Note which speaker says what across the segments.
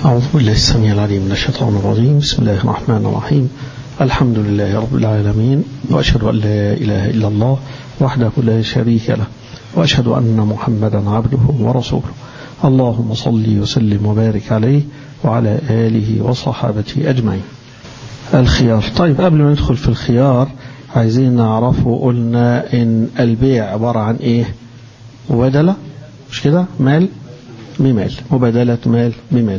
Speaker 1: أعوذ بالله السميع العليم من الشيطان الرجيم بسم الله الرحمن الرحيم الحمد لله رب العالمين وأشهد أن لا إله إلا الله وحده لا شريك له وأشهد أن محمدا عبده ورسوله اللهم صل وسلم وبارك عليه وعلى آله وصحابته أجمعين الخيار طيب قبل ما ندخل في الخيار عايزين نعرفه قلنا إن البيع عبارة عن إيه مبادلة مش كده مال بمال مبادلة مال بمال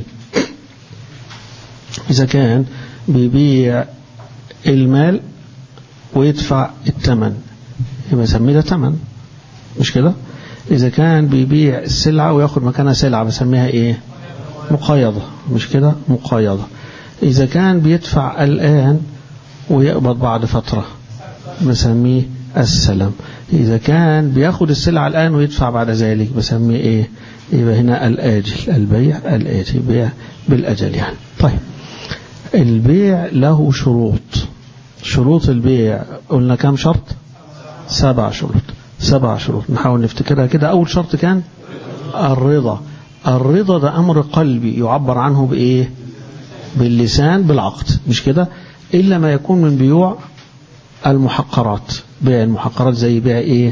Speaker 1: إذا كان بيبيع المال ويدفع الثمن يبقى يسميه ده ثمن مش كده إذا كان بيبيع السلعة وياخد مكانها سلعة بسميها إيه مقايضة مش كده مقايضة إذا كان بيدفع الآن ويقبض بعد فترة بسميه السلم إذا كان بياخد السلعة الآن ويدفع بعد ذلك بسميه إيه يبقى هنا الآجل البيع الآجل بيع بالأجل يعني طيب البيع له شروط شروط البيع قلنا كام شرط سبع شروط سبع شروط نحاول نفتكرها كده أول شرط كان الرضا الرضا ده أمر قلبي يعبر عنه بإيه باللسان بالعقد مش كده إلا ما يكون من بيوع المحقرات بيع المحقرات زي بيع إيه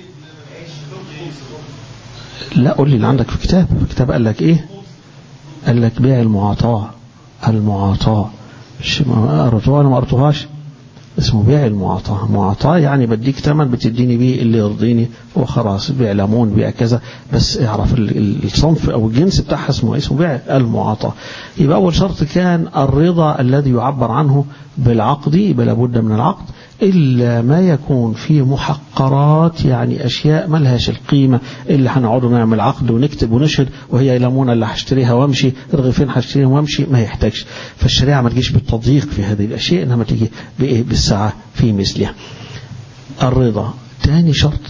Speaker 1: لا قول لي اللي عندك في كتاب في كتاب قال لك إيه قال لك بيع المعاطاة المعاطاة مش قرأتوها ولا ما قرأتوهاش اسمه بيع المعاطاة معاطاة يعني بديك ثمن بتديني بيه اللي يرضيني وخلاص بيع ليمون بيع كذا بس اعرف الصنف او الجنس بتاعها اسمه اسمه بيع المعاطاة يبقى اول شرط كان الرضا الذي يعبر عنه بالعقد يبقى لابد من العقد إلا ما يكون في محقرات يعني أشياء ما لهاش القيمة اللي هنقعد نعمل عقد ونكتب ونشهد وهي ليمونة اللي هشتريها وامشي رغيفين هشتريهم وامشي ما يحتاجش فالشريعة ما تجيش بالتضييق في هذه الأشياء إنما تيجي بإيه بالسعة في مثلها الرضا تاني شرط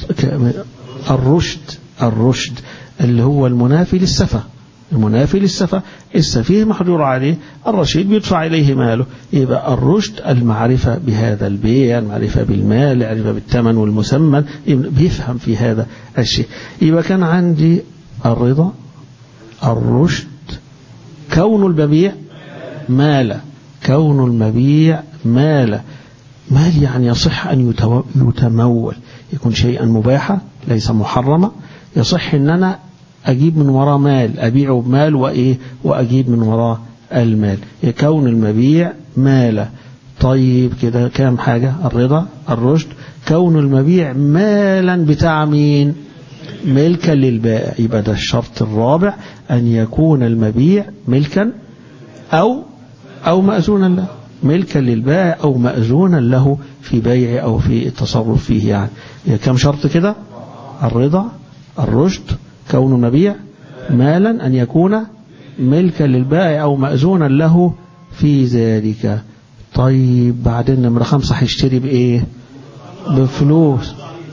Speaker 1: الرشد الرشد اللي هو المنافي للسفة المنافي للسفة السفيه محجور عليه الرشيد بيدفع إليه ماله يبقى الرشد المعرفة بهذا البيع المعرفة بالمال المعرفة بالثمن والمسمى بيفهم في هذا الشيء يبقى كان عندي الرضا الرشد كون المبيع مال كون المبيع مال مال يعني يصح أن يتمول يكون شيئا مباحا ليس محرما يصح أن أنا أجيب من وراه مال أبيعه بمال وإيه وأجيب من وراه المال يكون المبيع مالا طيب كده كام حاجة الرضا الرشد كون المبيع مالا بتاع مين ملكا للبائع يبقى ده الشرط الرابع أن يكون المبيع ملكا أو أو مأذونا له ملكا للبائع أو مأذونا له في بيعه أو في التصرف فيه يعني كم شرط كده الرضا الرشد كون المبيع مالا أن يكون ملكا للبائع أو مأذونا له في ذلك طيب بعدين نمرة خمسة هيشتري بإيه بفلوس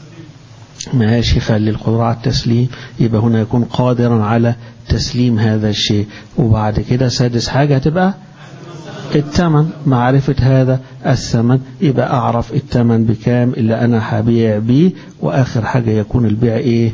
Speaker 1: ماشي خلي القدرة على التسليم يبقى هنا يكون قادرا على تسليم هذا الشيء وبعد كده سادس حاجة هتبقى الثمن معرفة هذا الثمن يبقى أعرف الثمن بكام اللي أنا هبيع بيه وآخر حاجة يكون البيع إيه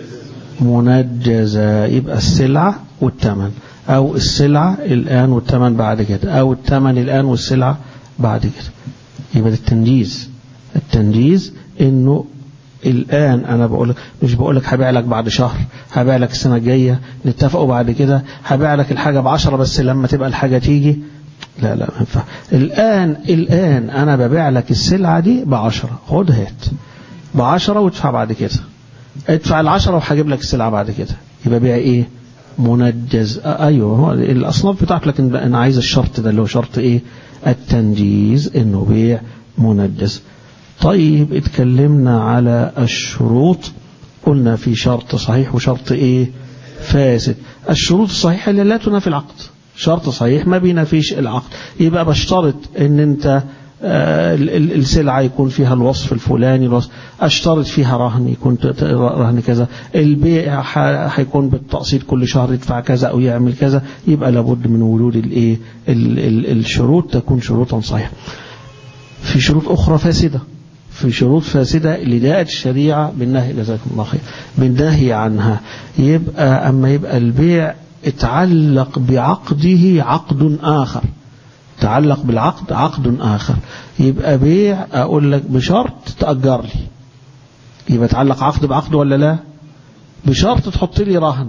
Speaker 1: منجزة يبقى السلعة والثمن أو السلعة الآن والثمن بعد كده أو الثمن الآن والسلعة بعد كده يبقى التنجيز التنجيز إنه الآن أنا بقول لك مش بقول لك هبيع لك بعد شهر هبيع لك السنة الجاية نتفقوا بعد كده هبيع لك الحاجة بعشرة بس لما تبقى الحاجة تيجي لا لا ما ينفع الآن الآن أنا ببيع لك السلعة دي بعشرة خد هات بعشرة وادفع بعد كده ادفع العشرة وهجيب لك السلعة بعد كده يبقى بيع ايه منجز ايوه هو الاصناف بتاعت لكن انا عايز الشرط ده اللي هو شرط ايه التنجيز انه بيع منجز طيب اتكلمنا على الشروط قلنا في شرط صحيح وشرط ايه فاسد الشروط الصحيحة اللي لا تنافي العقد شرط صحيح ما بينافيش العقد يبقى بشترط ان انت السلعة يكون فيها الوصف الفلاني الوصف أشترط فيها رهن يكون رهن كذا البيع هيكون بالتقسيط كل شهر يدفع كذا أو يعمل كذا يبقى لابد من وجود الايه الشروط تكون شروطا صحيحة في شروط أخرى فاسدة في شروط فاسدة اللي جاءت الشريعة بالنهي جزاكم الله خير بالنهي عنها يبقى أما يبقى البيع اتعلق بعقده عقد آخر تعلق بالعقد عقد آخر يبقى بيع أقول لك بشرط تأجر لي يبقى تعلق عقد بعقد ولا لا بشرط تحط لي رهن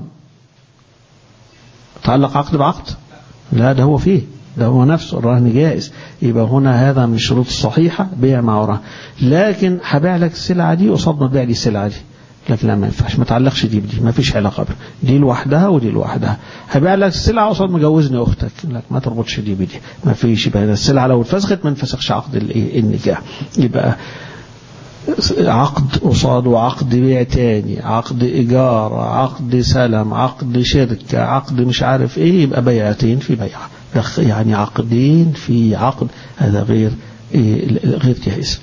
Speaker 1: تعلق عقد بعقد لا ده هو فيه ده هو نفسه الرهن جائز يبقى هنا هذا من الشروط الصحيحة بيع مع رهن لكن هبيع لك السلعة دي قصاد ما تبيع لي السلعة دي لكن لا ما ينفعش ما تعلقش دي بدي ما فيش علاقة بها دي لوحدها ودي لوحدها هبيع لك السلعة قصاد ما جوزني أختك لك ما تربطش دي بدي ما فيش يبقى السلعة لو اتفسخت ما انفسخش عقد الايه النكاح يبقى عقد قصاد وعقد بيع تاني عقد إيجار عقد سلم عقد شركة عقد مش عارف ايه يبقى بيعتين في بيعة يعني عقدين في عقد هذا غير إيه غير جائز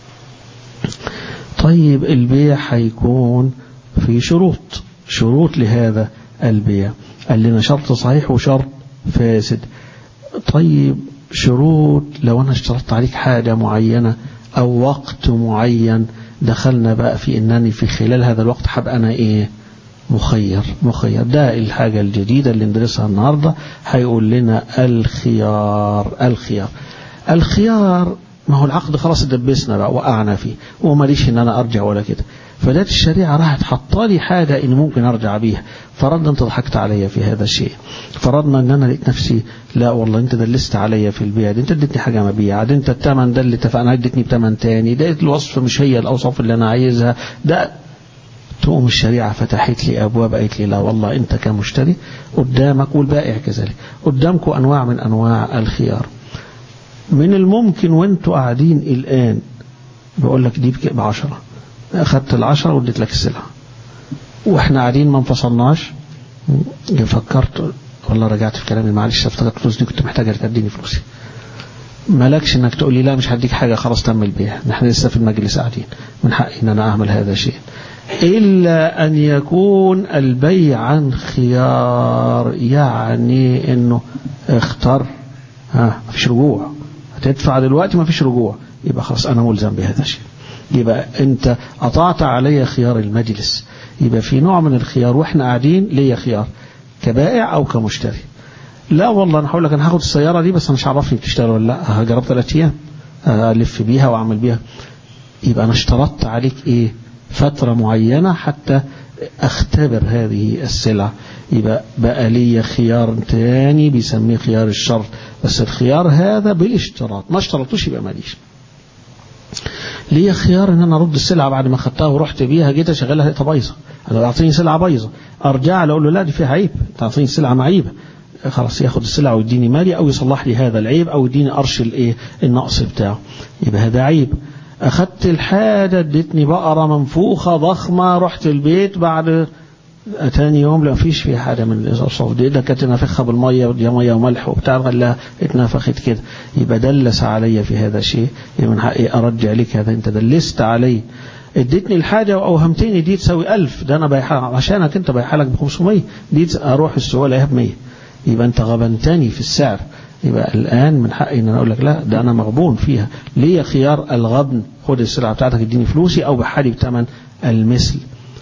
Speaker 1: طيب البيع هيكون في شروط شروط لهذا البيع قال لنا شرط صحيح وشرط فاسد طيب شروط لو أنا اشترطت عليك حاجة معينة أو وقت معين دخلنا بقى في أنني في خلال هذا الوقت هبقى أنا إيه مخير مخير ده الحاجة الجديدة اللي ندرسها النهاردة هيقول لنا الخيار الخيار الخيار ما هو العقد خلاص دبسنا بقى وقعنا فيه وماليش ان انا ارجع ولا كده فدات الشريعة راحت حاطه لي حاجة ان ممكن ارجع بيها فرضنا انت ضحكت عليا في هذا الشيء فرضنا ان انا لقيت نفسي لا والله انت دلست عليا في البيع دي انت اديتني حاجة مبيعة دي انت الثمن ده اللي اتفقنا اديتني بثمن تاني ده الوصف مش هي الاوصاف اللي انا عايزها ده تقوم الشريعة فتحت لي أبواب قالت لي لا والله أنت كمشتري قدامك والبائع كذلك قدامكم أنواع من أنواع الخيار من الممكن وانتوا قاعدين الآن بقول لك دي بعشرة أخدت العشرة واديت لك السلعة واحنا قاعدين ما انفصلناش فكرت والله رجعت في كلامي معلش افتكرت فلوس دي كنت محتاجة تديني فلوسي مالكش انك تقول لي لا مش هديك حاجة خلاص تم البيع نحن لسه في المجلس قاعدين من حقي ان انا اعمل هذا الشيء إلا أن يكون البيع عن خيار يعني أنه اختار ها مفيش رجوع هتدفع دلوقتي مفيش رجوع يبقى خلاص أنا ملزم بهذا الشيء يبقى أنت أطعت علي خيار المجلس يبقى في نوع من الخيار وإحنا قاعدين ليا خيار كبائع أو كمشتري لا والله أنا هقول لك أنا هاخد السيارة دي بس مش عرفني بتشتغل ولا لا هجرب ثلاث أيام ألف بيها وأعمل بيها يبقى أنا اشترطت عليك إيه فترة معينة حتى اختبر هذه السلع يبقى بقى لي خيار تاني بيسميه خيار الشرط بس الخيار هذا بالاشتراط ما اشترطوش يبقى ماليش ليه خيار ان انا ارد السلعه بعد ما خدتها ورحت بيها جيت اشغلها لقيتها بايظه انا اعطيني سلعه بايظه ارجع له اقول له لا دي فيها عيب تعطيني سلعه معيبه خلاص ياخد السلعه ويديني مالي او يصلح لي هذا العيب او يديني قرش الايه النقص بتاعه يبقى هذا عيب أخدت الحاجة ادتني بقرة منفوخة ضخمة رحت البيت بعد تاني يوم لا فيش فيها حاجة من الأوصاف دي ده كانت نافخها بالمية ودي مية وملح وبتاع غلاها اتنفخت كده يبقى دلس عليا في هذا الشيء يبقى من حقي أرجع لك هذا أنت دلست علي اديتني الحاجة وأوهمتني دي تساوي ألف ده أنا بيحها عشانك أنت بيحها لك ب 500 دي أروح السوق الاقيها ب 100 يبقى أنت غبنتني في السعر يبقى الآن من حقي ان انا اقول لك لا ده انا مغبون فيها ليه خيار الغبن خد السلعة بتاعتك اديني فلوسي او بحالي بثمن المثل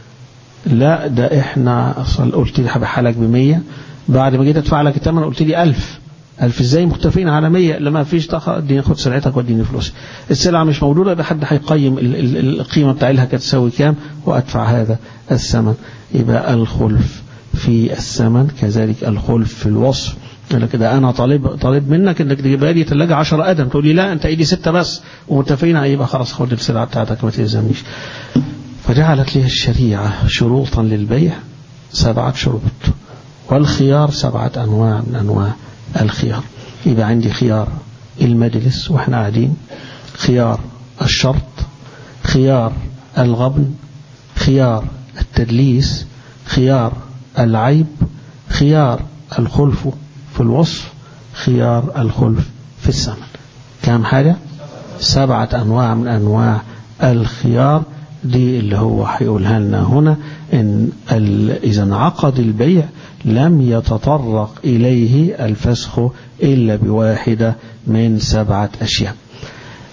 Speaker 1: لا ده احنا اصل قلت لي هبيعها لك ب 100 بعد ما جيت ادفع لك الثمن قلت لي 1000 ألف ازاي متفقين على 100 لما فيش طاقة اديني خد سلعتك واديني فلوسي السلعة مش موجودة يبقى حد هيقيم القيمة بتاعتها كانت تساوي كام وادفع هذا الثمن يبقى الخلف في الثمن كذلك الخلف في الوصف يقول لك ده انا طالب طالب منك انك تجيب لي ثلاجه 10 قدم تقول لي لا انت ايدي سته بس ومتفقين على يبقى خلاص خد السلعه بتاعتك ما تلزمنيش فجعلت لي الشريعه شروطا للبيع سبعه شروط والخيار سبعه انواع من انواع الخيار يبقى عندي خيار المجلس واحنا قاعدين خيار الشرط خيار الغبن خيار التدليس خيار العيب خيار الخلف في الوصف خيار الخلف في الثمن كم حاجة سبعة أنواع من أنواع الخيار دي اللي هو هيقولها لنا هنا إن إذا انعقد البيع لم يتطرق إليه الفسخ إلا بواحدة من سبعة أشياء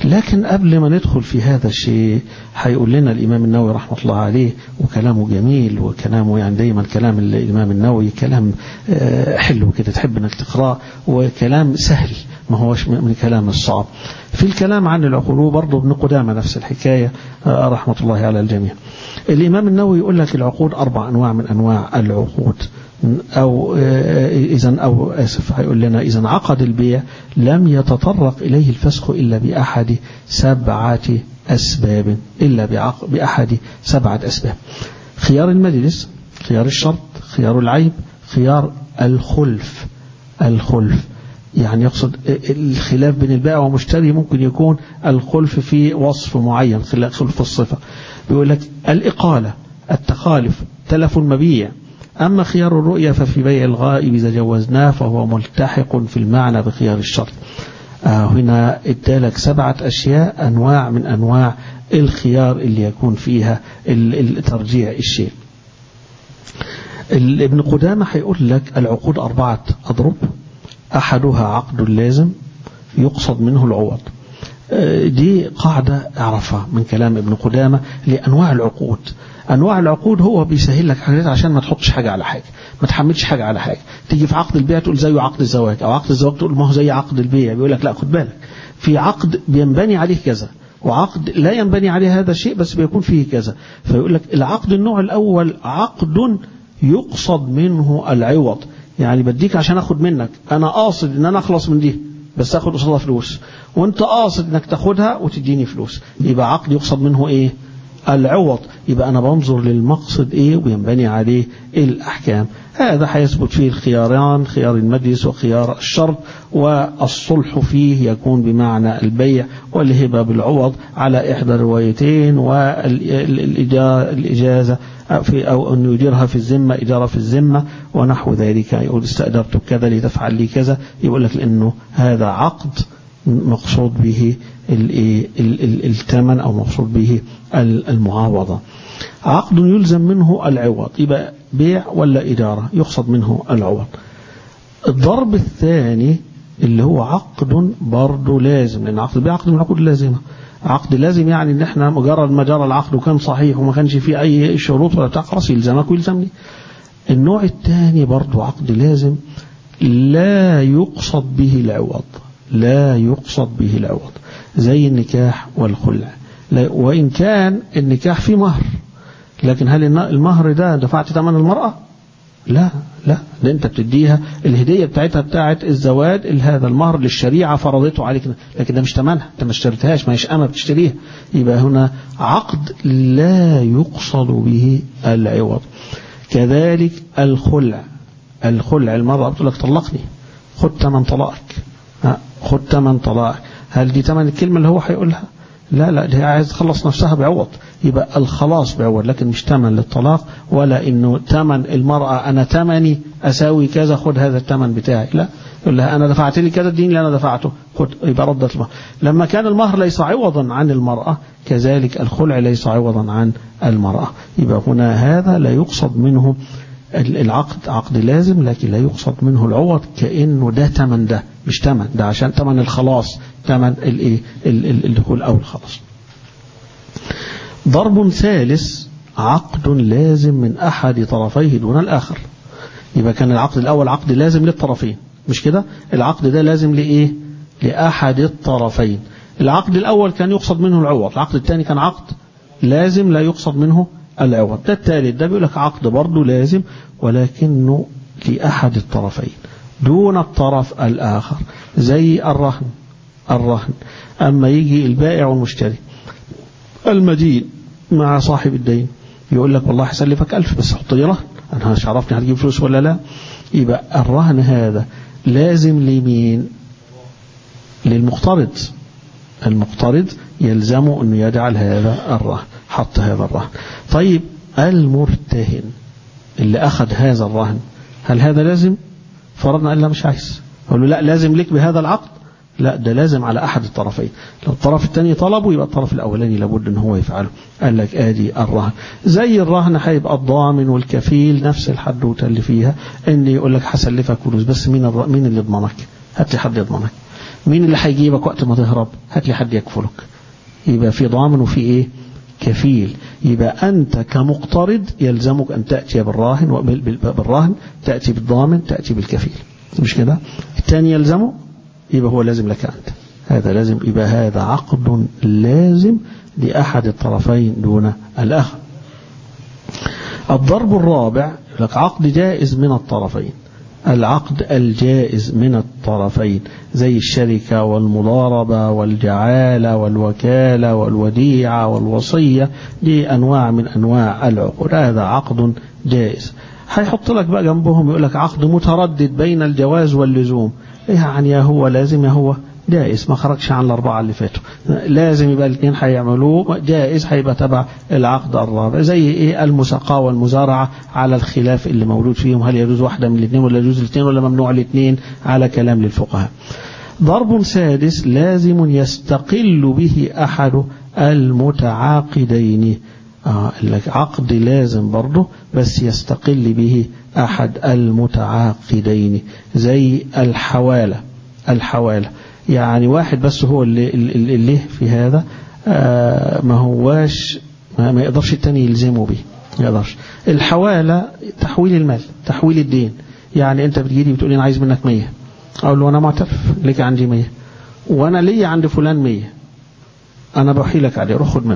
Speaker 1: لكن قبل ما ندخل في هذا الشيء هيقول لنا الإمام النووي رحمة الله عليه وكلامه جميل وكلامه يعني دايما كلام الإمام النووي كلام حلو كده تحب انك تقرأ وكلام سهل ما هوش من كلام الصعب في الكلام عن العقول برضه ابن قدامة نفس الحكاية رحمة الله على الجميع الإمام النووي يقول لك العقود أربع أنواع من أنواع العقود أو إذا أو آسف هيقول لنا إذا عقد البيع لم يتطرق إليه الفسخ إلا بأحد سبعة أسباب إلا بأحد سبعة أسباب خيار المجلس خيار الشرط خيار العيب خيار الخلف الخلف يعني يقصد الخلاف بين البائع والمشتري ممكن يكون الخلف في وصف معين خلف الصفة بيقول لك الإقالة التخالف تلف المبيع أما خيار الرؤية ففي بيع الغائب إذا جوزناه فهو ملتحق في المعنى بخيار الشرط آه هنا ادالك سبعة أشياء أنواع من أنواع الخيار اللي يكون فيها ترجيع الشيء ابن قدامة هيقول لك العقود أربعة أضرب أحدها عقد لازم يقصد منه العوض دي قاعدة اعرفها من كلام ابن قدامة لأنواع العقود أنواع العقود هو بيسهل لك حاجات عشان ما تحطش حاجة على حاجة ما تحملش حاجة على حاجة تيجي في عقد البيع تقول زيه عقد الزواج أو عقد الزواج تقول ما هو زي عقد البيع بيقول لك لا خد بالك في عقد بينبني عليه كذا وعقد لا ينبني عليه هذا الشيء بس بيكون فيه كذا فيقول لك العقد النوع الأول عقد يقصد منه العوض يعني بديك عشان اخد منك انا قاصد ان انا اخلص من دي بس اخد قصادها فلوس وانت قاصد انك تاخدها وتديني فلوس يبقى عقد يقصد منه ايه العوض يبقى انا بنظر للمقصد ايه وينبني عليه الاحكام هذا هيثبت فيه الخياران خيار المجلس وخيار الشرط والصلح فيه يكون بمعنى البيع والهبة بالعوض على إحدى الروايتين والإجازة في أو أن يديرها في الذمة إدارة في الذمة ونحو ذلك يقول استأجرتك كذا لتفعل لي كذا يقول لك لأنه هذا عقد مقصود به الثمن أو مقصود به المعاوضة عقد يلزم منه العوض يبقى بيع ولا إدارة يقصد منه العوض الضرب الثاني اللي هو عقد برضه لازم لأن عقد البيع عقد من العقود اللازمة عقد لازم يعني ان احنا مجرد ما جرى العقد وكان صحيح وما كانش فيه اي شروط ولا بتاع خلاص يلزمك ويلزمني النوع الثاني برضه عقد لازم لا يقصد به العوض لا يقصد به العوض زي النكاح والخلع وإن كان النكاح فيه مهر لكن هل المهر ده دفعت ثمن المرأة لا لا ده انت بتديها الهدية بتاعتها بتاعت الزواج هذا المهر للشريعة فرضته عليك لكن ده مش ثمنها انت ما اشتريتهاش ما هيش اما بتشتريها يبقى هنا عقد لا يقصد به العوض كذلك الخلع الخلع المرأة بتقول لك طلقني خد ثمن طلاقك خد ثمن طلاقك هل دي ثمن الكلمة اللي هو هيقولها لا لا دي عايز تخلص نفسها بعوض يبقى الخلاص بعوض لكن مش ثمن للطلاق ولا انه ثمن المرأة انا ثمني اساوي كذا خد هذا الثمن بتاعي لا يقول لها انا دفعت لي كذا الدين اللي انا دفعته خد يبقى ردت المهر لما كان المهر ليس عوضا عن المرأة كذلك الخلع ليس عوضا عن المرأة يبقى هنا هذا لا يقصد منه العقد عقد لازم لكن لا يقصد منه العوض كأنه ده تمن ده مش تمن ده عشان تمن الخلاص تمن الايه الدخول او الخلاص ضرب ثالث عقد لازم من احد طرفيه دون الاخر يبقى كان العقد الاول عقد لازم للطرفين مش كده العقد ده لازم لايه لاحد الطرفين العقد الاول كان يقصد منه العوض العقد الثاني كان عقد لازم لا يقصد منه العوض ده الثالث ده بيقول لك عقد برضه لازم ولكنه لأحد الطرفين دون الطرف الآخر زي الرهن الرهن أما يجي البائع والمشتري المدين مع صاحب الدين يقول لك والله هسلفك ألف بس حط لي رهن أنا مش عرفني هتجيب فلوس ولا لا يبقى الرهن هذا لازم لمين للمقترض المقترض يلزمه أنه يجعل هذا الرهن حط هذا الرهن طيب المرتهن اللي أخذ هذا الرهن هل هذا لازم فرضنا قال لا مش عايز قال له لا لازم لك بهذا العقد لا ده لازم على أحد الطرفين لو الطرف الثاني طلبه يبقى الطرف الأولاني لابد أن هو يفعله قال لك آدي الرهن زي الرهن هيبقى الضامن والكفيل نفس الحدوته اللي فيها ان يقول لك هسلفك فلوس بس مين مين اللي يضمنك هات لي حد يضمنك مين اللي هيجيبك وقت ما تهرب هات لي حد يكفلك يبقى في ضامن وفي ايه كفيل يبقى أنت كمقترض يلزمك أن تأتي بالراهن بالراهن تأتي بالضامن تأتي بالكفيل مش كده الثاني يلزمه يبقى هو لازم لك أنت هذا لازم يبقى هذا عقد لازم لأحد الطرفين دون الآخر الضرب الرابع لك عقد جائز من الطرفين العقد الجائز من الطرفين زي الشركة والمضاربة والجعالة والوكالة والوديعة والوصية دي أنواع من أنواع العقود هذا عقد جائز هيحط لك بقى جنبهم يقول لك عقد متردد بين الجواز واللزوم يعني يا هو لازم يا هو جائز ما خرجش عن الأربعة اللي فاتوا لازم يبقى الاثنين هيعملوه جائز هيبقى تبع العقد الرابع زي ايه المساقاة والمزارعة على الخلاف اللي موجود فيهم هل يجوز واحدة من الاثنين ولا يجوز الاثنين ولا ممنوع الاثنين على كلام للفقهاء ضرب سادس لازم يستقل به أحد المتعاقدين آه لك عقد لازم برضه بس يستقل به أحد المتعاقدين زي الحوالة الحوالة يعني واحد بس هو اللي, اللي في هذا آه ما هواش ما, ما يقدرش التاني يلزمه به ما يقدرش الحوالة تحويل المال تحويل الدين يعني انت بتجيلي بتقول انا عايز منك 100 اقول له انا معترف لك عندي 100 وانا ليا عند فلان 100 انا بحيلك عليه روح خد منه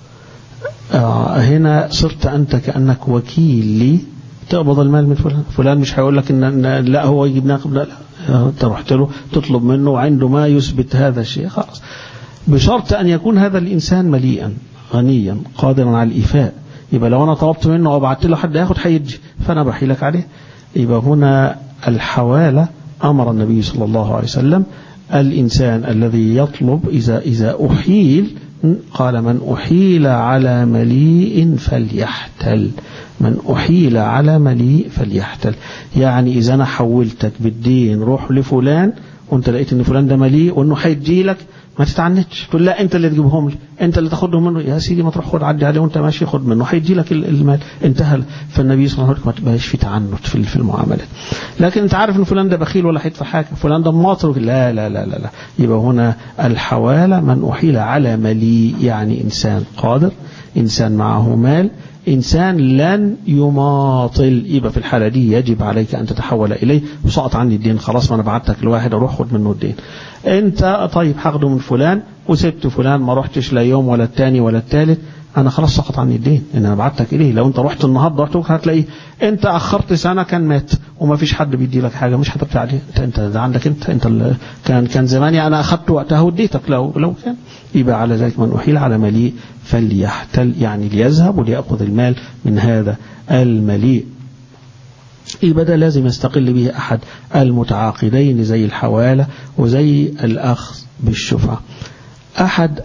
Speaker 1: آه هنا صرت انت كانك وكيل لي تقبض المال من فلان فلان مش هيقول لك ان لا هو يجيب ناقب لا لا انت رحت له تطلب منه وعنده ما يثبت هذا الشيء خلاص بشرط ان يكون هذا الانسان مليئا غنيا قادرا على الايفاء يبقى لو انا طلبت منه او بعت له حد ياخد هيجي فانا بحيلك عليه يبقى هنا الحواله امر النبي صلى الله عليه وسلم الانسان الذي يطلب اذا اذا احيل قال من أحيل على مليء فليحتل من أحيل على مليء فليحتل يعني إذا أنا حولتك بالدين روح لفلان وانت لقيت ان فلان ده مليء وانه هيدي لك ما تتعنتش تقول لا انت اللي تجيبهم لي انت اللي تاخدهم منه يا سيدي ما تروح خد عدي عليه وانت ماشي خد منه هيدي لك المال انتهى فالنبي صلى الله عليه وسلم ما تبقاش في تعنت في في المعاملات لكن انت عارف ان فلان ده بخيل ولا هيدفع حاجه فلان ده ماطر لا لا لا لا لا يبقى هنا الحواله من احيل على مليء يعني انسان قادر انسان معه مال إنسان لن يماطل يبقى في الحالة دي يجب عليك أن تتحول إليه وسقط عني الدين خلاص ما أنا بعتك لواحد أروح خد منه الدين أنت طيب هاخده من فلان وسبت فلان ما رحتش لا يوم ولا التاني ولا التالت أنا خلاص سقط عني الدين إن أنا بعتك إليه لو أنت رحت النهاردة رحت بكرة هتلاقيه أنت أخرت سنة كان مات وما فيش حد بيدي لك حاجة مش هترجع عليه أنت أنت ده عندك أنت أنت كان كان زماني أنا أخذت وقتها وديتك لو لو كان يبقى على ذلك من أحيل على مليء فليحتل يعني ليذهب وليأخذ المال من هذا المليء يبقى ده لازم يستقل به أحد المتعاقدين زي الحوالة وزي الأخذ بالشفعة أحد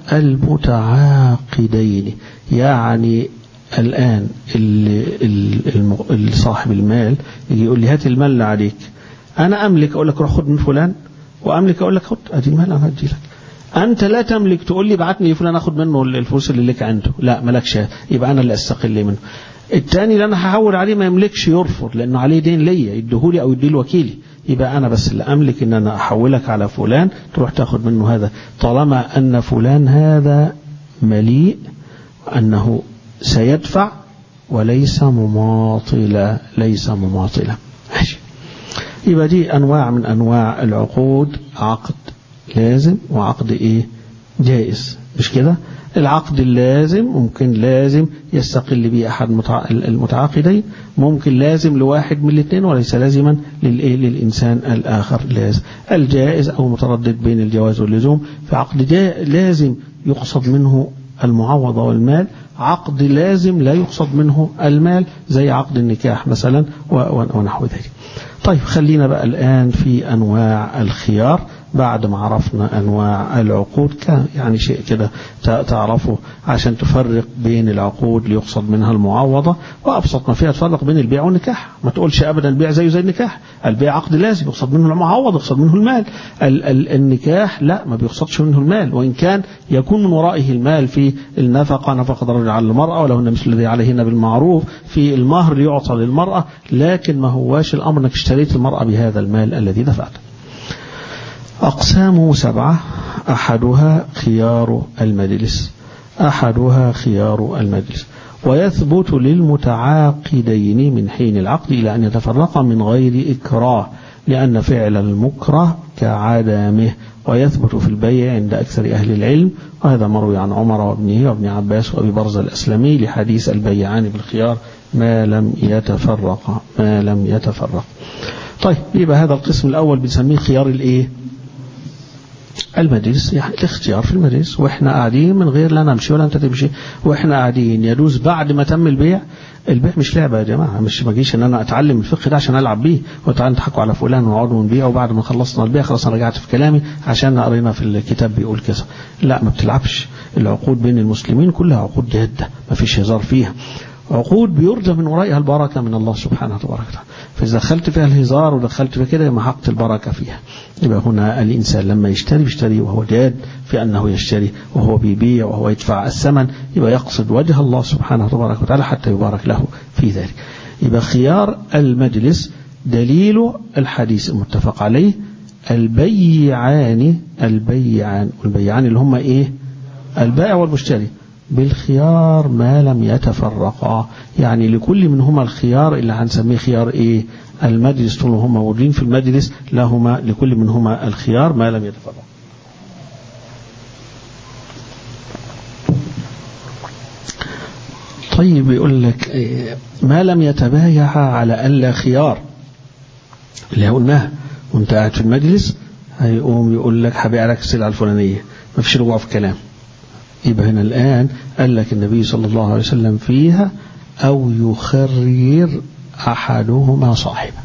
Speaker 1: المتعاقدين يعني الآن صاحب المال يجي يقول لي هات المال اللي عليك أنا أملك أقول لك روح خد من فلان وأملك أقول لك خد أدي المال أنا هدي لك أنت لا تملك تقول لي بعتني لفلان أخد منه الفلوس اللي لك عنده لا ملكش يبقى أنا اللي أستقل منه التاني اللي أنا هحول عليه ما يملكش يرفض لأنه عليه دين ليا يديهولي أو يديه لوكيلي يبقى أنا بس اللي أملك إن أنا أحولك على فلان تروح تاخد منه هذا طالما أن فلان هذا مليء أنه سيدفع وليس مماطلا ليس مماطلا ماشي يبقى دي أنواع من أنواع العقود عقد لازم وعقد إيه جائز مش كده العقد اللازم ممكن لازم يستقل به أحد المتعاقدين ممكن لازم لواحد من الاثنين وليس لازما للإيه للإنسان الآخر لازم الجائز أو متردد بين الجواز واللزوم في عقد لازم يقصد منه المعوضة والمال عقد لازم لا يقصد منه المال زي عقد النكاح مثلا ونحو ذلك طيب خلينا بقى الآن في أنواع الخيار بعد ما عرفنا أنواع العقود يعني شيء كده تعرفه عشان تفرق بين العقود اللي يقصد منها المعوضة وأبسط ما فيها تفرق بين البيع والنكاح ما تقولش أبدا البيع زيه زي النكاح البيع عقد لازم يقصد منه المعوض يقصد منه المال ال ال النكاح لا ما بيقصدش منه المال وإن كان يكون من ورائه المال في النفقة نفقة الرجل على المرأة ولهن مثل الذي عليهن بالمعروف في المهر يعطى للمرأة لكن ما هواش الأمر أنك اشتريت المرأة بهذا المال الذي دفعته أقسامه سبعة أحدها خيار المجلس أحدها خيار المجلس ويثبت للمتعاقدين من حين العقد إلى أن يتفرقا من غير إكراه لأن فعل المكره كعدمه ويثبت في البيع عند أكثر أهل العلم وهذا مروي عن عمر وابنه وابن عباس وأبي برزة الأسلمي لحديث البيعان بالخيار ما لم يتفرق ما لم يتفرق طيب يبقى هذا القسم الأول بنسميه خيار الإيه المجلس يعني الاختيار في المجلس واحنا قاعدين من غير لا نمشي ولا انت تمشي واحنا قاعدين يجوز بعد ما تم البيع البيع مش لعبه يا جماعه مش ما جيش ان انا اتعلم الفقه ده عشان العب بيه وتعالوا نضحكوا على فلان ونقعدوا نبيع وبعد ما خلصنا البيع خلاص انا رجعت في كلامي عشان قرينا في الكتاب بيقول كذا لا ما بتلعبش العقود بين المسلمين كلها عقود جاده ما فيش هزار فيها عقود بيرجى من ورائها البركة من الله سبحانه وتعالى فإذا دخلت فيها الهزار ودخلت فيها كده محقت البركة فيها يبقى هنا الإنسان لما يشتري يشتري وهو جاد في أنه يشتري وهو بيبيع وهو يدفع الثمن يبقى يقصد وجه الله سبحانه تبارك وتعالى حتى يبارك له في ذلك يبقى خيار المجلس دليل الحديث المتفق عليه البيعان البيعان والبيعان اللي هم ايه البائع والمشتري بالخيار ما لم يتفرقا يعني لكل منهما الخيار اللي هنسميه خيار ايه المجلس طول هم موجودين في المجلس لهما لكل منهما الخيار ما لم يتفرقا طيب يقول لك إيه ما لم يتبايع على ألا خيار اللي قلناها وانت قاعد في المجلس هيقوم يقول لك هبيع لك السلعة الفلانية ما فيش رجوع في كلام يبقى هنا الآن قال لك النبي صلى الله عليه وسلم فيها أو يخرر أحدهما صاحبه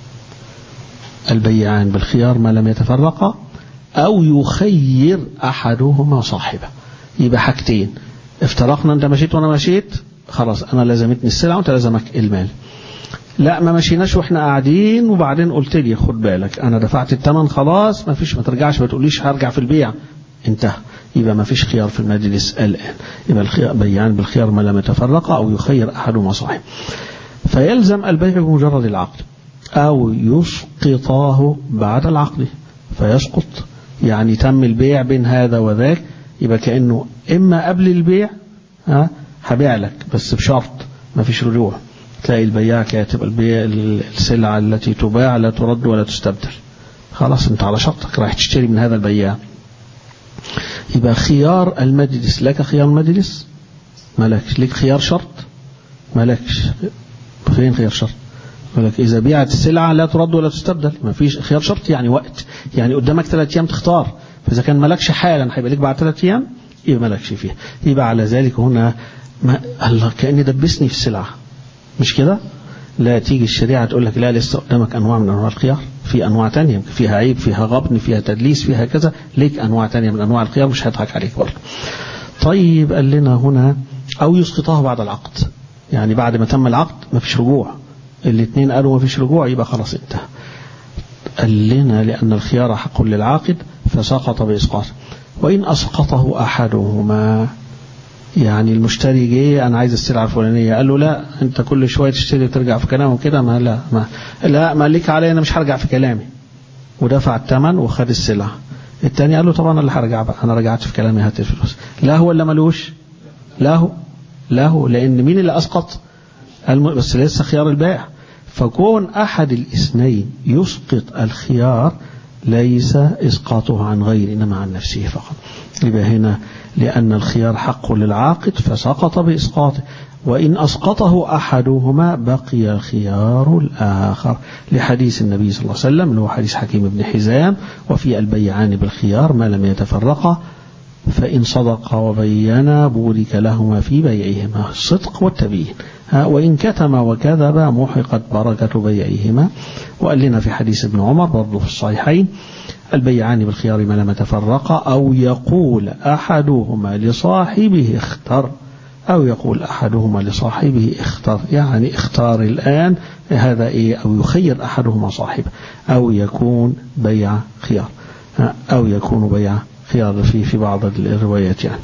Speaker 1: البيعان بالخيار ما لم يتفرقا أو يخير أحدهما صاحبه يبقى حاجتين افترقنا أنت مشيت وأنا مشيت خلاص أنا لازمتني السلعة وأنت لازمك المال لا ما مشيناش واحنا قاعدين وبعدين قلت لي خد بالك انا دفعت الثمن خلاص ما فيش ما ترجعش ما تقوليش هرجع في البيع انتهى يبقى ما فيش خيار في المجلس الآن يبقى الخيار بيان بالخيار ما لم يتفرق أو يخير أحدهما صاحب فيلزم البيع بمجرد العقد أو يسقطاه بعد العقد فيسقط يعني تم البيع بين هذا وذاك يبقى كأنه إما قبل البيع ها هبيع لك بس بشرط ما فيش رجوع تلاقي البياع كاتب البيع السلعة التي تباع لا ترد ولا تستبدل خلاص انت على شرطك رايح تشتري من هذا البياع يبقى خيار المجلس لك خيار المجلس مالكش لك خيار شرط مالكش فين خيار شرط مالك إذا بيعت السلعة لا ترد ولا تستبدل ما فيش خيار شرط يعني وقت يعني قدامك ثلاث أيام تختار فإذا كان مالكش حالا هيبقى لك بعد ثلاث أيام يبقى مالكش فيها يبقى على ذلك هنا ما الله كأني دبسني في السلعة مش كده لا تيجي الشريعة تقول لك لا لسه قدامك أنواع من أنواع الخيار في أنواع تانية فيها عيب فيها غبن فيها تدليس فيها كذا ليك أنواع تانية من أنواع الخيار مش هيضحك عليك برضه طيب قال لنا هنا أو يسقطه بعد العقد يعني بعد ما تم العقد ما فيش رجوع الاثنين قالوا ما فيش رجوع يبقى خلاص انتهى قال لنا لأن الخيار حق للعاقد فسقط بإسقاط وإن أسقطه أحدهما يعني المشتري جه انا عايز السلعه الفلانيه قال له لا انت كل شويه تشتري وترجع في كلامه كده ما لا ما لا ما ليك علي انا مش هرجع في كلامي ودفع الثمن وخد السلعه الثاني قال له طبعا انا اللي هرجع بقى انا رجعت في كلامي هات الفلوس لا هو ولا ملوش لا هو لا هو لان مين اللي اسقط الم... بس لسه خيار البائع فكون احد الاثنين يسقط الخيار ليس اسقاطه عن غير انما عن نفسه فقط يبقى هنا لأن الخيار حق للعاقد فسقط بإسقاطه وإن أسقطه أحدهما بقي الخيار الآخر لحديث النبي صلى الله عليه وسلم اللي هو حديث حكيم بن حزام وفي البيعان بالخيار ما لم يتفرقا فإن صدق وبينا بورك لهما في بيعهما الصدق والتبيين وإن كتم وكذب محقت بركة بيعهما وقال لنا في حديث ابن عمر برضه في الصحيحين البيعان بالخيار ما لم يتفرقا أو يقول أحدهما لصاحبه اختر أو يقول أحدهما لصاحبه اختر يعني اختار الآن هذا إيه أو يخير أحدهما صاحبه أو يكون بيع خيار أو يكون بيع خيار في في بعض الروايات يعني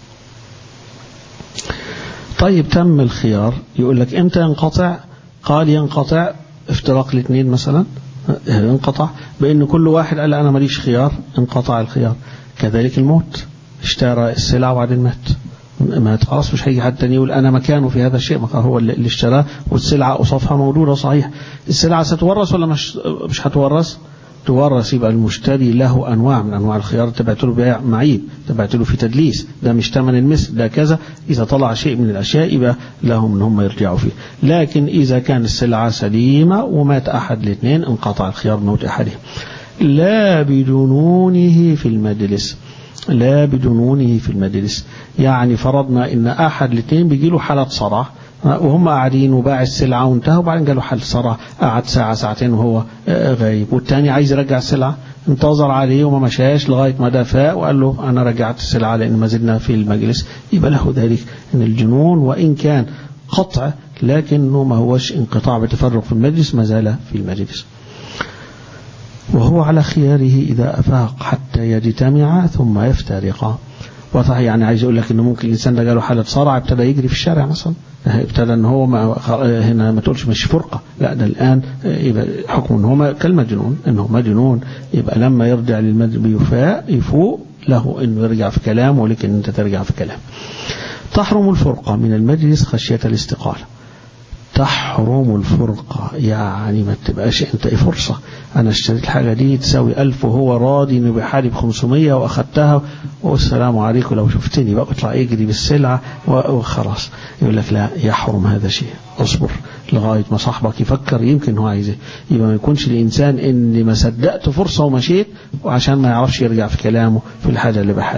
Speaker 1: طيب تم الخيار يقول لك امتى ينقطع قال ينقطع افتراق الاثنين مثلا انقطع بأن كل واحد قال أنا ماليش خيار انقطع الخيار كذلك الموت اشترى السلعة وبعدين مات مات خلاص مش هيجي حد تاني يقول أنا مكانه في هذا الشيء هو اللي اشتراه والسلعة أصافها موجودة صحيح السلعة ستورث ولا مش مش هتورث تورث يبقى المشتري له أنواع من أنواع الخيار تبعت له بيع معيب تبعت له في تدليس ده مش ثمن المثل ده كذا إذا طلع شيء من الأشياء يبقى لهم ان هم يرجعوا فيه لكن إذا كان السلعة سليمة ومات أحد الاثنين انقطع الخيار موت أحدهم لا بجنونه في المجلس لا بجنونه في المجلس يعني فرضنا ان احد الاثنين بيجي له حالة صرع وهم قاعدين وباع السلعة وانتهى وبعدين جاله حالة صرع قعد ساعة ساعتين وهو غايب والتاني عايز يرجع السلعة انتظر عليه وما مشاش لغاية ما دافع وقال له أنا رجعت السلعة لأن ما زلنا في المجلس يبقى له ذلك من الجنون وإن كان قطع لكنه ما هوش انقطاع بتفرق في المجلس ما زال في المجلس وهو على خياره إذا أفاق حتى يجتمع ثم يفترقا وصح يعني عايز اقول لك انه ممكن الانسان ده جاله حاله صرع ابتدى يجري في الشارع مثلا ابتدى ان هو ما هنا ما تقولش مش فرقه لا ده الان يبقى حكم ان هو كالمجنون انه مجنون يبقى لما يرجع للمجنون بيفاء يفوق له انه يرجع في كلامه ولكن انت ترجع في كلام تحرم الفرقه من المجلس خشيه الاستقاله تحرم الفرقة يعني ما تبقاش انت ايه فرصة انا اشتريت الحاجة دي تساوي ألف وهو راضي انه بحالي بخمسمية واخدتها والسلام عليكم لو شفتني بقى اطلع يجري بالسلعة وخلاص يقول لك لا يحرم هذا شيء اصبر لغاية ما صاحبك يفكر يمكن هو عايزه يبقى ما يكونش الانسان اني ما صدقت فرصة ومشيت وعشان ما يعرفش يرجع في كلامه في الحاجة اللي بحالي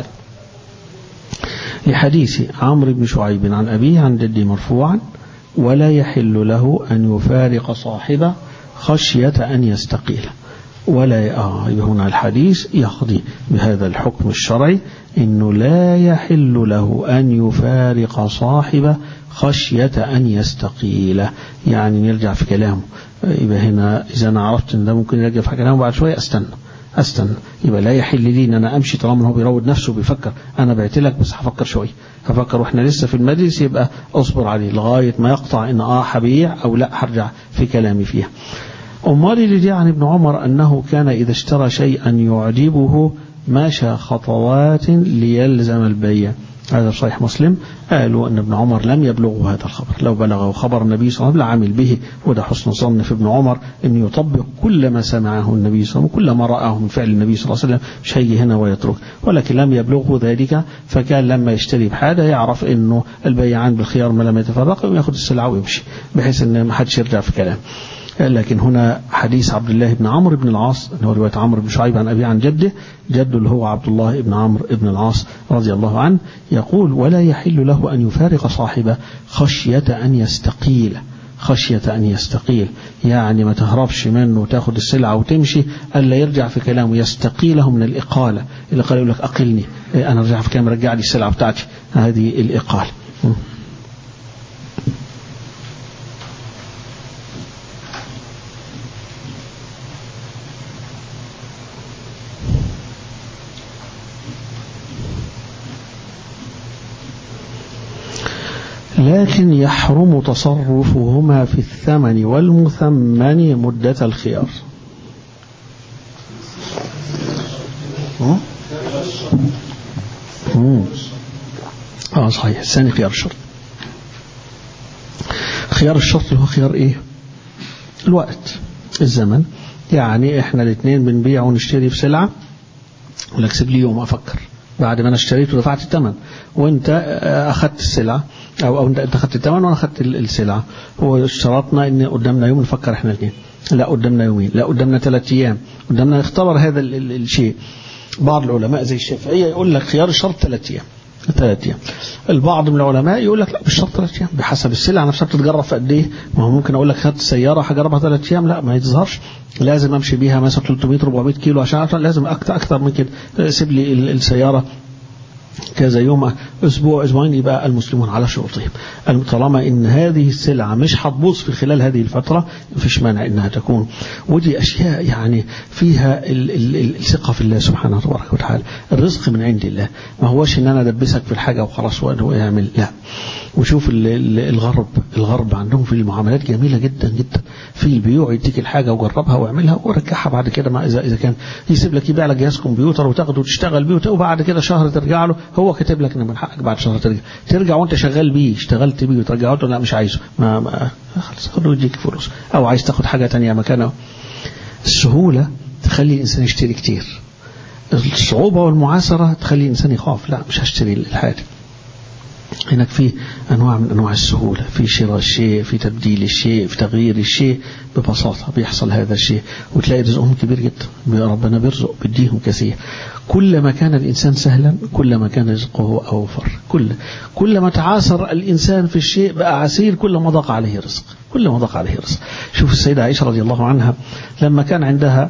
Speaker 1: لحديث عمرو بن شعيب عن أبيه عن جدي مرفوعا ولا يحل له أن يفارق صاحبه خشية أن يستقيل ولا آه هنا الحديث يقضي بهذا الحكم الشرعي إنه لا يحل له أن يفارق صاحبه خشية أن يستقيل يعني نرجع في كلامه يبقى هنا إذا أنا عرفت إن ده ممكن يرجع في كلامه بعد شوية أستنى استنى يبقى لا يحل لي ان انا امشي طالما هو بيروض نفسه بيفكر انا بعت لك بس هفكر شويه هفكر واحنا لسه في المجلس يبقى اصبر عليه لغايه ما يقطع ان اه هبيع او لا هرجع في كلامي فيها امال اللي جاء عن ابن عمر انه كان اذا اشترى شيئا يعجبه مشى خطوات ليلزم البيع هذا صحيح مسلم قالوا أن ابن عمر لم يبلغه هذا الخبر لو بلغه خبر النبي صلى الله عليه وسلم لعمل به وده حسن ظن في ابن عمر أن يطبق كل ما سمعه النبي صلى الله عليه وسلم وكل ما رآه من فعل النبي صلى الله عليه وسلم مش هيجي هنا ويترك ولكن لم يبلغه ذلك فكان لما يشتري بحاجة يعرف أنه البيعان بالخيار ما لم يتفرقوا وياخذ السلعة ويمشي بحيث أن ما حدش يرجع في كلام لكن هنا حديث عبد الله بن عمرو بن العاص هو رواية عمرو بن شعيب عن أبي عن جده جده اللي هو عبد الله بن عمرو بن العاص رضي الله عنه يقول ولا يحل له أن يفارق صاحبه خشية أن يستقيل خشية أن يستقيل يعني ما تهربش منه وتاخد السلعة وتمشي ألا يرجع في كلامه يستقيله من الإقالة اللي قال يقول لك أقلني أنا رجع في كلام رجع لي السلعة بتاعتي هذه الإقالة لكن يحرم تصرفهما في الثمن والمثمن مدة الخيار اه صحيح الثاني خيار الشرط خيار الشرط اللي هو خيار ايه الوقت الزمن يعني احنا الاثنين بنبيع ونشتري في سلعة ولا اكسب لي يوم افكر بعد ما انا اشتريت ودفعت الثمن وانت اخذت السلعه او او انت اخذت الثمن وانا اخذت السلعه واشترطنا ان قدامنا يوم نفكر احنا الاثنين لا قدامنا يومين لا قدامنا ثلاث ايام قدامنا نختبر هذا ال ال الشيء بعض العلماء زي الشافعيه يقول لك خيار الشرط ثلاث ايام ثلاث ايام البعض من العلماء يقول لك لا مش شرط ثلاث ايام بحسب السلعه نفسها بتتجرب في قد ايه ما هو ممكن اقول لك خدت سياره هجربها ثلاث ايام لا ما يتظهرش لازم امشي بيها مثلا 300 400 كيلو عشان لازم اكثر اكثر من كده سيب لي السياره كذا يوم أسبوع أسبوعين يبقى المسلمون على شروطهم طالما إن هذه السلعة مش هتبوظ في خلال هذه الفترة مفيش مانع إنها تكون ودي أشياء يعني فيها الثقة في الله سبحانه وتبارك وتعالى الرزق من عند الله ما هوش إن أنا أدبسك في الحاجة وخلاص وأنه يعمل لا وشوف الغرب الغرب عندهم في المعاملات جميلة جدا جدا في البيوع يديك الحاجة وجربها واعملها ورجعها بعد كده ما إذا إذا كان يسيب لك يبيع لك جهاز كمبيوتر وتاخده وتشتغل بيه وبعد كده شهر ترجع له هو كاتب لك ان من حقك بعد شهر ترجع ترجع وانت شغال بيه اشتغلت بيه وترجعه له لا مش عايزه ما, ما خلاص خده ويديك فلوس او عايز تاخد حاجة تانية مكانه السهولة تخلي الإنسان يشتري كتير الصعوبة والمعاصرة تخلي الإنسان يخاف لا مش هشتري الحاجة هناك في أنواع من أنواع السهولة في شراء الشيء في تبديل الشيء في تغيير الشيء ببساطة بيحصل هذا الشيء وتلاقي رزقهم كبير جدا ربنا بيرزق بيديهم كثير كلما كان الإنسان سهلا كلما كان رزقه أوفر كل كلما تعاصر الإنسان في الشيء بقى عسير كلما ضاق عليه رزق كلما ضاق عليه رزق شوف السيدة عائشة رضي الله عنها لما كان عندها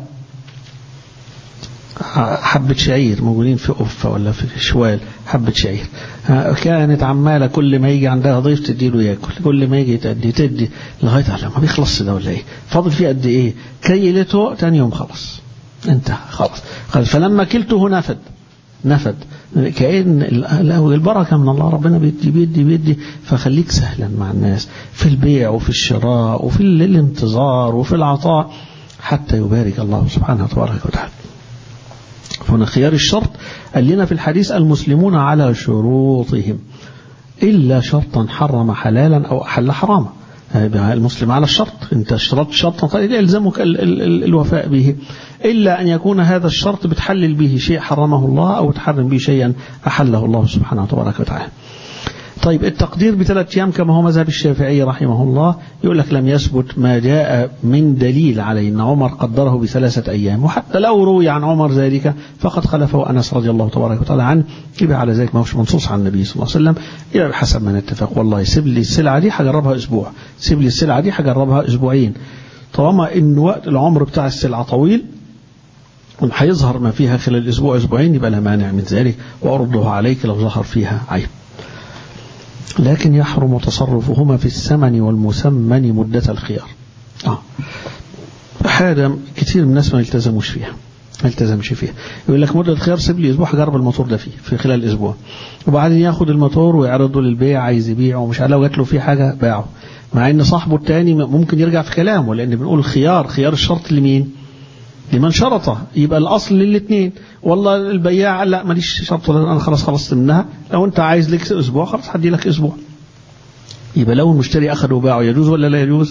Speaker 1: حبة شعير موجودين في أفة ولا في شوال حبة شعير كانت عمالة كل ما يجي عندها ضيف تديله ياكل كل ما يجي تدي تدي لغاية ما بيخلص ده ولا ايه فاضل فيه قد ايه كيلته تاني يوم خلص انتهى خلاص فلما كلته نفد نفد كأن البركة من الله ربنا بيدي بيدي بيدي فخليك سهلا مع الناس في البيع وفي الشراء وفي الانتظار وفي العطاء حتى يبارك الله سبحانه وتبارك وتعالى هنا خيار الشرط قال لنا في الحديث المسلمون على شروطهم إلا شرطا حرم حلالا أو أحل حراما المسلم على الشرط انت اشترطت شرطا يلزمك ال ال ال الوفاء به إلا أن يكون هذا الشرط بتحلل به شيء حرمه الله أو تحرم به شيئا أحله الله سبحانه وتبارك وتعالى طيب التقدير بثلاث أيام كما هو مذهب الشافعي رحمه الله يقول لك لم يثبت ما جاء من دليل عليه أن عمر قدره بثلاثة أيام وحتى لو روي عن عمر ذلك فقد خلفه أنس رضي الله تبارك وتعالى عنه يبقى على ذلك ما هوش منصوص عن النبي صلى الله عليه وسلم يبقى بحسب ما نتفق والله سيب لي السلعة دي هجربها أسبوع سيب لي السلعة دي هجربها أسبوعين طالما إن وقت العمر بتاع السلعة طويل هيظهر ما فيها خلال أسبوع أسبوعين يبقى لا مانع من ذلك وأرده عليك لو ظهر فيها عيب لكن يحرم تصرفهما في الثمن والمثمن مدة الخيار آه. هذا كثير من الناس ما يلتزموش فيها ما يلتزمش فيها يقول لك مدة الخيار سيب لي اسبوع هجرب الموتور ده فيه في خلال اسبوع وبعدين ياخد الموتور ويعرضه للبيع عايز يبيعه ومش عارف لو جات له فيه حاجه باعه مع ان صاحبه الثاني ممكن يرجع في كلامه لان بنقول خيار خيار الشرط لمين لمن شرطه يبقى الاصل للاثنين والله البياع لا ماليش شرط انا خلاص خلصت منها لو انت عايز لك اسبوع خلاص هدي لك اسبوع يبقى لو المشتري اخذ وباعه يجوز ولا لا يجوز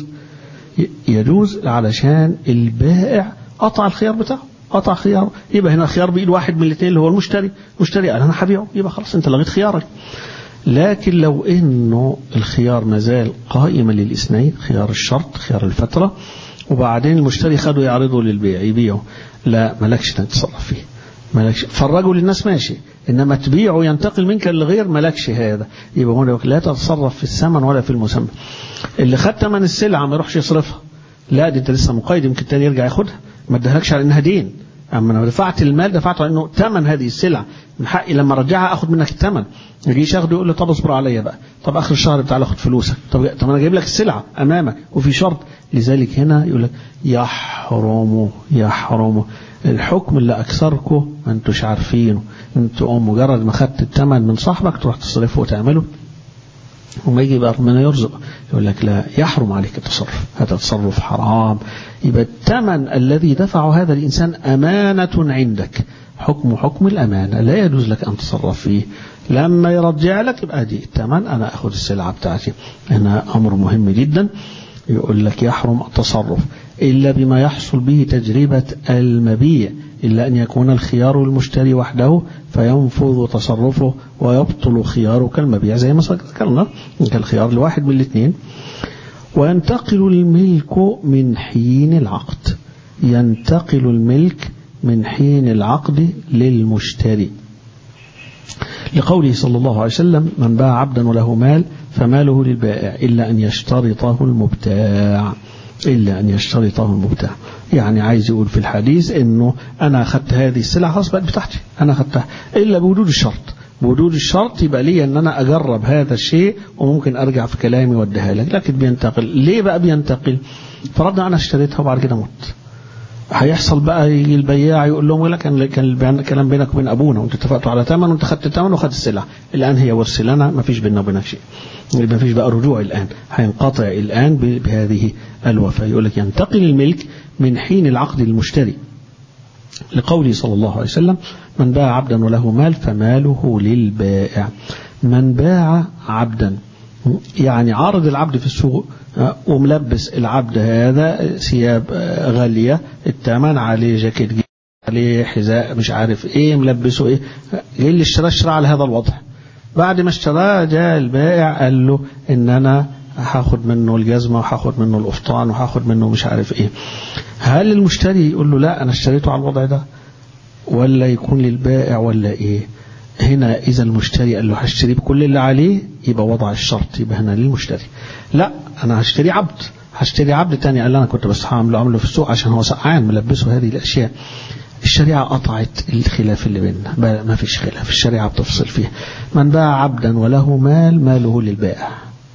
Speaker 1: يجوز علشان البائع قطع الخيار بتاعه قطع خيار يبقى هنا خيار بايد واحد من الاثنين اللي هو المشتري المشتري قال انا هبيعه يبقى خلاص انت لغيت خيارك لكن لو انه الخيار مازال قائما للاثنين خيار الشرط خيار الفتره وبعدين المشتري خده يعرضه للبيع يبيعه لا مالكش تتصرف فيه مالكش فرجه للناس ماشي انما تبيعه ينتقل منك لغير مالكش هذا يبقى هنا لا تتصرف في الثمن ولا في المسمى اللي خد ثمن السلعه ما يروحش يصرفها لا دي انت لسه مقيد يمكن تاني يرجع ياخدها ما ادهلكش على انها دين اما انا دفعت المال دفعته على انه ثمن هذه السلعه من حقي لما ارجعها اخد منك الثمن ما يجيش ياخده يقول له طب اصبر عليا بقى طب اخر الشهر تعالى اخد فلوسك طب طب انا جايب لك السلعه امامك وفي شرط لذلك هنا يقول لك يحرم يحرم الحكم اللي اكثركم ما انتوش عارفينه انتوا مجرد ما خدت الثمن من صاحبك تروح تصرفه وتعمله وما يجي بقى ربنا يرزق يقول لك لا يحرم عليك التصرف هذا تصرف حرام يبقى الثمن الذي دفعه هذا الإنسان أمانة عندك حكم حكم الأمانة لا يجوز لك أن تصرف فيه لما يرجع لك يبقى دي الثمن أنا أخذ السلعة بتاعتي هنا أمر مهم جدا يقول لك يحرم التصرف إلا بما يحصل به تجربة المبيع إلا أن يكون الخيار المشتري وحده فينفذ تصرفه ويبطل خياره كالمبيع زي ما ذكرنا كالخيار الواحد من الاثنين وينتقل الملك من حين العقد ينتقل الملك من حين العقد للمشتري لقوله صلى الله عليه وسلم من باع عبدا وله مال فماله للبائع إلا أن يشترطه المبتاع إلا أن يشترطه المبتاع يعني عايز يقول في الحديث أنه أنا أخذت هذه السلعة خلاص بقت بتاعتي أنا أخذتها إلا بوجود الشرط بوجود الشرط يبقى لي ان انا اجرب هذا الشيء وممكن ارجع في كلامي واديها لك لكن بينتقل ليه بقى بينتقل فرضنا انا اشتريتها وبعد كده مت هيحصل بقى يجي البياع يقول لهم لا كان كان الكلام بينك وبين ابونا وانت اتفقتوا على ثمن وانت خدت الثمن وخدت السلعه الان هي ورث لنا ما فيش بيننا وبينك شيء ما فيش بقى رجوع الان هينقطع الان بهذه الوفاه يقول لك ينتقل الملك من حين العقد المشتري لقوله صلى الله عليه وسلم من باع عبدا وله مال فماله للبائع من باع عبدا يعني عارض العبد في السوق وملبس العبد هذا ثياب غالية الثمن عليه جاكيت عليه حذاء مش عارف ايه ملبسه ايه جاي اللي اشتراه اشتراه على هذا الوضع بعد ما اشتراه جاء البائع قال له ان انا هاخد منه الجزمة وهاخد منه القفطان وهاخد منه مش عارف ايه هل المشتري يقول له لا انا اشتريته على الوضع ده ولا يكون للبائع ولا ايه هنا إذا المشتري قال له هشتري بكل اللي عليه يبقى وضع الشرط يبقى هنا للمشتري لا أنا هشتري عبد هشتري عبد تاني قال أنا كنت بس هعمله عمله في السوق عشان هو سقعان ملبسه هذه الأشياء الشريعة قطعت الخلاف اللي بيننا ما فيش خلاف الشريعة بتفصل فيه من باع عبدا وله مال ماله للبائع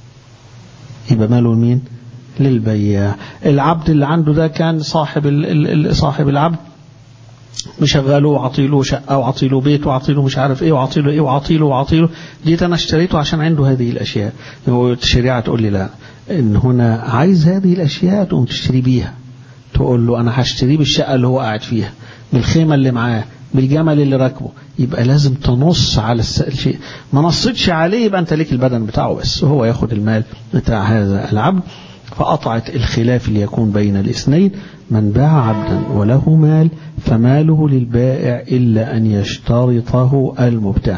Speaker 1: يبقى ماله لمين للبياع العبد اللي عنده ده كان صاحب ال صاحب العبد مشغله وعطيله شقة وعطيله بيت وعطيله مش عارف ايه وعطيله ايه وعطيله وعطيله ديت انا اشتريته عشان عنده هذه الاشياء الشريعة تقول لي لا ان هنا عايز هذه الاشياء تقوم تشتري بيها تقول له انا هشتريه بالشقة اللي هو قاعد فيها بالخيمة اللي معاه بالجمل اللي راكبه يبقى لازم تنص على الشيء ما نصتش عليه يبقى انت ليك البدن بتاعه بس وهو ياخد المال بتاع هذا العبد فقطعت الخلاف اللي يكون بين الاثنين من باع عبدا وله مال فماله للبائع إلا أن يشترطه المبتاع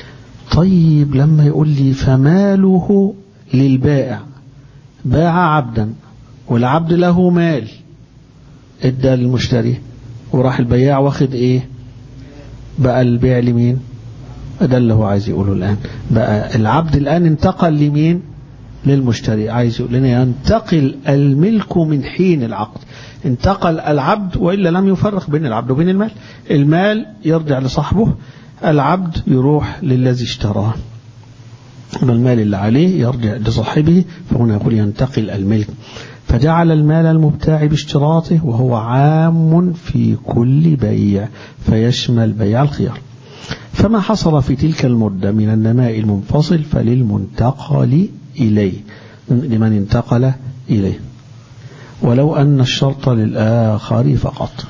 Speaker 1: طيب لما يقول لي فماله للبائع باع عبدا والعبد له مال ادى للمشتري وراح البياع واخد ايه بقى البيع لمين ده اللي هو عايز يقوله الآن بقى العبد الآن انتقل لمين للمشتري عايز يقول لنا ينتقل الملك من حين العقد انتقل العبد وإلا لم يفرق بين العبد وبين المال المال يرجع لصاحبه العبد يروح للذي اشتراه المال اللي عليه يرجع لصاحبه فهنا يقول ينتقل الملك فجعل المال المبتاع باشتراطه وهو عام في كل بيع فيشمل بيع الخيار فما حصل في تلك المدة من النماء المنفصل فللمنتقل إليه لمن انتقل إليه ولو أن الشرط للآخر فقط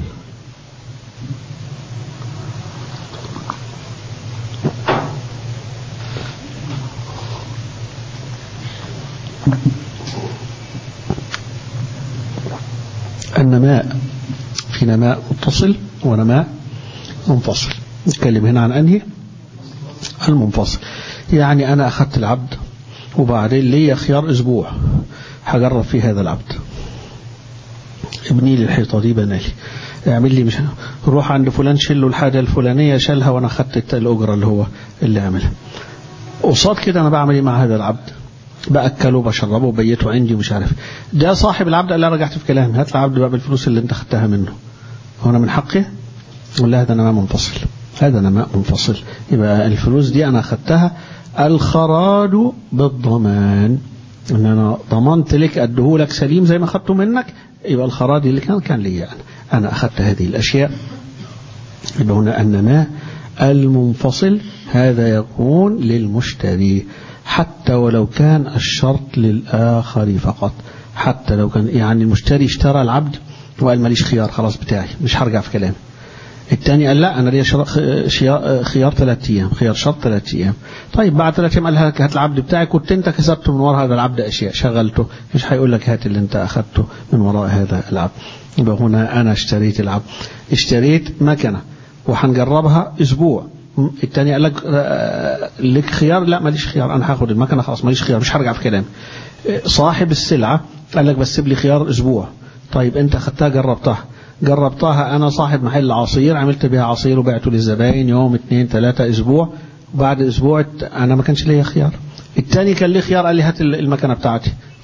Speaker 1: النماء في نماء متصل ونماء منفصل نتكلم هنا عن أنهي المنفصل يعني أنا أخذت العبد وبعدين لي خيار أسبوع هجرب فيه هذا العبد ابني لي الحيطة دي بنالي اعمل لي مش روح عند فلان شيل له الحاجة الفلانية شالها وانا خدت الأجرة اللي هو اللي عملها قصاد كده انا بعمل ايه مع هذا العبد باكله بشربه وبيته عندي ومش عارف ده صاحب العبد قال لي رجعت في كلامي هات العبد بقى بالفلوس اللي انت خدتها منه هنا من حقي ولا هذا نماء منفصل هذا نماء منفصل يبقى الفلوس دي انا خدتها الخراج بالضمان ان انا ضمنت لك اديهولك سليم زي ما اخدته منك يبقى الخراج اللي كان كان لي يعني انا اخدت هذه الاشياء يبقى هنا النماء المنفصل هذا يكون للمشتري حتى ولو كان الشرط للآخر فقط حتى لو كان يعني المشتري اشترى العبد وقال ماليش خيار خلاص بتاعي مش هرجع في كلامي الثاني قال لا انا ليا خيار ثلاث ايام خيار شرط ثلاث ايام طيب بعد ثلاث ايام قال لك هات العبد بتاعك كنت انت كسبت من وراء هذا العبد اشياء شغلته مش هيقول لك هات اللي انت اخذته من وراء هذا العبد يبقى هنا انا اشتريت العبد اشتريت مكنه وهنجربها اسبوع الثاني قال لك لك خيار لا ماليش خيار انا هاخد المكنه خلاص ماليش خيار مش هرجع في كلامي صاحب السلعه قال لك بس سيب لي خيار اسبوع طيب انت خدتها جربتها جربتها انا صاحب محل عصير عملت بها عصير وبعته للزباين يوم اثنين ثلاثة اسبوع بعد اسبوع انا ما كانش ليا خيار الثاني كان ليه خيار قال لي هات المكنه بتاعتي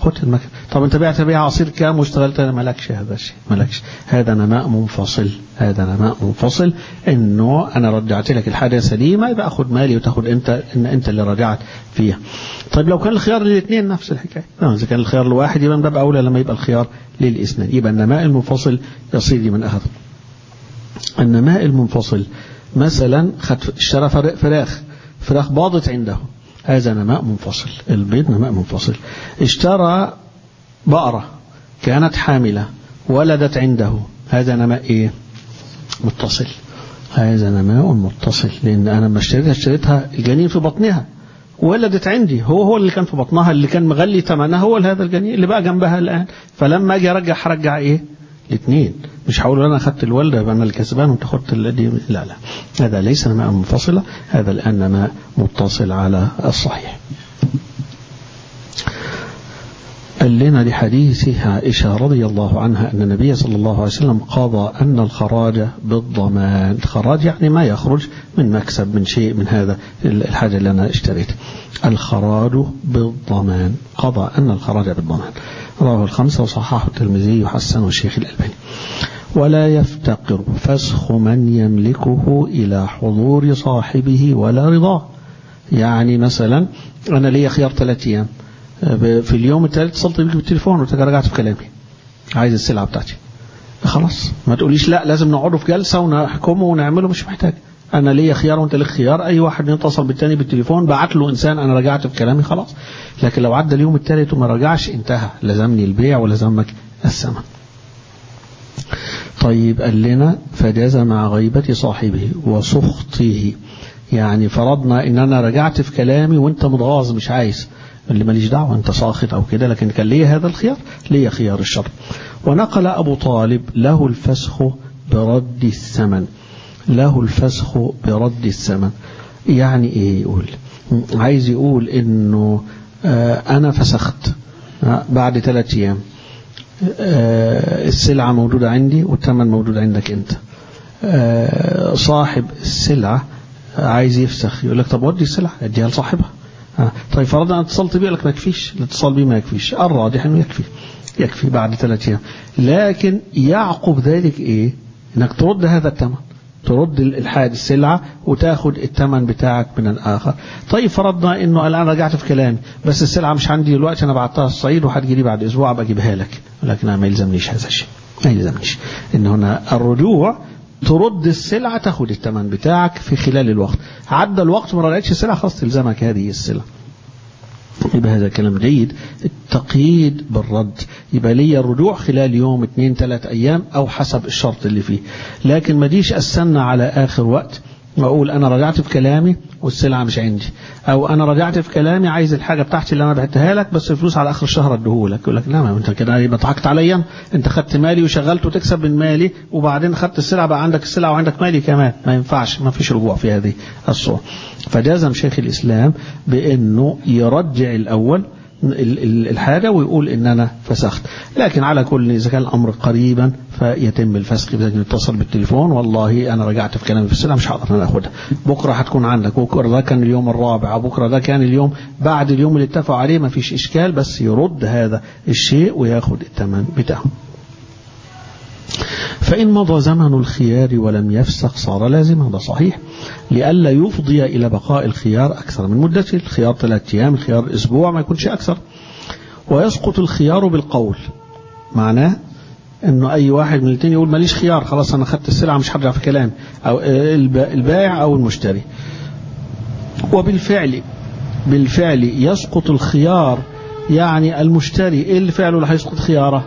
Speaker 1: خد المكنة طب انت بعت بيها عصير كام واشتغلت انا مالكش هذا الشيء مالكش هذا نماء منفصل هذا نماء منفصل انه انا رجعت لك الحاجة سليمة يبقى اخد مالي وتاخد انت ان انت اللي رجعت فيها طيب لو كان الخيار للاثنين نفس الحكاية اذا كان الخيار لواحد يبقى من باب اولى لما يبقى الخيار للاثنين يبقى النماء المنفصل يصير لمن اخذ النماء المنفصل مثلا خد اشترى فراخ فراخ باضت عنده هذا نماء منفصل البيض نماء منفصل اشترى بقرة كانت حاملة ولدت عنده هذا نماء ايه متصل هذا نماء متصل لان انا لما اشتريتها اشتريتها الجنين في بطنها ولدت عندي هو هو اللي كان في بطنها اللي كان مغلي ثمنها هو هذا الجنين اللي بقى جنبها الان فلما اجي ارجع هرجع ايه الاثنين مش هقول انا اخذت الوالده يبقى انا الكسبان وانت خدت دي لا لا هذا ليس نماء منفصله هذا الان نماء متصل على الصحيح قال لنا لحديث عائشة رضي الله عنها أن النبي صلى الله عليه وسلم قضى أن الخراج بالضمان الخراج يعني ما يخرج من مكسب من شيء من هذا الحاجة اللي أنا اشتريتها الخراج بالضمان قضى أن الخراج بالضمان رواه الخمسة وصححه الترمذي وحسنه الشيخ الألباني ولا يفتقر فسخ من يملكه إلى حضور صاحبه ولا رضاه يعني مثلا أنا لي خيار ثلاثة أيام في اليوم الثالث اتصلت بيك بالتليفون وقلت رجعت في كلامي عايز السلعة بتاعتي خلاص ما تقوليش لا لازم نقعدوا في جلسة ونحكمه ونعمله مش محتاج انا ليا خيار وانت لك خيار اي واحد يتصل بالتاني بالتليفون بعت له انسان انا رجعت في كلامي خلاص لكن لو عدى اليوم الثالث وما رجعش انتهى لزمني البيع ولزمك الثمن طيب قال لنا فجاز مع غيبة صاحبه وسخطه يعني فرضنا ان انا رجعت في كلامي وانت متغاظ مش عايز اللي ماليش دعوة انت ساخط او كده لكن كان ليه هذا الخيار ليه خيار الشر ونقل ابو طالب له الفسخ برد الثمن له الفسخ برد الثمن يعني ايه يقول عايز يقول انه آه انا فسخت آه بعد ثلاث ايام آه السلعة موجودة عندي والثمن موجود عندك انت صاحب السلعة عايز يفسخ يقول لك طب ودي السلعة اديها لصاحبها طيب فرضنا ان اتصلت بيه لك ما يكفيش الاتصال بيه ما يكفيش الراجح انه يكفي يكفي بعد ثلاث ايام لكن يعقب ذلك ايه انك ترد هذا الثمن ترد الحاد السلعة وتاخد الثمن بتاعك من الآخر طيب فرضنا انه الآن رجعت في كلامي بس السلعة مش عندي دلوقتي أنا بعتها الصعيد وهتجي لي بعد أسبوع أبقى أجيبها لك لكن أنا ما يلزمنيش هذا الشيء ما يلزمنيش إن هنا الرجوع ترد السلعة تاخد الثمن بتاعك في خلال الوقت عدى الوقت ما رجعتش السلعة خلاص تلزمك هذه السلعة يبقى هذا كلام جيد التقييد بالرد يبقى لي الرجوع خلال يوم اثنين ثلاث أيام أو حسب الشرط اللي فيه لكن ما ديش أستنى على آخر وقت وأقول أنا رجعت في كلامي والسلعة مش عندي أو أنا رجعت في كلامي عايز الحاجة بتاعتي اللي أنا بعتها لك بس الفلوس على آخر الشهر أديهولك يقول لك لا ما أنت كده يبقى ضحكت عليا أنت خدت مالي وشغلت وتكسب من مالي وبعدين خدت السلعة بقى عندك السلعة وعندك مالي كمان ما ينفعش ما فيش رجوع في هذه الصورة فجازم شيخ الإسلام بأنه يرجع الأول الحاجة ويقول إن أنا فسخت لكن على كل إذا كان الأمر قريبا فيتم الفسخ بذلك يتصل بالتليفون والله أنا رجعت في كلامي في السلعة مش هقدر أنا أخدها بكرة هتكون عندك بكرة ده كان اليوم الرابع بكرة ده كان اليوم بعد اليوم اللي اتفقوا عليه ما فيش إشكال بس يرد هذا الشيء وياخد الثمن بتاعه فإن مضى زمن الخيار ولم يفسخ صار لازما ده صحيح لئلا يفضي إلى بقاء الخيار أكثر من مدته الخيار ثلاثة أيام الخيار أسبوع ما يكونش أكثر ويسقط الخيار بالقول معناه انه اي واحد من الاثنين يقول ماليش خيار خلاص انا خدت السلعه مش هرجع في كلام او البائع او المشتري وبالفعل بالفعل يسقط الخيار يعني المشتري ايه اللي فعله اللي هيسقط خياره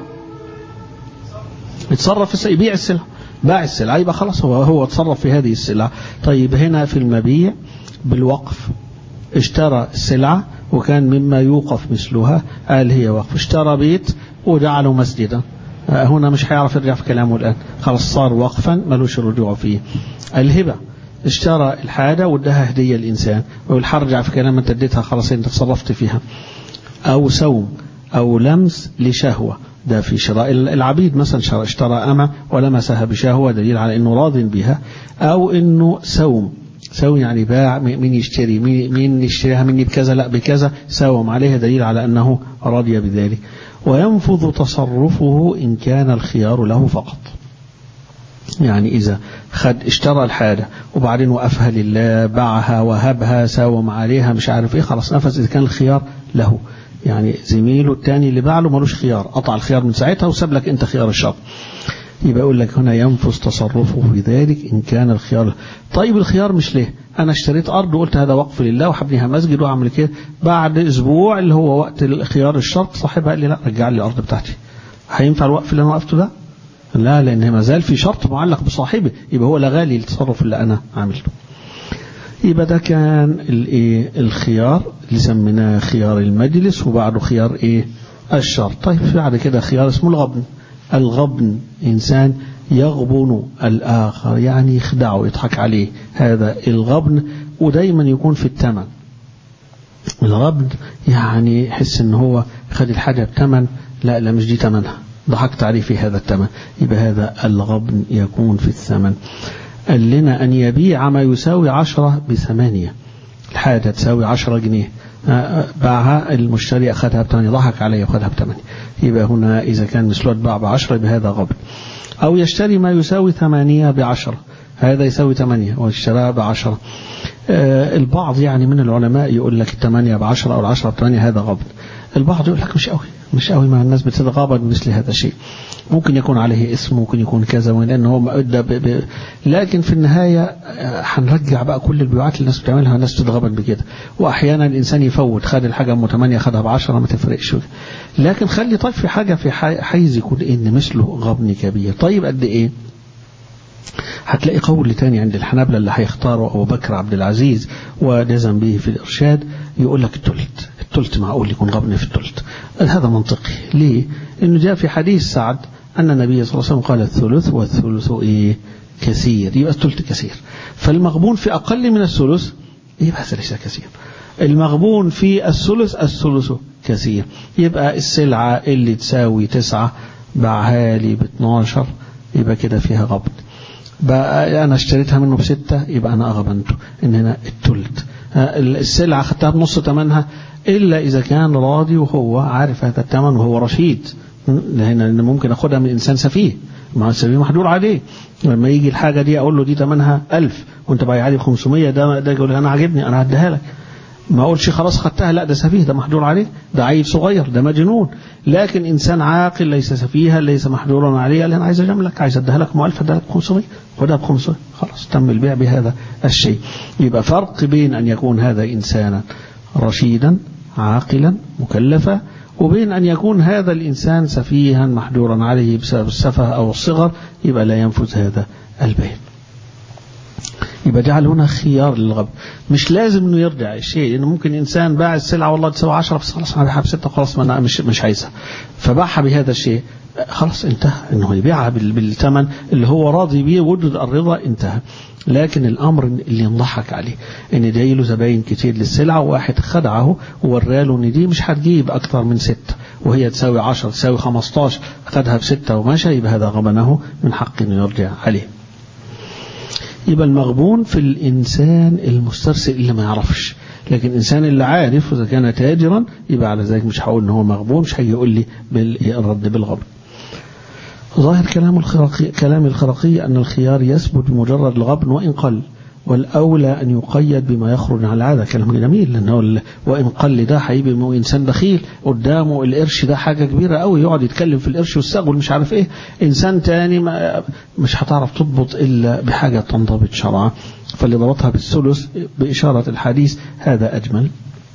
Speaker 1: يتصرف في يبيع السلعة باع السلعة يبقى خلاص هو هو تصرف في هذه السلعة طيب هنا في المبيع بالوقف اشترى السلعة وكان مما يوقف مثلها قال هي وقف اشترى بيت وجعله مسجدا هنا مش هيعرف يرجع في كلامه الآن خلاص صار وقفا ملوش الرجوع فيه الهبة اشترى الحاجة وادها هدية الإنسان ويقول هرجع في كلام انت اديتها خلاص انت تصرفت فيها أو سوم أو لمس لشهوة ده في شراء العبيد مثلا اشترى أمة ولمسها بشهوة دليل على أنه راض بها أو أنه سوم ساوي يعني باع مين يشتري مين, مين يشتريها مني بكذا لا بكذا ساوم عليها دليل على أنه رضي بذلك وينفذ تصرفه إن كان الخيار له فقط يعني إذا خد اشترى الحاجة وبعدين وقفها لله باعها وهبها ساوم عليها مش عارف ايه خلاص نفذ إذا كان الخيار له يعني زميله التاني اللي باع له ملوش خيار قطع الخيار من ساعتها وساب لك انت خيار الشر يبقى يقول لك هنا ينفذ تصرفه في ذلك إن كان الخيار طيب الخيار مش ليه أنا اشتريت أرض وقلت هذا وقف لله وحبنيها مسجد وأعمل كده بعد أسبوع اللي هو وقت خيار الشرط صاحبها قال لي لا رجع لي الأرض بتاعتي هينفع الوقف اللي أنا وقفته ده لا لأن ما زال في شرط معلق بصاحبه يبقى هو لغى لي التصرف اللي أنا عملته يبقى ده كان الايه الخيار اللي سميناه خيار المجلس وبعده خيار ايه الشرط طيب بعد كده خيار اسمه الغبن الغبن إنسان يغبن الآخر يعني يخدعه يضحك عليه هذا الغبن ودايما يكون في الثمن الغبن يعني يحس ان هو خد الحاجة بثمن لا لا مش دي ثمنها ضحكت عليه في هذا الثمن يبقى هذا الغبن يكون في الثمن قال لنا أن يبيع ما يساوي عشرة بثمانية الحاجة تساوي عشرة جنيه باعها المشتري أخذها بثمانية ضحك عليه وأخذها بثمانية يبقى هنا إذا كان مثله اتباع بعشرة بهذا غبن أو يشتري ما يساوي ثمانية بعشرة هذا يساوي ثمانية واشتراها بعشرة آه البعض يعني من العلماء يقول لك الثمانية بعشرة أو العشرة بثمانية هذا غبن البعض يقول لك مش قوي مش قوي مع الناس بتتغابن بمثل هذا الشيء ممكن يكون عليه اسم ممكن يكون كذا لأن هو مؤدى ب... ب... لكن في النهاية هنرجع بقى كل البيوعات اللي الناس بتعملها الناس تتغبن بكده وأحيانا الإنسان يفوت خد الحاجة أم 8 خدها ب 10 ما تفرقش لكن خلي طيب في حاجة في حيز يكون إن مثله غبن كبير طيب قد إيه هتلاقي قول تاني عند الحنابلة اللي هيختاروا أبو بكر عبد العزيز ونزم به في الإرشاد يقول لك التلت التلت معقول يكون غبن في التلت هذا منطقي ليه؟ إنه جاء في حديث سعد أن النبي صلى الله عليه وسلم قال الثلث والثلث إيه كثير يبقى الثلث كثير فالمغبون في أقل من الثلث يبقى هذا ليس كثير المغبون في الثلث الثلث كثير يبقى السلعة اللي تساوي تسعة باعها لي ب 12 يبقى كده فيها غبن بقى أنا اشتريتها منه بستة يبقى أنا أغبنته إن هنا الثلث السلعة خدتها بنص ثمنها إلا إذا كان راضي وهو عارف هذا الثمن وهو رشيد لأن ممكن أخدها من إنسان سفيه مع السفيه محدود عليه لما يجي الحاجة دي أقول له دي ثمنها 1000 وأنت بايعها لي ب 500 ده ده يقول أنا عاجبني أنا هديها لك ما أقولش خلاص خدتها لا ده سفيه ده محدود عليه ده عيل صغير ده مجنون لكن إنسان عاقل ليس سفيها ليس محدورا عليه قال أنا عايز أجاملك عايز أديها لك 1000 أديها لك ب 500 خدها ب 500 خلاص تم البيع بهذا الشيء يبقى فرق بين أن يكون هذا إنسانا رشيدا عاقلا مكلفا وبين أن يكون هذا الإنسان سفيها محدورا عليه بسبب السفه أو الصغر يبقى لا ينفذ هذا البيع يبقى جعل هنا خيار للغب مش لازم انه يرجع الشيء لانه ممكن انسان باع السلعه والله تساوي 10 بس خلاص انا باعها بسته خلاص ما انا مش مش عايزها فباعها بهذا الشيء خلاص انتهى انه يبيعها بالثمن اللي هو راضي بيه وجد الرضا انتهى لكن الامر اللي ينضحك عليه ان جاي له زباين كتير للسلعه وواحد خدعه ووراله ان دي مش هتجيب اكتر من ستة وهي تساوي 10 تساوي 15 خدها بستة ومشى يبقى هذا غبنه من حق انه يرجع عليه يبقى المغبون في الإنسان المسترسل اللي ما يعرفش لكن الإنسان اللي عارف إذا كان تاجرا يبقى على ذلك مش هقول إن هو مغبون مش هيقول لي بالرد بالغبن ظاهر كلام الخرقي كلام الخرقي أن الخيار يثبت بمجرد الغبن وإن قل والأولى أن يقيد بما يخرج عن العادة كلام جميل لأنه وإن قل ده هيبقى إنه إنسان بخيل قدامه القرش ده حاجة كبيرة قوي يقعد يتكلم في القرش والسقل مش عارف إيه إنسان تاني ما مش هتعرف تضبط إلا بحاجة تنضبط شرعا فاللي ضبطها بالثلث بإشارة الحديث هذا أجمل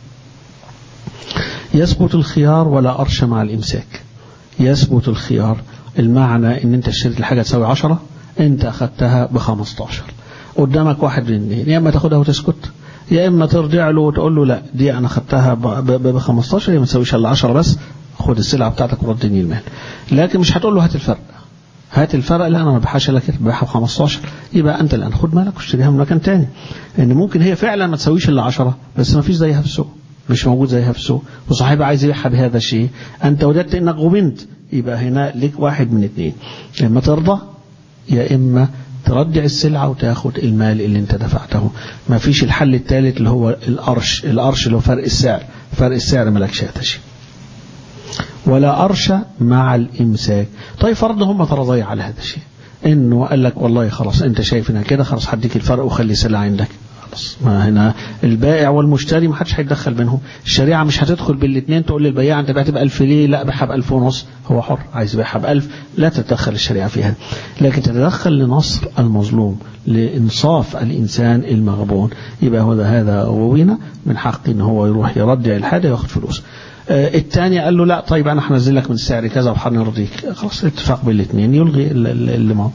Speaker 1: يثبت الخيار ولا أرش مع الإمساك يثبت الخيار المعنى ان انت اشتريت الحاجة تساوي عشرة انت اخدتها بخمستاشر قدامك واحد من اثنين يا اما تاخدها وتسكت يا اما ترجع له وتقول له لا دي انا خدتها ب 15 هي ما تساويش الا 10 بس خد السلعه بتاعتك وردني المال لكن مش هتقول له هات الفرق هات الفرق لا انا ما بحاش لك ببيعها ب 15 يبقى انت الان خد مالك واشتريها من مكان تاني لان ممكن هي فعلا ما تساويش الا 10 بس ما فيش زيها في السوق مش موجود زيها في السوق وصاحبها عايز يبيعها بهذا الشيء انت وجدت انك غبنت يبقى هنا لك واحد من اثنين اما ترضى يا اما ترجع السلعة وتاخد المال اللي انت دفعته ما فيش الحل الثالث اللي هو القرش القرش اللي هو فرق السعر فرق السعر ملكش شيء ولا أرش مع الإمساك طيب فرض هم ترضي على هذا الشيء إنه قال لك والله خلاص أنت شايف إنها كده خلاص هديك الفرق وخلي السلعة عندك خلاص ما هنا البائع والمشتري ما حدش هيتدخل بينهم الشريعة مش هتدخل بالاثنين تقول للبياع أنت بعت ب 1000 ليه لا بيعها ب 1000 ونص هو حر عايز يبيعها ب 1000 لا تتدخل الشريعة فيها لكن تتدخل لنصر المظلوم لإنصاف الإنسان المغبون يبقى هو هذا ووينا من حق إن هو يروح يرجع الحاجة وياخد فلوس الثاني قال له لا طيب انا هنزل لك من السعر كذا وهنرضيك خلاص اتفاق بين الاثنين يلغي اللي ماضي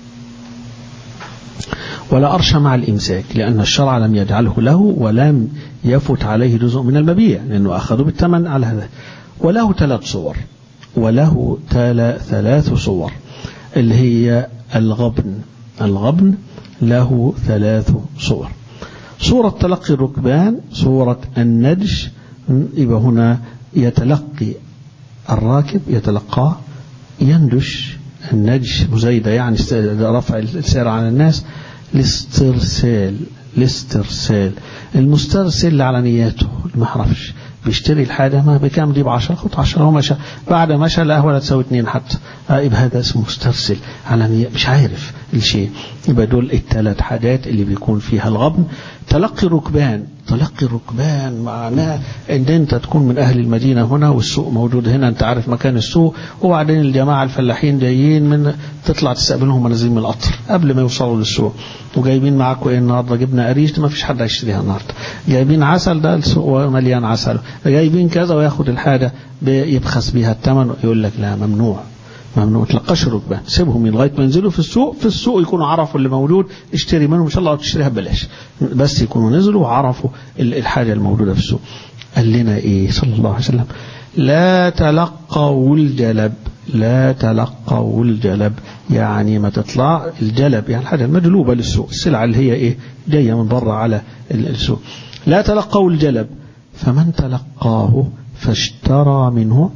Speaker 1: ولا أرش مع الإمساك لأن الشرع لم يجعله له ولم يفت عليه جزء من المبيع لأنه أخذوا بالثمن على هذا وله ثلاث صور وله ثلاث صور اللي هي الغبن الغبن له ثلاث صور صورة تلقي الركبان صورة الندش يبقى هنا يتلقي الراكب يتلقاه يندش النجش مزايدة يعني رفع السعر على الناس الاسترسال الاسترسال المسترسل اللي على نياته ما يعرفش بيشتري الحاجة ما بكام دي ب 10 خد 10 هو مشى بعد مشى لا ولا تساوي اثنين حتى آه يبقى هذا اسمه مسترسل على نية مش عارف الشيء يبقى دول الثلاث حاجات اللي بيكون فيها الغبن تلقي الركبان تلقي الركبان معناه ان انت تكون من اهل المدينه هنا والسوق موجود هنا انت عارف مكان السوق وبعدين الجماعه الفلاحين جايين من تطلع تستقبلهم منازلين من القطر قبل ما يوصلوا للسوق وجايبين معاكم ايه النهارده جبنا قريش ما فيش حد هيشتريها النهارده جايبين عسل ده السوق مليان عسل جايبين كذا وياخد الحاجه يبخس بيها الثمن يقول لك لا ممنوع ممنوع تلقاش الركبان سيبهم لغايه ما ينزلوا في السوق في السوق يكونوا عرفوا اللي موجود اشتري منهم ان شاء الله تشتريها ببلاش بس يكونوا نزلوا وعرفوا الحاجه الموجوده في السوق قال لنا ايه صلى الله عليه وسلم لا تلقوا الجلب لا تلقوا الجلب يعني ما تطلع الجلب يعني الحاجه المجلوبه للسوق السلعه اللي هي ايه جايه من بره على السوق لا تلقوا الجلب فمن تلقاه فاشترى منه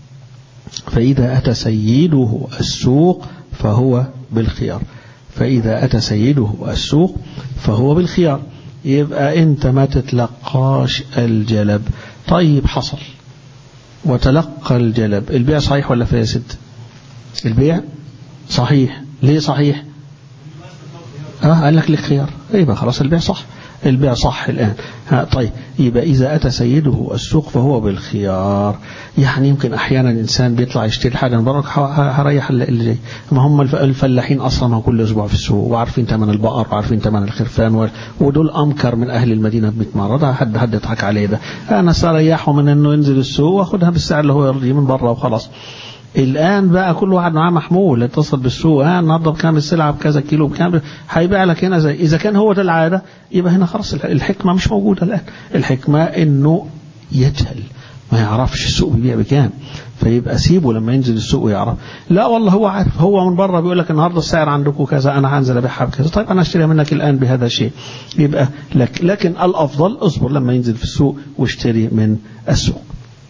Speaker 1: فإذا أتى سيده السوق فهو بالخيار فإذا أتى سيده السوق فهو بالخيار يبقى أنت ما تتلقاش الجلب طيب حصل وتلقى الجلب البيع صحيح ولا فاسد البيع صحيح ليه صحيح اه قال لك لك خيار يبقى خلاص البيع صح البيع صح الآن ها طيب يبقى إذا أتى سيده السوق فهو بالخيار يعني يمكن أحيانا الإنسان بيطلع يشتري حاجة من بره هريح اللي جاي ما هم الفلاحين أصلا كل أسبوع في السوق وعارفين ثمن البقر وعارفين ثمن الخرفان ودول أمكر من أهل المدينة ب 100 مرة ده حد حد يضحك عليه ده أنا سريحه من إنه ينزل السوق وآخدها بالسعر اللي هو يرضيه من بره وخلاص الآن بقى كل واحد معاه محمول اتصل بالسوق ها النهارده بكام السلعة بكذا كيلو بكام هيبيع لك هنا زي إذا كان هو ده العادة يبقى هنا خلاص الحكمة مش موجودة الآن الحكمة إنه يجهل ما يعرفش السوق بيبيع بكام فيبقى سيبه لما ينزل السوق ويعرف لا والله هو عارف هو من بره بيقول لك النهارده السعر عندكم كذا انا هنزل ابيعها بكذا طيب انا اشتريها منك الان بهذا الشيء يبقى لك لكن الافضل اصبر لما ينزل في السوق واشتري من السوق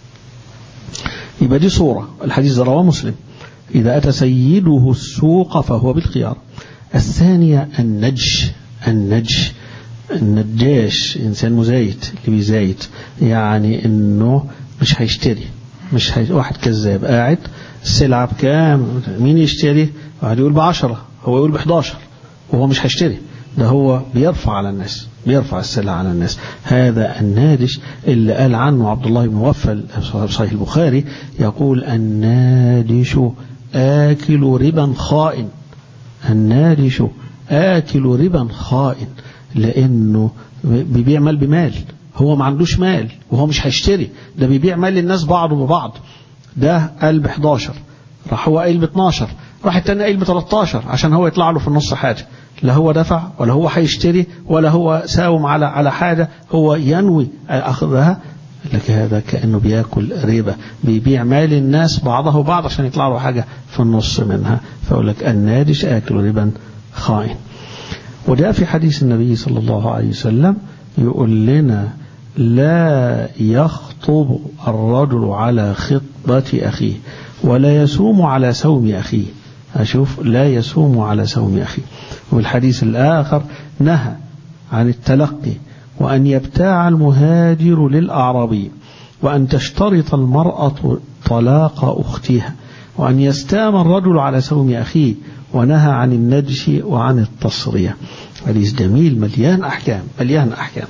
Speaker 1: يبقى دي صورة الحديث رواه مسلم إذا أتى سيده السوق فهو بالخيار الثانية النج النج النجاش إنسان مزايت اللي بيزايت يعني إنه مش هيشتري مش هي... واحد كذاب قاعد السلعة بكام مين يشتري واحد يقول بعشرة هو يقول بحداشر وهو مش هيشتري ده هو بيرفع على الناس بيرفع السلع على الناس هذا النادش اللي قال عنه عبد الله بن مغفل صحيح البخاري يقول النادش آكل ربا خائن النادش آكل ربا خائن لأنه بيبيع مال بمال هو ما عندوش مال وهو مش هيشتري ده بيبيع مال الناس بعضه ببعض ده قال ب 11 راح هو قايل ب 12 راح التاني قايل ب 13 عشان هو يطلع له في النص حاجه لا هو دفع ولا هو هيشتري ولا هو ساوم على على حاجه هو ينوي اخذها لك هذا كانه بياكل ربا بيبيع مال الناس بعضه بعض عشان يطلع له حاجه في النص منها فيقول لك النادش اكل ربا خائن وده في حديث النبي صلى الله عليه وسلم يقول لنا لا يخطب الرجل على خطبة أخيه ولا يسوم على سوم أخيه أشوف لا يسوم على سوم أخيه والحديث الآخر نهى عن التلقي وأن يبتاع المهاجر للأعرابي وأن تشترط المرأة طلاق أختها وأن يستام الرجل على سوم أخيه ونهى عن النجش وعن التصرية حديث جميل مليان أحكام مليان أحكام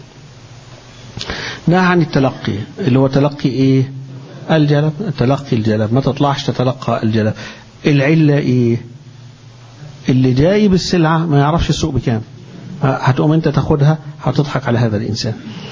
Speaker 1: نهى عن التلقي اللي هو تلقي إيه الجلب تلقي الجلب ما تطلعش تتلقى الجلب العلة إيه اللي جاي بالسلعة ما يعرفش السوق بكام هتقوم انت تاخدها هتضحك على هذا الإنسان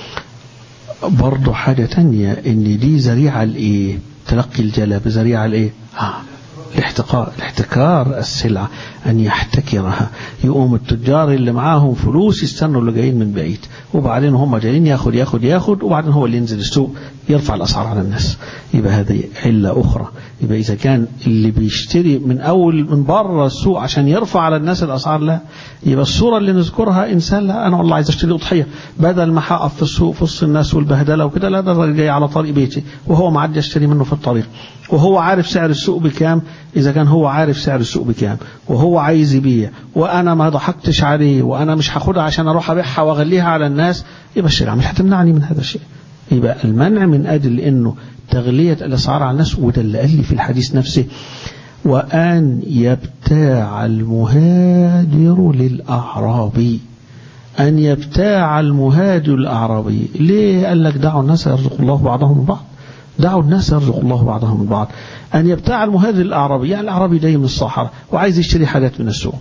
Speaker 1: برضه حاجة تانية ان دي ذريعة لايه تلقي الجلب ذريعة لايه آه. الاحتقار الاحتكار السلعة أن يحتكرها يقوم التجار اللي معاهم فلوس يستنوا اللي جايين من بعيد وبعدين هم جايين ياخد ياخد ياخد وبعدين هو اللي ينزل السوق يرفع الأسعار على الناس يبقى هذه علة أخرى يبقى إذا كان اللي بيشتري من أول من بره السوق عشان يرفع على الناس الأسعار لا يبقى الصورة اللي نذكرها إنسان لا أنا والله عايز أشتري أضحية بدل ما هقف في السوق في وسط الناس والبهدلة وكده لا ده الراجل جاي على طريق بيتي وهو معدي يشتري منه في الطريق وهو عارف سعر السوق بكام إذا كان هو عارف سعر السوق بكام وهو عايز يبيع وأنا ما ضحكتش عليه وأنا مش هاخدها عشان أروح أبيعها وأغليها على الناس يبقى الشريعة مش هتمنعني من هذا الشيء يبقى المنع من أجل أنه تغلية الأسعار على الناس وده اللي قال لي في الحديث نفسه وأن يبتاع المهاجر للأعرابي أن يبتاع المهاجر الأعرابي ليه قال لك دعوا الناس يرزق الله بعضهم من بعض دعوا الناس يرزق الله بعضهم من بعض أن يبتاع المهاجر الأعرابي يعني الأعرابي جاي من الصحراء وعايز يشتري حاجات من السوق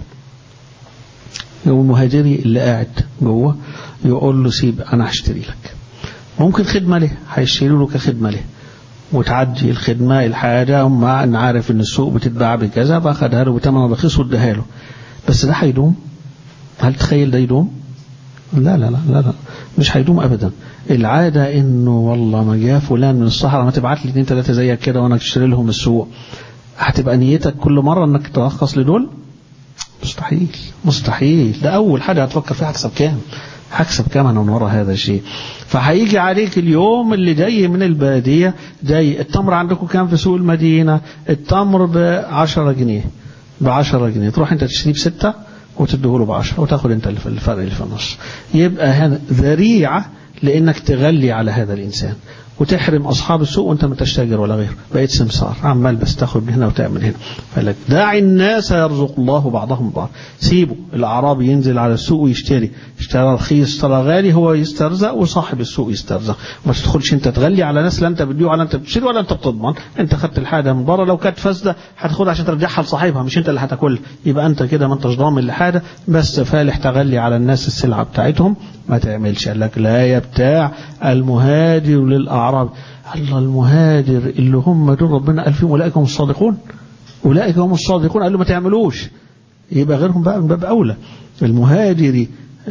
Speaker 1: المهاجري اللي قاعد جوه يقول له سيب أنا هشتري لك ممكن خدمة له هيشتري له كخدمة له وتعدي الخدمة الحاجة مع أن عارف أن السوق بتتباع بكذا فأخدها له بثمن رخيص واداها له بس ده هيدوم هل تخيل ده يدوم لا لا لا لا, لا. مش هيدوم أبدا العادة إنه والله ما جاء فلان من الصحراء ما تبعت لي اتنين تلاتة زيك كده وأنا أشتري لهم السوق هتبقى نيتك كل مرة إنك ترخص لدول مستحيل مستحيل ده أول حاجة هتفكر فيها هكسب كام هكسب كام أنا من ورا هذا الشيء فهيجي عليك اليوم اللي جاي من البادية جاي التمر عندكم كام في سوق المدينة التمر بعشرة جنيه بعشرة جنيه تروح انت تشتري بستة وتديه له بعشرة وتاخد انت الفرق اللي في النص يبقى هذا ذريعة لانك تغلي على هذا الانسان وتحرم اصحاب السوق وانت ما تشتاجر ولا غيره بقيت سمسار عمال بس تاخد من هنا وتعمل هنا فلك داعي الناس يرزق الله بعضهم بعض سيبه الاعرابي ينزل على السوق ويشتري اشترى رخيص اشترى غالي هو يسترزق وصاحب السوق يسترزق ما تدخلش انت تغلي على ناس لا انت بتبيع ولا انت بتشتري ولا انت بتضمن انت خدت الحاجه من بره لو كانت فاسده هتاخدها عشان ترجعها لصاحبها مش انت اللي هتاكلها يبقى انت كده ما انتش ضامن لحاجه بس فالح تغلي على الناس السلعه بتاعتهم ما تعملش قال لك لا يبتاع المهاجر للاعراب الله المهاجر اللي هم دول ربنا قال فيهم اولئك هم الصادقون اولئك هم الصادقون قال له ما تعملوش يبقى غيرهم بقى من باب اولى المهاجر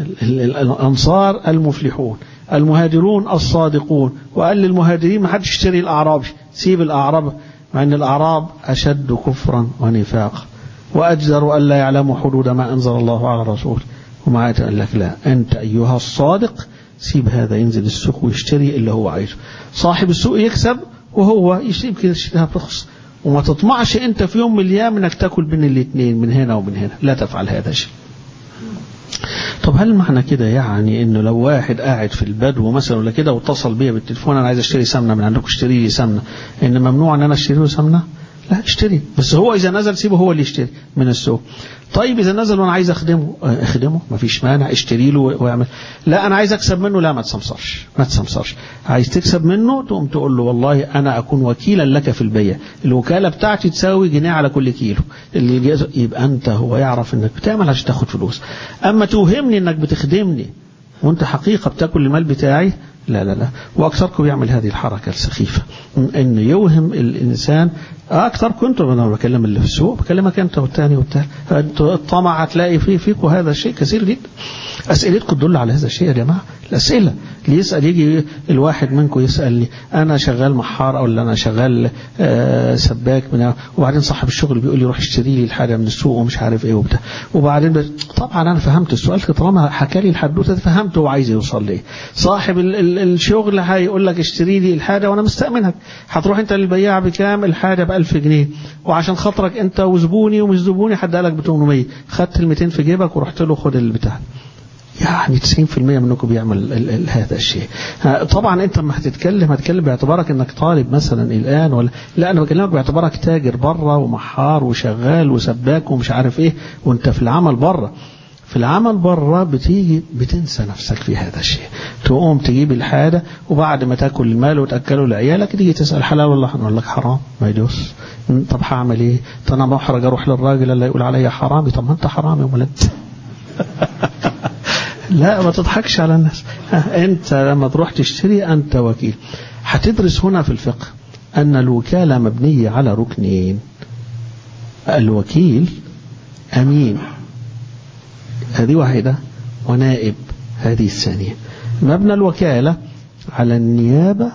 Speaker 1: الانصار المفلحون المهاجرون الصادقون وقال للمهاجرين ما حدش يشتري الاعراب سيب الاعراب مع ان الاعراب اشد كفرا ونفاقا واجدر الا يعلموا حدود ما انزل الله على الرسول ومع قال لك لا انت ايها الصادق سيب هذا ينزل السوق ويشتري اللي هو عايزه صاحب السوق يكسب وهو يشتري كده يشتريها برخص وما تطمعش انت في يوم من الايام انك تاكل بين الاثنين من هنا ومن هنا لا تفعل هذا الشيء طب هل معنى كده يعني انه لو واحد قاعد في البدو مثلا ولا كده واتصل بيا بالتليفون انا عايز اشتري سمنه من عندكم اشتري لي سمنه ان ممنوع ان انا اشتري له سمنه لا اشتري بس هو اذا نزل سيبه هو اللي يشتري من السوق طيب اذا نزل وانا عايز اخدمه اخدمه مفيش مانع اشتري له ويعمل لا انا عايز اكسب منه لا ما تسمسرش ما تسمسرش عايز تكسب منه تقوم تقول له والله انا اكون وكيلا لك في البيع الوكاله بتاعتي تساوي جنيه على كل كيلو اللي يبقى انت هو يعرف انك بتعمل عشان تاخد فلوس اما توهمني انك بتخدمني وانت حقيقه بتاكل المال بتاعي لا لا لا واكثركم يعمل هذه الحركه السخيفه ان يوهم الانسان اكثركم انتم انا بكلم اللي في السوق بكلمك انت والثاني والثالث الطمع هتلاقي فيه فيكم هذا الشيء كثير جدا اسئلتكم تدل على هذا الشيء يا جماعه الأسئلة اللي يسأل يجي الواحد منكم يسأل لي أنا شغال محار أو أنا شغال آه سباك من وبعدين صاحب الشغل بيقول لي روح اشتري لي الحاجة من السوق ومش عارف إيه وبتاع وبعدين ب... طبعا أنا فهمت السؤال طالما حكى لي الحدوتة فهمت هو عايز يوصل ليه صاحب ال ال الشغل هيقول لك اشتري لي الحاجة وأنا مستأمنك هتروح أنت للبياع بكام الحاجة ب 1000 جنيه وعشان خاطرك أنت وزبوني ومش زبوني هديها لك ب 800 خدت ال 200 في جيبك ورحت له خد البتاع يعني 90% منكم بيعمل ال ال هذا الشيء طبعا انت لما هتتكلم هتتكلم باعتبارك انك طالب مثلا الان ولا لا انا بكلمك باعتبارك تاجر بره ومحار وشغال وسباك ومش عارف ايه وانت في العمل بره في العمل بره بتيجي بتنسى نفسك في هذا الشيء تقوم تجيب الحاجة وبعد ما تاكل المال وتأكله لعيالك تيجي تسأل حلال ولا هنقول لك حرام ما يجوز طب هعمل ايه طب انا محرج اروح للراجل اللي يقول عليا حرامي طب ما انت حرامي ولا انت لا ما تضحكش على الناس انت لما تروح تشتري انت وكيل هتدرس هنا في الفقه ان الوكالة مبنية على ركنين الوكيل امين هذه واحدة ونائب هذه الثانية مبنى الوكالة على النيابة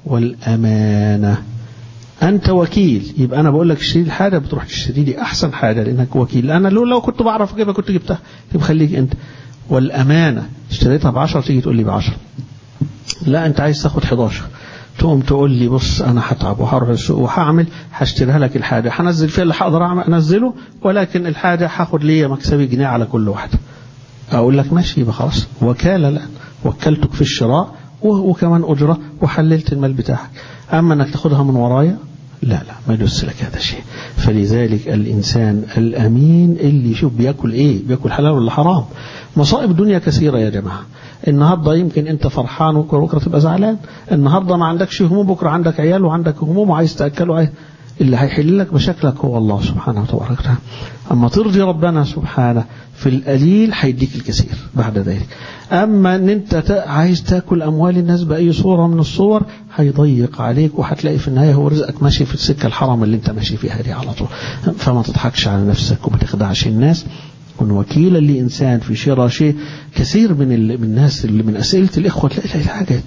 Speaker 1: والأمانة أنت وكيل يبقى أنا بقول لك اشتري الحاجة بتروح تشتري لي أحسن حاجة لأنك وكيل أنا لو لو كنت بعرف أجيبها كنت جبتها يبقى خليك أنت والأمانة اشتريتها بعشرة تيجي تقول لي بعشرة لا أنت عايز تاخد 11 تقوم تقول لي بص أنا هتعب وهروح السوق وهعمل هشتريها لك الحاجة هنزل فيها اللي هقدر أنزله ولكن الحاجة هاخد ليا مكسبي جنيه على كل واحدة أقول لك ماشي يبقى خلاص وكالة الآن وكلتك في الشراء وكمان أجرة وحللت المال بتاعك أما أنك تاخدها من ورايا لا لا ما يدوس لك هذا الشيء فلذلك الإنسان الأمين اللي يشوف بياكل إيه بياكل حلال ولا حرام مصائب الدنيا كثيرة يا جماعة النهاردة يمكن أنت فرحان وبكرة بكرة تبقى زعلان النهاردة ما عندكش هموم بكرة عندك عيال وعندك هموم وعايز تأكله عايز اللي هيحل لك مشاكلك هو الله سبحانه وتبارك وتعالى أما ترضي ربنا سبحانه في القليل هيديك الكثير بعد ذلك أما أن أنت عايز تاكل أموال الناس بأي صورة من الصور هيضيق عليك وهتلاقي في النهاية هو رزقك ماشي في السكة الحرام اللي أنت ماشي فيها دي على طول فما تضحكش على نفسك وما تخدعش الناس كن وكيلا لإنسان في شراء شيء كثير من من الناس اللي من أسئلة الإخوة تلاقي حاجة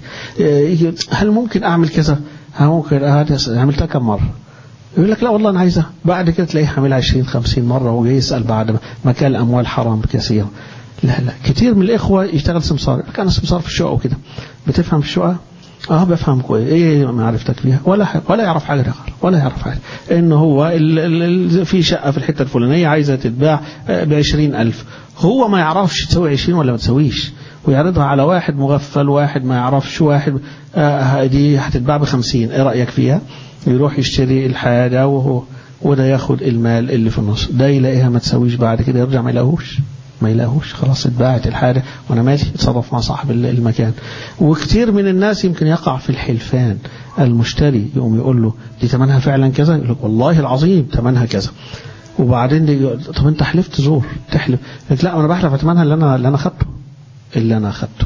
Speaker 1: هل ممكن أعمل كذا؟ هل ممكن عملتها كم مرة؟ يقول لك لا والله انا عايزها بعد كده تلاقيه عاملها 20 50 مره وجاي يسال بعد ما كان الاموال حرام كثيره لا لا كتير من الاخوه يشتغل سمسار كان سمسار في الشقه وكده بتفهم في الشقه اه بفهم كويس ايه معرفتك فيها ولا حاجة ولا يعرف حاجه اخر ولا يعرف حاجه ان هو ال ال في شقه في الحته الفلانيه عايزه تتباع ب 20000 هو ما يعرفش تسوي 20 ولا ما تسويش ويعرضها على واحد مغفل واحد ما يعرفش واحد آه دي هتتباع ب 50 ايه رايك فيها يروح يشتري الحاجة وهو وده ياخد المال اللي في النص ده يلاقيها ما تسويش بعد كده يرجع ما يلاقوش ما يلاقوش خلاص اتباعت الحاجة وانا مالي اتصرف مع صاحب المكان وكتير من الناس يمكن يقع في الحلفان المشتري يقوم يقول له دي ثمنها فعلا كذا يقول لك والله العظيم ثمنها كذا وبعدين دي طب انت حلفت زور تحلف لك لا انا بحلف على ثمنها اللي انا اللي انا خدته اللي انا خدته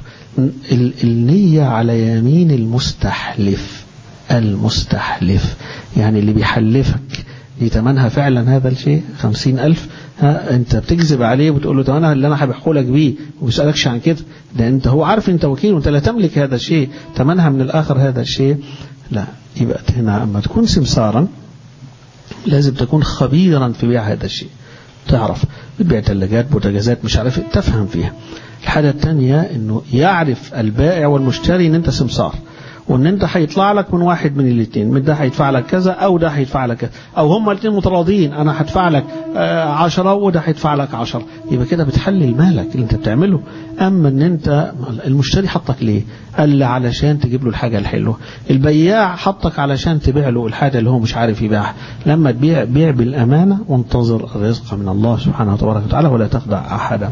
Speaker 1: النية على يمين المستحلف المستحلف يعني اللي بيحلفك دي تمنها فعلا هذا الشيء خمسين ألف ها أنت بتكذب عليه وتقول له تمنها اللي أنا هبيحه لك بيه وما بيسألكش عن كده ده أنت هو عارف أنت وكيل وأنت لا تملك هذا الشيء تمنها من الآخر هذا الشيء لا يبقى هنا أما تكون سمسارا لازم تكون خبيرا في بيع هذا الشيء تعرف بتبيع ثلاجات بوتاجازات مش عارف تفهم فيها الحاجة الثانية انه يعرف البائع والمشتري ان انت سمسار وان انت هيطلع لك من واحد من الاثنين من ده هيدفع لك كذا او ده هيدفع لك كذا او هما الاثنين متراضيين انا هدفع لك عشرة وده هيدفع لك عشرة يبقى كده بتحلل مالك اللي انت بتعمله اما ان انت المشتري حطك ليه قال لي علشان تجيب له الحاجة الحلوة البياع حطك علشان تبيع له الحاجة اللي هو مش عارف يبيعها لما تبيع بيع بالامانة وانتظر الرزق من الله سبحانه وتبارك وتعالى ولا تخدع احدا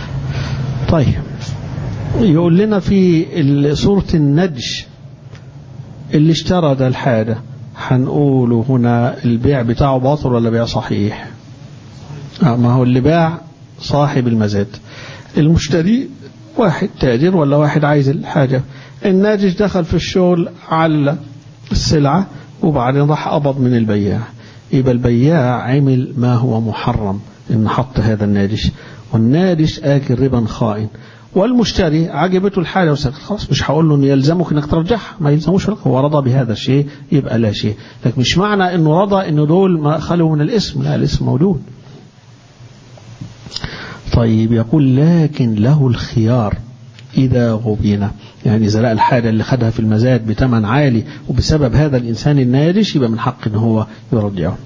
Speaker 1: طيب يقول لنا في سورة النجش اللي اشترى ده الحاجة هنقوله هنا البيع بتاعه باطل ولا بيع صحيح ما هو اللي باع صاحب المزاد المشتري واحد تاجر ولا واحد عايز الحاجة الناجش دخل في الشغل على السلعة وبعدين راح قبض من البياع يبقى البياع عمل ما هو محرم ان حط هذا الناجش والناجش آكل ربا خائن والمشتري عجبته الحالة وسكت خلاص مش هقول له ان يلزمك انك ترجعها ما يلزموش هو رضى بهذا الشيء يبقى لا شيء لكن مش معنى انه رضى انه دول ما خلوا من الاسم لا الاسم موجود طيب يقول لكن له الخيار إذا غبن يعني إذا لقى الحاجة اللي خدها في المزاد بثمن عالي وبسبب هذا الإنسان النادش يبقى من حق إن هو يرجعه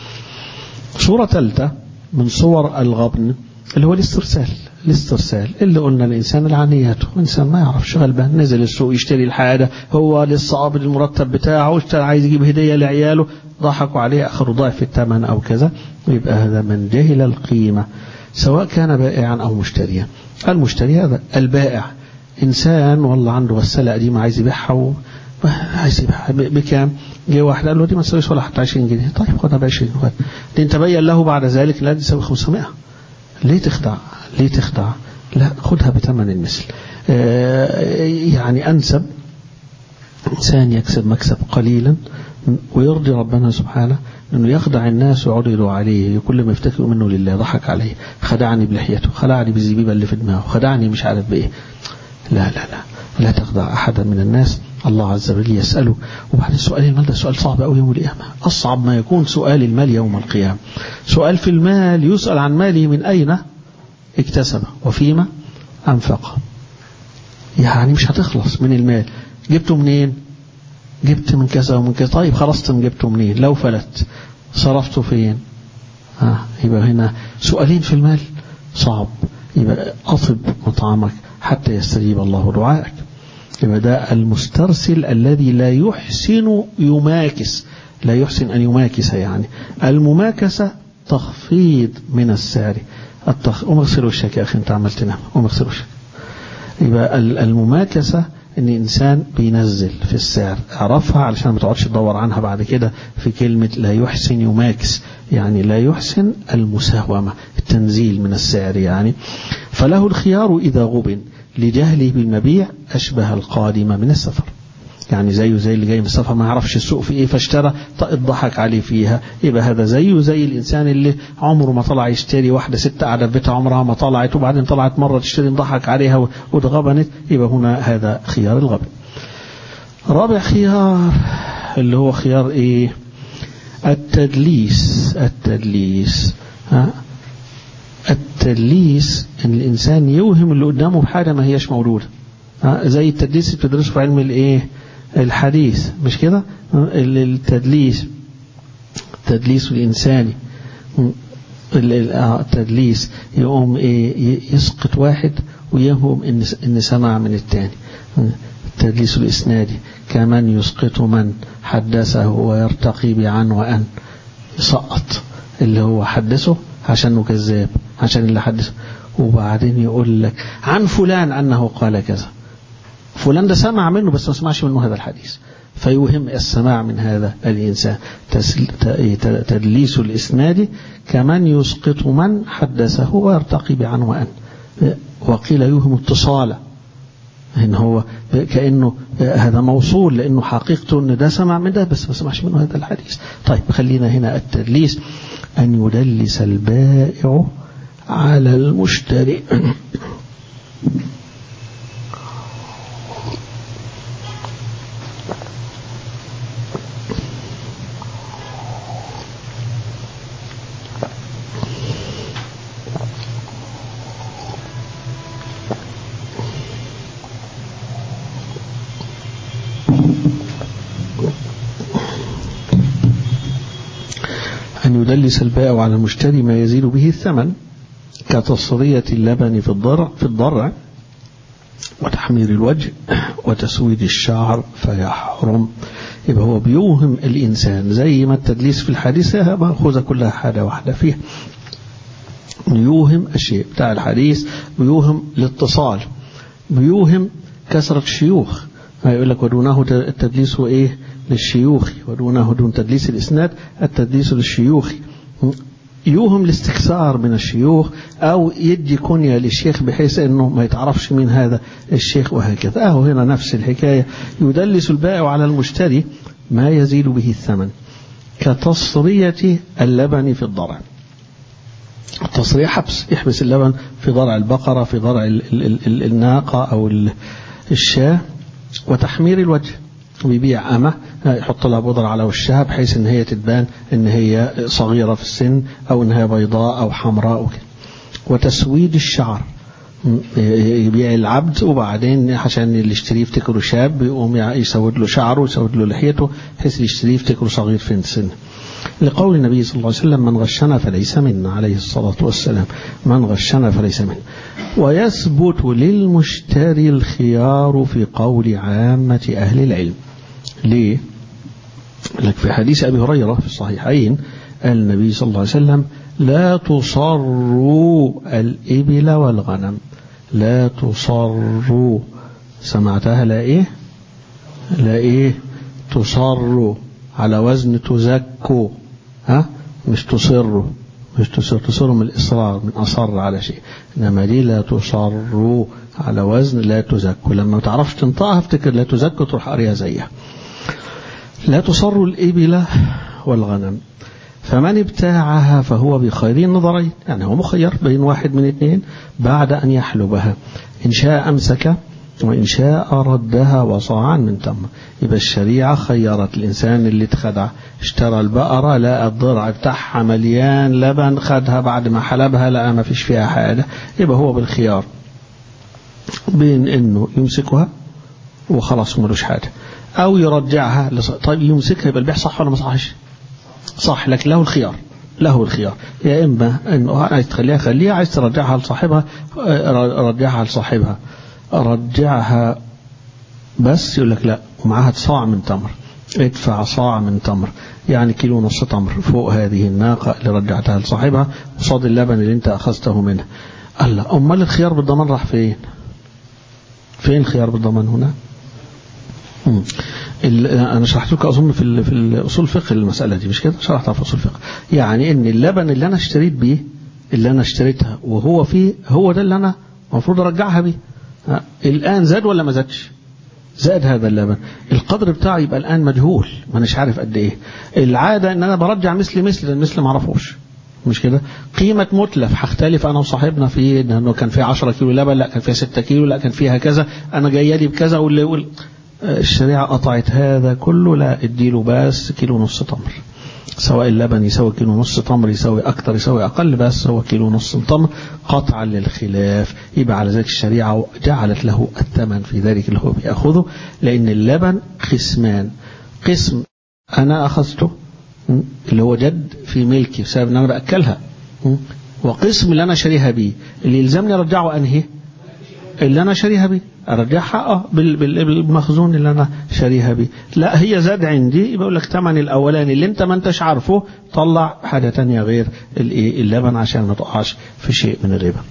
Speaker 1: صورة ثالثة من صور الغبن اللي هو الاسترسال الاسترسال اللي قلنا الإنسان العنياته إنسان ما يعرفش غلبان نزل السوق يشتري الحاجة هو لسه قابض المرتب بتاعه اشترى عايز يجيب هدية لعياله ضحكوا عليه أخروا ضعف الثمن أو كذا يبقى هذا من جهل القيمة سواء كان بائعا أو مشتريا المشتري هذا البائع إنسان والله عنده غسالة قديمة عايز يبيعها و... عايز يبيعها بكام؟ جه واحد قال له دي ما تساويش ولا حتى 20 جنيه طيب خدها ب 20 خد دي انت بين له بعد ذلك لا دي تساوي 500 ليه تخدع؟ ليه تخدع؟ لا خدها بثمن المثل آه يعني أنسب إنسان يكسب مكسب قليلا ويرضي ربنا سبحانه انه يخدع الناس ويعرضوا عليه كل ما يفتكروا منه لله ضحك عليه خدعني بلحيته خدعني بالزبيبه اللي في دماغه خدعني مش عارف بايه لا لا لا لا تخدع احدا من الناس الله عز وجل يساله وبعدين سؤال المال ده سؤال صعب قوي يوم القيامه اصعب ما يكون سؤال المال يوم القيامه سؤال في المال يسال عن ماله من اين اكتسبه وفيما انفقه يعني مش هتخلص من المال جبته منين جبت من كذا ومن كذا طيب خلاص جبته منين لو فلت صرفته فين آه يبقى هنا سؤالين في المال صعب يبقى أطب مطعمك حتى يستجيب الله دعائك يبقى ده المسترسل الذي لا يحسن يماكس لا يحسن أن يماكس يعني المماكسة تخفيض من السعر التخ... قوم اغسل وشك يا أخي أنت عمال تنام قوم اغسل وشك يبقى المماكسة ان انسان بينزل في السعر اعرفها علشان ما تقعدش تدور عنها بعد كده في كلمة لا يحسن يماكس يعني لا يحسن المساومة التنزيل من السعر يعني فله الخيار إذا غبن لجهله بالمبيع أشبه القادم من السفر يعني زيه زي اللي جاي من السفر ما يعرفش السوق في ايه فاشترى اتضحك عليه فيها يبقى هذا زيه زي الانسان اللي عمره ما طلع يشتري واحده ست قاعده في بيتها عمرها ما طلعت وبعدين طلعت مره تشتري انضحك عليها واتغبنت يبقى هنا هذا خيار الغبن. رابع خيار اللي هو خيار ايه؟ التدليس التدليس ها التدليس ان الانسان يوهم اللي قدامه بحاجه ما هيش موجوده زي التدليس اللي بتدرسه في علم الايه الحديث مش كده التدليس التدليس الانساني التدليس يقوم ايه يسقط واحد ويهم ان ان سمع من الثاني التدليس الاسنادي كمن يسقط من حدثه ويرتقي بعن وان يسقط اللي هو حدثه عشانه كذاب عشان اللي حدثه وبعدين يقول لك عن فلان انه قال كذا فلان ده سمع منه بس ما سمعش منه هذا الحديث فيوهم السماع من هذا الإنسان تدليس الإسناد كمن يسقط من حدثه ويرتقي بعن وأن وقيل يوهم اتصاله إن هو كأنه هذا موصول لأنه حقيقته أن ده سمع من ده بس ما سمعش منه هذا الحديث طيب خلينا هنا التدليس أن يدلس البائع على المشتري أن يدلس البائع على المشتري ما يزيد به الثمن كتصرية اللبن في الضرع في الضرع وتحمير الوجه وتسويد الشعر فيحرم يبقى هو بيوهم الإنسان زي ما التدليس في الحديث مأخوذة كلها حاجة واحدة فيها يوهم الشيء بتاع الحديث بيوهم الاتصال بيوهم كثرة شيوخ يقول لك ودونه التدليس ايه للشيوخ ودونه دون تدليس الإسناد التدليس للشيوخ يوهم الاستكثار من الشيوخ أو يدي كنية للشيخ بحيث أنه ما يتعرفش مين هذا الشيخ وهكذا أهو هنا نفس الحكاية يدلس البائع على المشتري ما يزيد به الثمن كتصرية اللبن في الضرع التصريع حبس يحبس اللبن في ضرع البقرة في ضرع ال ال ال الناقة أو الشاة وتحمير الوجه ويبيع أمة يحط لها بودرة على وشها بحيث ان هي تتبان ان هي صغيرة في السن او ان هي بيضاء او حمراء وكده وتسويد الشعر يبيع العبد وبعدين عشان اللي يشتريه يفتكره شاب يقوم يسود له شعره ويسود له لحيته بحيث اللي يشتريه يفتكره صغير في السن لقول النبي صلى الله عليه وسلم من غشنا فليس منا عليه الصلاة والسلام من غشنا فليس منا ويثبت للمشتري الخيار في قول عامة أهل العلم ليه لك في حديث أبي هريرة في الصحيحين قال النبي صلى الله عليه وسلم لا تصروا الإبل والغنم لا تصروا سمعتها لا إيه لا إيه تصروا على وزن تزكوا ها مش تصروا مش تصر تصروا من الإصرار من أصر على شيء إنما دي لا تصروا على وزن لا تزكوا لما ما تعرفش تنطقها افتكر لا تزكوا تروح قاريها زيها لا تصر الإبل والغنم فمن ابتاعها فهو بخير النظرين يعني هو مخير بين واحد من اثنين بعد أن يحلبها إن شاء أمسك وإن شاء ردها وصاعا من تمر يبقى الشريعة خيرت الإنسان اللي اتخدع اشترى البقرة لقى الضرع بتاعها مليان لبن خدها بعد ما حلبها لقى ما فيش فيها حاجة يبقى هو بالخيار بين انه يمسكها وخلاص ملوش حاجة او يرجعها لص... طيب يمسكها يبقى البيع صح ولا ما صحش صح لكن له الخيار له الخيار يا اما انه عايز تخليها خليها عايز ترجعها لصاحبها رجعها لصاحبها رجعها بس يقول لك لا ومعاها صاع من تمر ادفع صاع من تمر يعني كيلو ونص تمر فوق هذه الناقة اللي رجعتها لصاحبها قصاد اللبن اللي انت أخذته منها الله أمال الخيار بالضمان راح فين فين الخيار بالضمان هنا انا شرحت لكم اظن في في الاصول الفقه المساله دي مش كده شرحتها في اصول الفقه يعني ان اللبن اللي انا اشتريت بيه اللي انا اشتريتها وهو فيه هو ده اللي انا المفروض ارجعها بيه الان زاد ولا ما زادش زاد هذا اللبن القدر بتاعه يبقى الان مجهول ما اناش عارف قد ايه العاده ان انا برجع مثل مثل المثل ما اعرفوش مش كده قيمة متلف هختلف أنا وصاحبنا في إنه كان فيها 10 كيلو لبن لا كان فيها 6 كيلو لا كان فيها كذا أنا جاية لي بكذا واللي يقول الشريعة قطعت هذا كله لا اديله بس كيلو نص تمر سواء اللبن يساوي كيلو نص تمر يساوي أكتر يساوي أقل بس هو كيلو نص تمر قطعا للخلاف يبقى على ذلك الشريعة جعلت له الثمن في ذلك اللي هو بيأخذه لأن اللبن قسمان قسم أنا أخذته اللي هو جد في ملكي بسبب ان انا باكلها وقسم اللي انا شاريها بيه اللي يلزمني ارجعه انهي اللي انا شاريها بيه ارجعها اه بالمخزون اللي انا شاريها بيه لا هي زاد عندي يبقى لك ثمن الاولاني اللي انت ما انتش عارفه طلع حاجه تانية غير اللبن عشان ما تقعش في شيء من الربا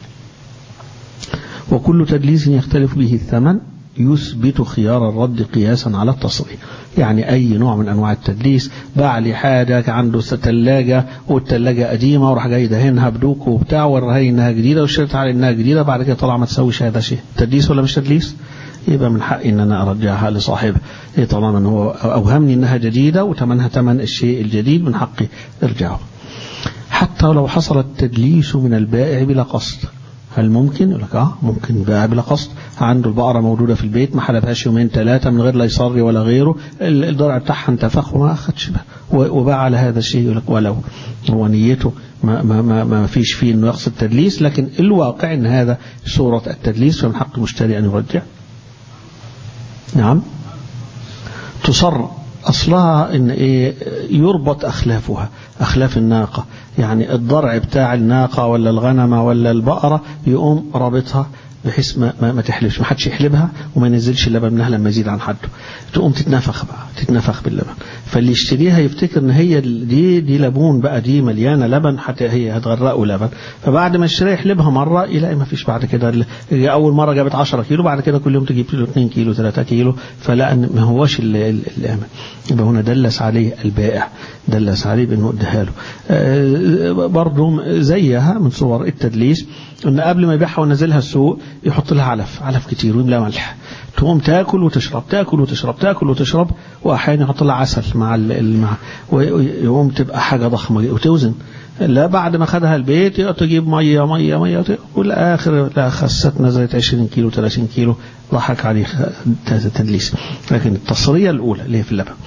Speaker 1: وكل تدليس يختلف به الثمن يثبت خيار الرد قياسا على التصريح يعني أي نوع من أنواع التدليس باع لي حاجة عنده ثلاجة والثلاجة قديمة وراح جاي دهنها بدوك وبتاع وراها إنها جديدة واشتريت على إنها جديدة بعد كده طلع ما تسويش هذا شيء تدليس ولا مش تدليس يبقى من حقي ان انا ارجعها لصاحبها إيه طالما ان هو اوهمني انها جديده وثمنها ثمن الشيء الجديد من حقي ارجعه حتى لو حصل التدليس من البائع بلا قصد هل ممكن؟ يقول لك اه ممكن بقى بلا قصد عنده البقرة موجودة في البيت ما حلبهاش يومين ثلاثة من غير لا يصري ولا غيره الضرع بتاعها انتفخ وما أخدش بقى وباع على هذا الشيء يقول لك ولو هو نيته ما, ما, ما, ما فيش فيه انه يقصد تدليس لكن الواقع ان هذا صورة التدليس فمن حق المشتري ان يرجع نعم تصر أصلها إن إيه يربط أخلافها أخلاف الناقة يعني الضرع بتاع الناقة ولا الغنمة ولا البقرة يقوم رابطها بحيث ما, ما, ما تحلبش ما حدش يحلبها وما ينزلش اللبن منها لما يزيد عن حده تقوم تتنفخ بقى تتنفخ باللبن فاللي يشتريها يفتكر ان هي دي دي لبون بقى دي مليانه لبن حتى هي هتغرقه لبن فبعد ما يشتريها يحلبها مره يلاقي ما فيش بعد كده اول مره جابت 10 كيلو بعد كده كل يوم تجيب له 2 كيلو 3 كيلو فلا ما هوش الامن يبقى هنا دلس عليه البائع دلس عليه بانه اداها له برضه زيها من صور التدليس ان قبل ما يبيعها وينزلها السوق يحط لها علف علف كتير ويملى ملح تقوم تاكل وتشرب تاكل وتشرب تاكل وتشرب واحيانا يحط لها عسل مع المع ويقوم تبقى حاجه ضخمه وتوزن لا بعد ما خدها البيت تجيب ميه ميه ميه والاخر لا خست نزلت 20 كيلو 30 كيلو ضحك عليه تدليس لكن التصريه الاولى اللي هي في اللبن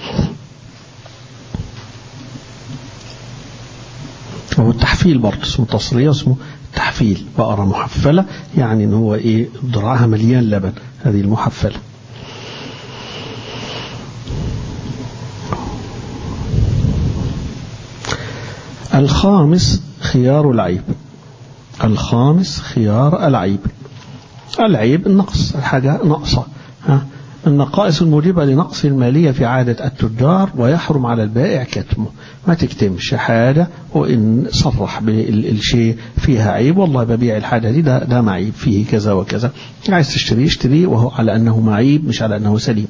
Speaker 1: هو التحفيل برضه اسمه تصرية اسمه تحفيل بقرة محفلة يعني ان هو ايه ضرعها مليان لبن هذه المحفلة الخامس خيار العيب الخامس خيار العيب العيب النقص الحاجة ناقصة ها النقائص الموجبة لنقص المالية في عادة التجار ويحرم على البائع كتمه ما تكتمش حاجة وإن صرح بالشيء فيها عيب والله ببيع الحاجة دي ده, ده معيب فيه كذا وكذا عايز تشتري اشتري وهو على أنه معيب مش على أنه سليم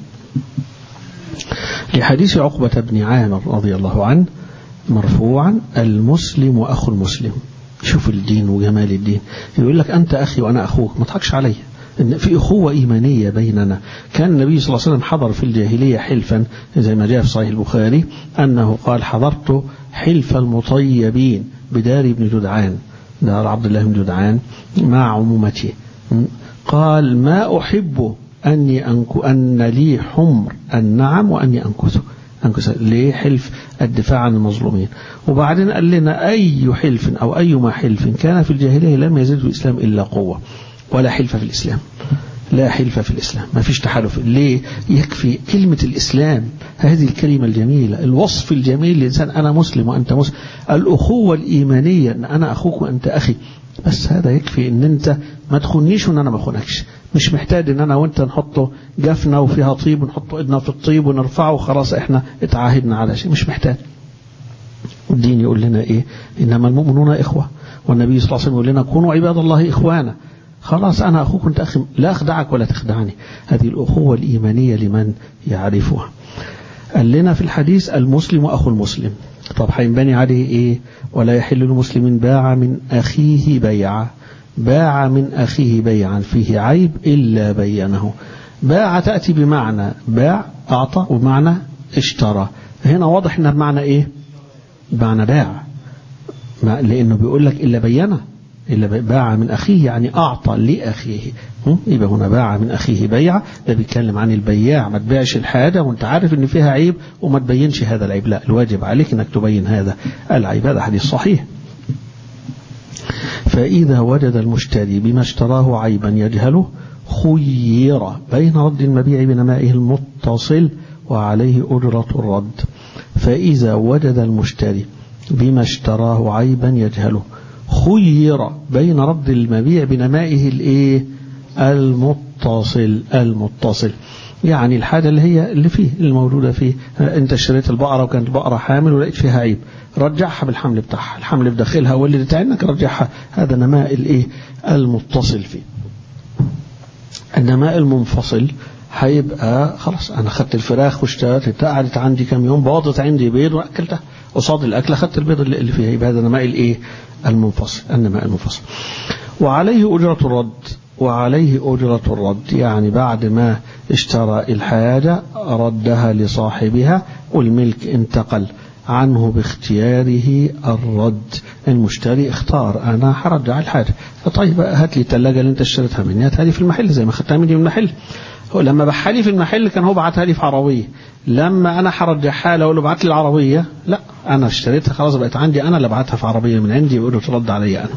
Speaker 1: لحديث عقبة بن عامر رضي الله عنه مرفوعا المسلم أخو المسلم شوف الدين وجمال الدين يقول لك أنت أخي وأنا أخوك ما تضحكش عليا إن في أخوة إيمانية بيننا كان النبي صلى الله عليه وسلم حضر في الجاهلية حلفا زي ما جاء في صحيح البخاري أنه قال حضرت حلف المطيبين بدار بن جدعان دار عبد الله بن جدعان مع عمومته قال ما أحب أني أنكو أن لي حمر النعم وأني أنكثه أنكث ليه حلف الدفاع عن المظلومين وبعدين قال لنا أي حلف أو أيما حلف كان في الجاهلية لم يزد الإسلام إلا قوة ولا حلف في الإسلام لا حلف في الإسلام ما فيش تحالف ليه يكفي كلمة الإسلام هذه الكلمة الجميلة الوصف الجميل للإنسان أنا مسلم وأنت مسلم الأخوة الإيمانية أن أنا أخوك وأنت أخي بس هذا يكفي ان انت ما تخونيش وان انا ما اخونكش مش محتاج ان انا وانت نحطه جفنه وفيها طيب ونحط ايدنا في الطيب ونرفعه وخلاص احنا اتعاهدنا على شيء مش محتاج الدين يقول لنا ايه انما المؤمنون اخوه والنبي صلى الله عليه وسلم يقول لنا كونوا عباد الله اخوانا خلاص أنا أخوك أنت أخي لا أخدعك ولا تخدعني هذه الأخوة الإيمانية لمن يعرفها قال لنا في الحديث المسلم أخو المسلم طب هينبني عليه إيه ولا يحل المسلم باع من أخيه بيعا باع من أخيه بيعا فيه عيب إلا بينه باع تأتي بمعنى باع أعطى ومعنى اشترى هنا واضح إنها بمعنى إيه بمعنى باع لأنه بيقول لك إلا بينه إلا باع من أخيه يعني أعطى لأخيه يبقى هنا باع من أخيه بيع ده بيتكلم عن البياع ما تبيعش الحاجة وانت عارف ان فيها عيب وما تبينش هذا العيب لا الواجب عليك انك تبين هذا العيب هذا حديث صحيح فإذا وجد المشتري بما اشتراه عيبا يجهله خير بين رد المبيع بنمائه المتصل وعليه أجرة الرد فإذا وجد المشتري بما اشتراه عيبا يجهله خير بين رد المبيع بنمائه الايه المتصل المتصل يعني الحاجة اللي هي اللي فيه الموجودة فيه انت اشتريت البقرة وكانت البقرة حامل ولقيت فيها عيب رجعها بالحمل بتاعها الحمل في داخلها واللي تعينك رجعها هذا نماء الايه المتصل فيه النماء المنفصل هيبقى خلاص انا خدت الفراخ واشتريتها قعدت عندي كم يوم باضت عندي بيض واكلتها قصاد الاكل اخدت البيض اللي فيها يبقى هذا نماء الايه المنفصل النماء المنفصل وعليه أجرة الرد وعليه أجرة الرد يعني بعد ما اشترى الحاجة ردها لصاحبها والملك انتقل عنه باختياره الرد المشتري اختار انا هرجع الحاجة طيب هات لي الثلاجة اللي انت اشتريتها مني هاتها لي في المحل زي ما خدتها مني من المحل لما بحها لي في المحل كان هو بعتها لي في عربية لما انا هرجعها له اقول له ابعت لي العربية لا انا اشتريتها خلاص بقت عندي انا اللي ابعتها في عربية من عندي ويقول له ترد علي انا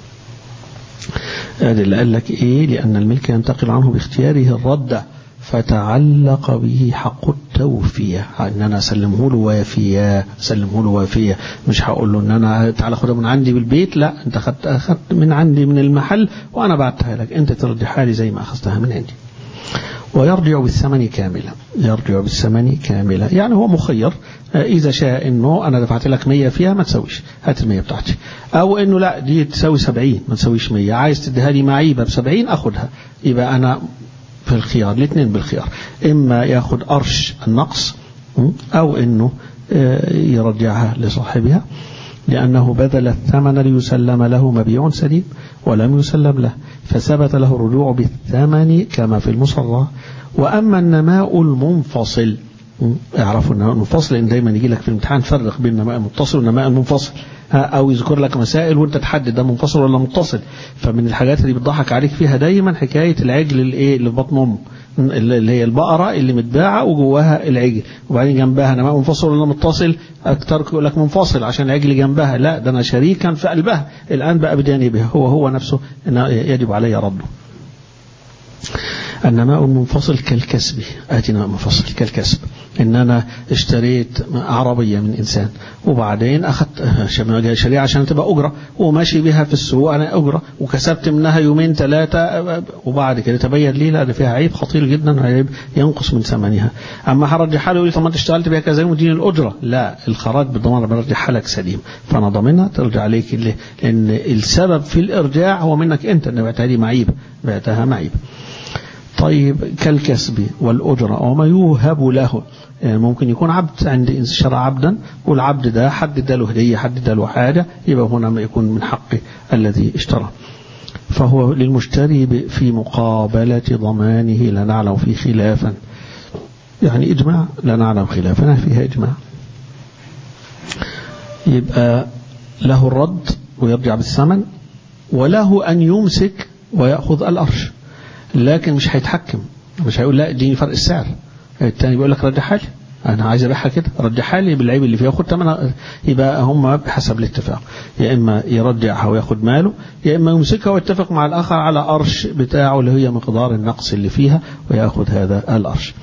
Speaker 1: هذا اللي قال لك ايه لان الملك ينتقل عنه باختياره الرد فتعلق به حق التوفية ان انا اسلمه له وافيا اسلمه له وافيا مش هقول له ان انا تعالى خدها من عندي بالبيت لا انت خدت اخذت من عندي من المحل وانا بعتها لك انت ترجعها لي زي ما اخذتها من عندي ويرجع بالثمن كاملا يرجع بالثمن كاملا يعني هو مخير إذا شاء إنه أنا دفعت لك 100 فيها ما تسويش هات ال 100 بتاعتي أو إنه لا دي تساوي 70 ما تسويش 100 عايز تديها لي معيبة ب 70 أخدها يبقى أنا في الخيار الاثنين بالخيار إما ياخد قرش النقص أو إنه يرجعها لصاحبها لأنه بذل الثمن ليسلم له مبيع سليم ولم يسلم له فثبت له الرجوع بالثمن كما في المصرى وأما النماء المنفصل اعرفوا النماء المنفصل لان دايما يجي لك في الامتحان فرق بين النماء المتصل والنماء المنفصل او يذكر لك مسائل وانت تحدد ده منفصل ولا متصل فمن الحاجات اللي بتضحك عليك فيها دايما حكايه العجل الايه اللي في بطن امه اللي هي البقره اللي متباعه وجواها العجل وبعدين جنبها نماء منفصل ولا متصل اكتر يقول لك منفصل عشان العجل جنبها لا ده انا شريكا في قلبها الان بقى بجانبها هو هو نفسه يجب علي رده النماء المنفصل كالكسب آتي نماء منفصل كالكسب إن أنا اشتريت عربية من إنسان وبعدين أخذت شريعة عشان تبقى أجرة وماشي بها في السوق أنا أجرة وكسبت منها يومين ثلاثة وبعد كده تبين لي لا ده فيها عيب خطير جدا عيب ينقص من ثمنها أما هرجحها له يقول طب ما أنت اشتغلت بها كذا يوم ودين الأجرة لا الخراج بالضمان برجحها لك سليم فأنا ضامنها ترجع عليك اللي لأن السبب في الإرجاع هو منك أنت أن بعتها دي معيبة بعتها معيبة طيب كالكسب والأجرة وما يوهب له يعني ممكن يكون عبد عند شرع عبدا والعبد ده حد اداله هدية حد اداله حاجة يبقى هنا ما يكون من حق الذي اشترى فهو للمشتري في مقابلة ضمانه لا نعلم فيه خلافا يعني إجماع لا نعلم خلافنا فيها إجماع يبقى له الرد ويرجع بالثمن وله أن يمسك ويأخذ الأرش لكن مش هيتحكم مش هيقول لا اديني فرق السعر الثاني بيقول لك رجعها لي انا عايز ابيعها كده رجعها لي بالعيب اللي فيها خد ثمنها يبقى هم بحسب الاتفاق يا اما يرجعها وياخد ماله يا اما يمسكها ويتفق مع الاخر على ارش بتاعه اللي هي مقدار النقص اللي فيها وياخد هذا الارش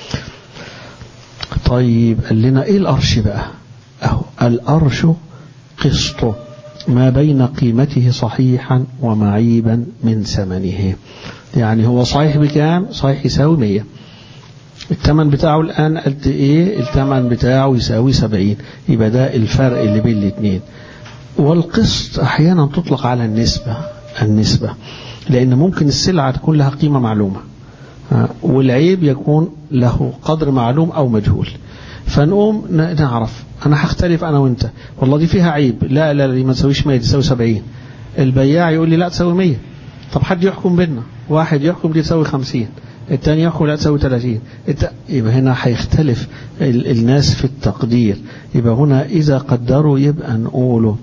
Speaker 1: طيب قال لنا ايه الارش بقى اهو الارش قسط ما بين قيمته صحيحا ومعيبا من ثمنه يعني هو صحيح بكام صحيح يساوي 100 الثمن بتاعه الآن قد إيه الثمن بتاعه يساوي 70 يبقى ده الفرق اللي بين الاثنين والقسط أحيانا تطلق على النسبة النسبة لأن ممكن السلعة تكون لها قيمة معلومة والعيب يكون له قدر معلوم أو مجهول فنقوم نعرف أنا هختلف أنا وأنت والله دي فيها عيب لا لا دي ما تساويش 100 تساوي 70 البياع يقول لي لا تساوي 100 طب حد يحكم بينا واحد يحكم دي تساوي 50 الثاني يحكم لا تساوي 30 يبقى هنا هيختلف الناس في التقدير يبقى هنا إذا قدروا يبقى نقوله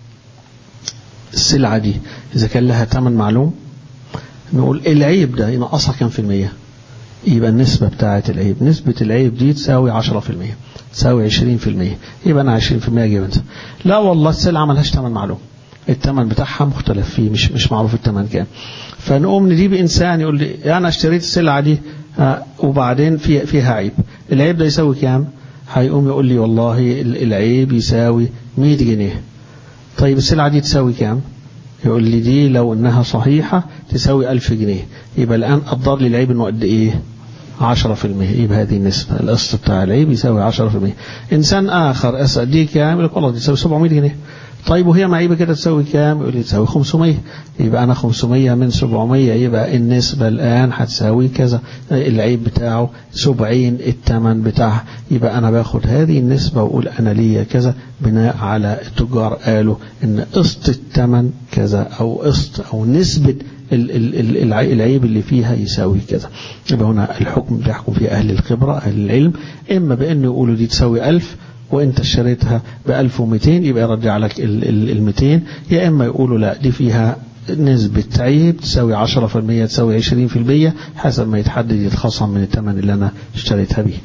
Speaker 1: السلعة دي إذا كان لها ثمن معلوم نقول العيب ده ينقصها كام في المية يبقى النسبة بتاعة العيب نسبة العيب دي تساوي 10% تساوي 20% يبقى أنا 20% أجيب أنت لا والله السلعة ملهاش ثمن معلوم الثمن بتاعها مختلف فيه مش مش معروف الثمن كام فنقوم نجيب انسان يقول لي انا اشتريت السلعه دي وبعدين فيها فيها عيب العيب ده يساوي كام هيقوم يقول لي والله العيب يساوي 100 جنيه طيب السلعه دي تساوي كام يقول لي دي لو انها صحيحه تساوي 1000 جنيه يبقى الان قدر لي العيب انه قد ايه 10% يبقى هذه النسبة القسط بتاع العيب يساوي 10% إنسان آخر أسأل دي كام يقول لك والله دي تساوي 700 جنيه طيب وهي معيبة كده تساوي كام يقول لي تساوي 500 يبقى أنا 500 من 700 يبقى النسبة الآن هتساوي كذا العيب بتاعه 70 الثمن بتاعها يبقى أنا باخد هذه النسبة وأقول أنا ليا كذا بناء على التجار قالوا إن قسط الثمن كذا أو قسط أو نسبة العيب اللي فيها يساوي كذا يبقى هنا الحكم بيحكم فيه أهل الخبرة أهل العلم إما بأنه يقولوا دي تساوي 1000 وانت اشتريتها ب 1200 يبقى يرجع لك ال 200 يا اما يقولوا لا دي فيها نسبة عيب تساوي 10% تساوي 20% حسب ما يتحدد يتخصم من الثمن اللي انا اشتريتها به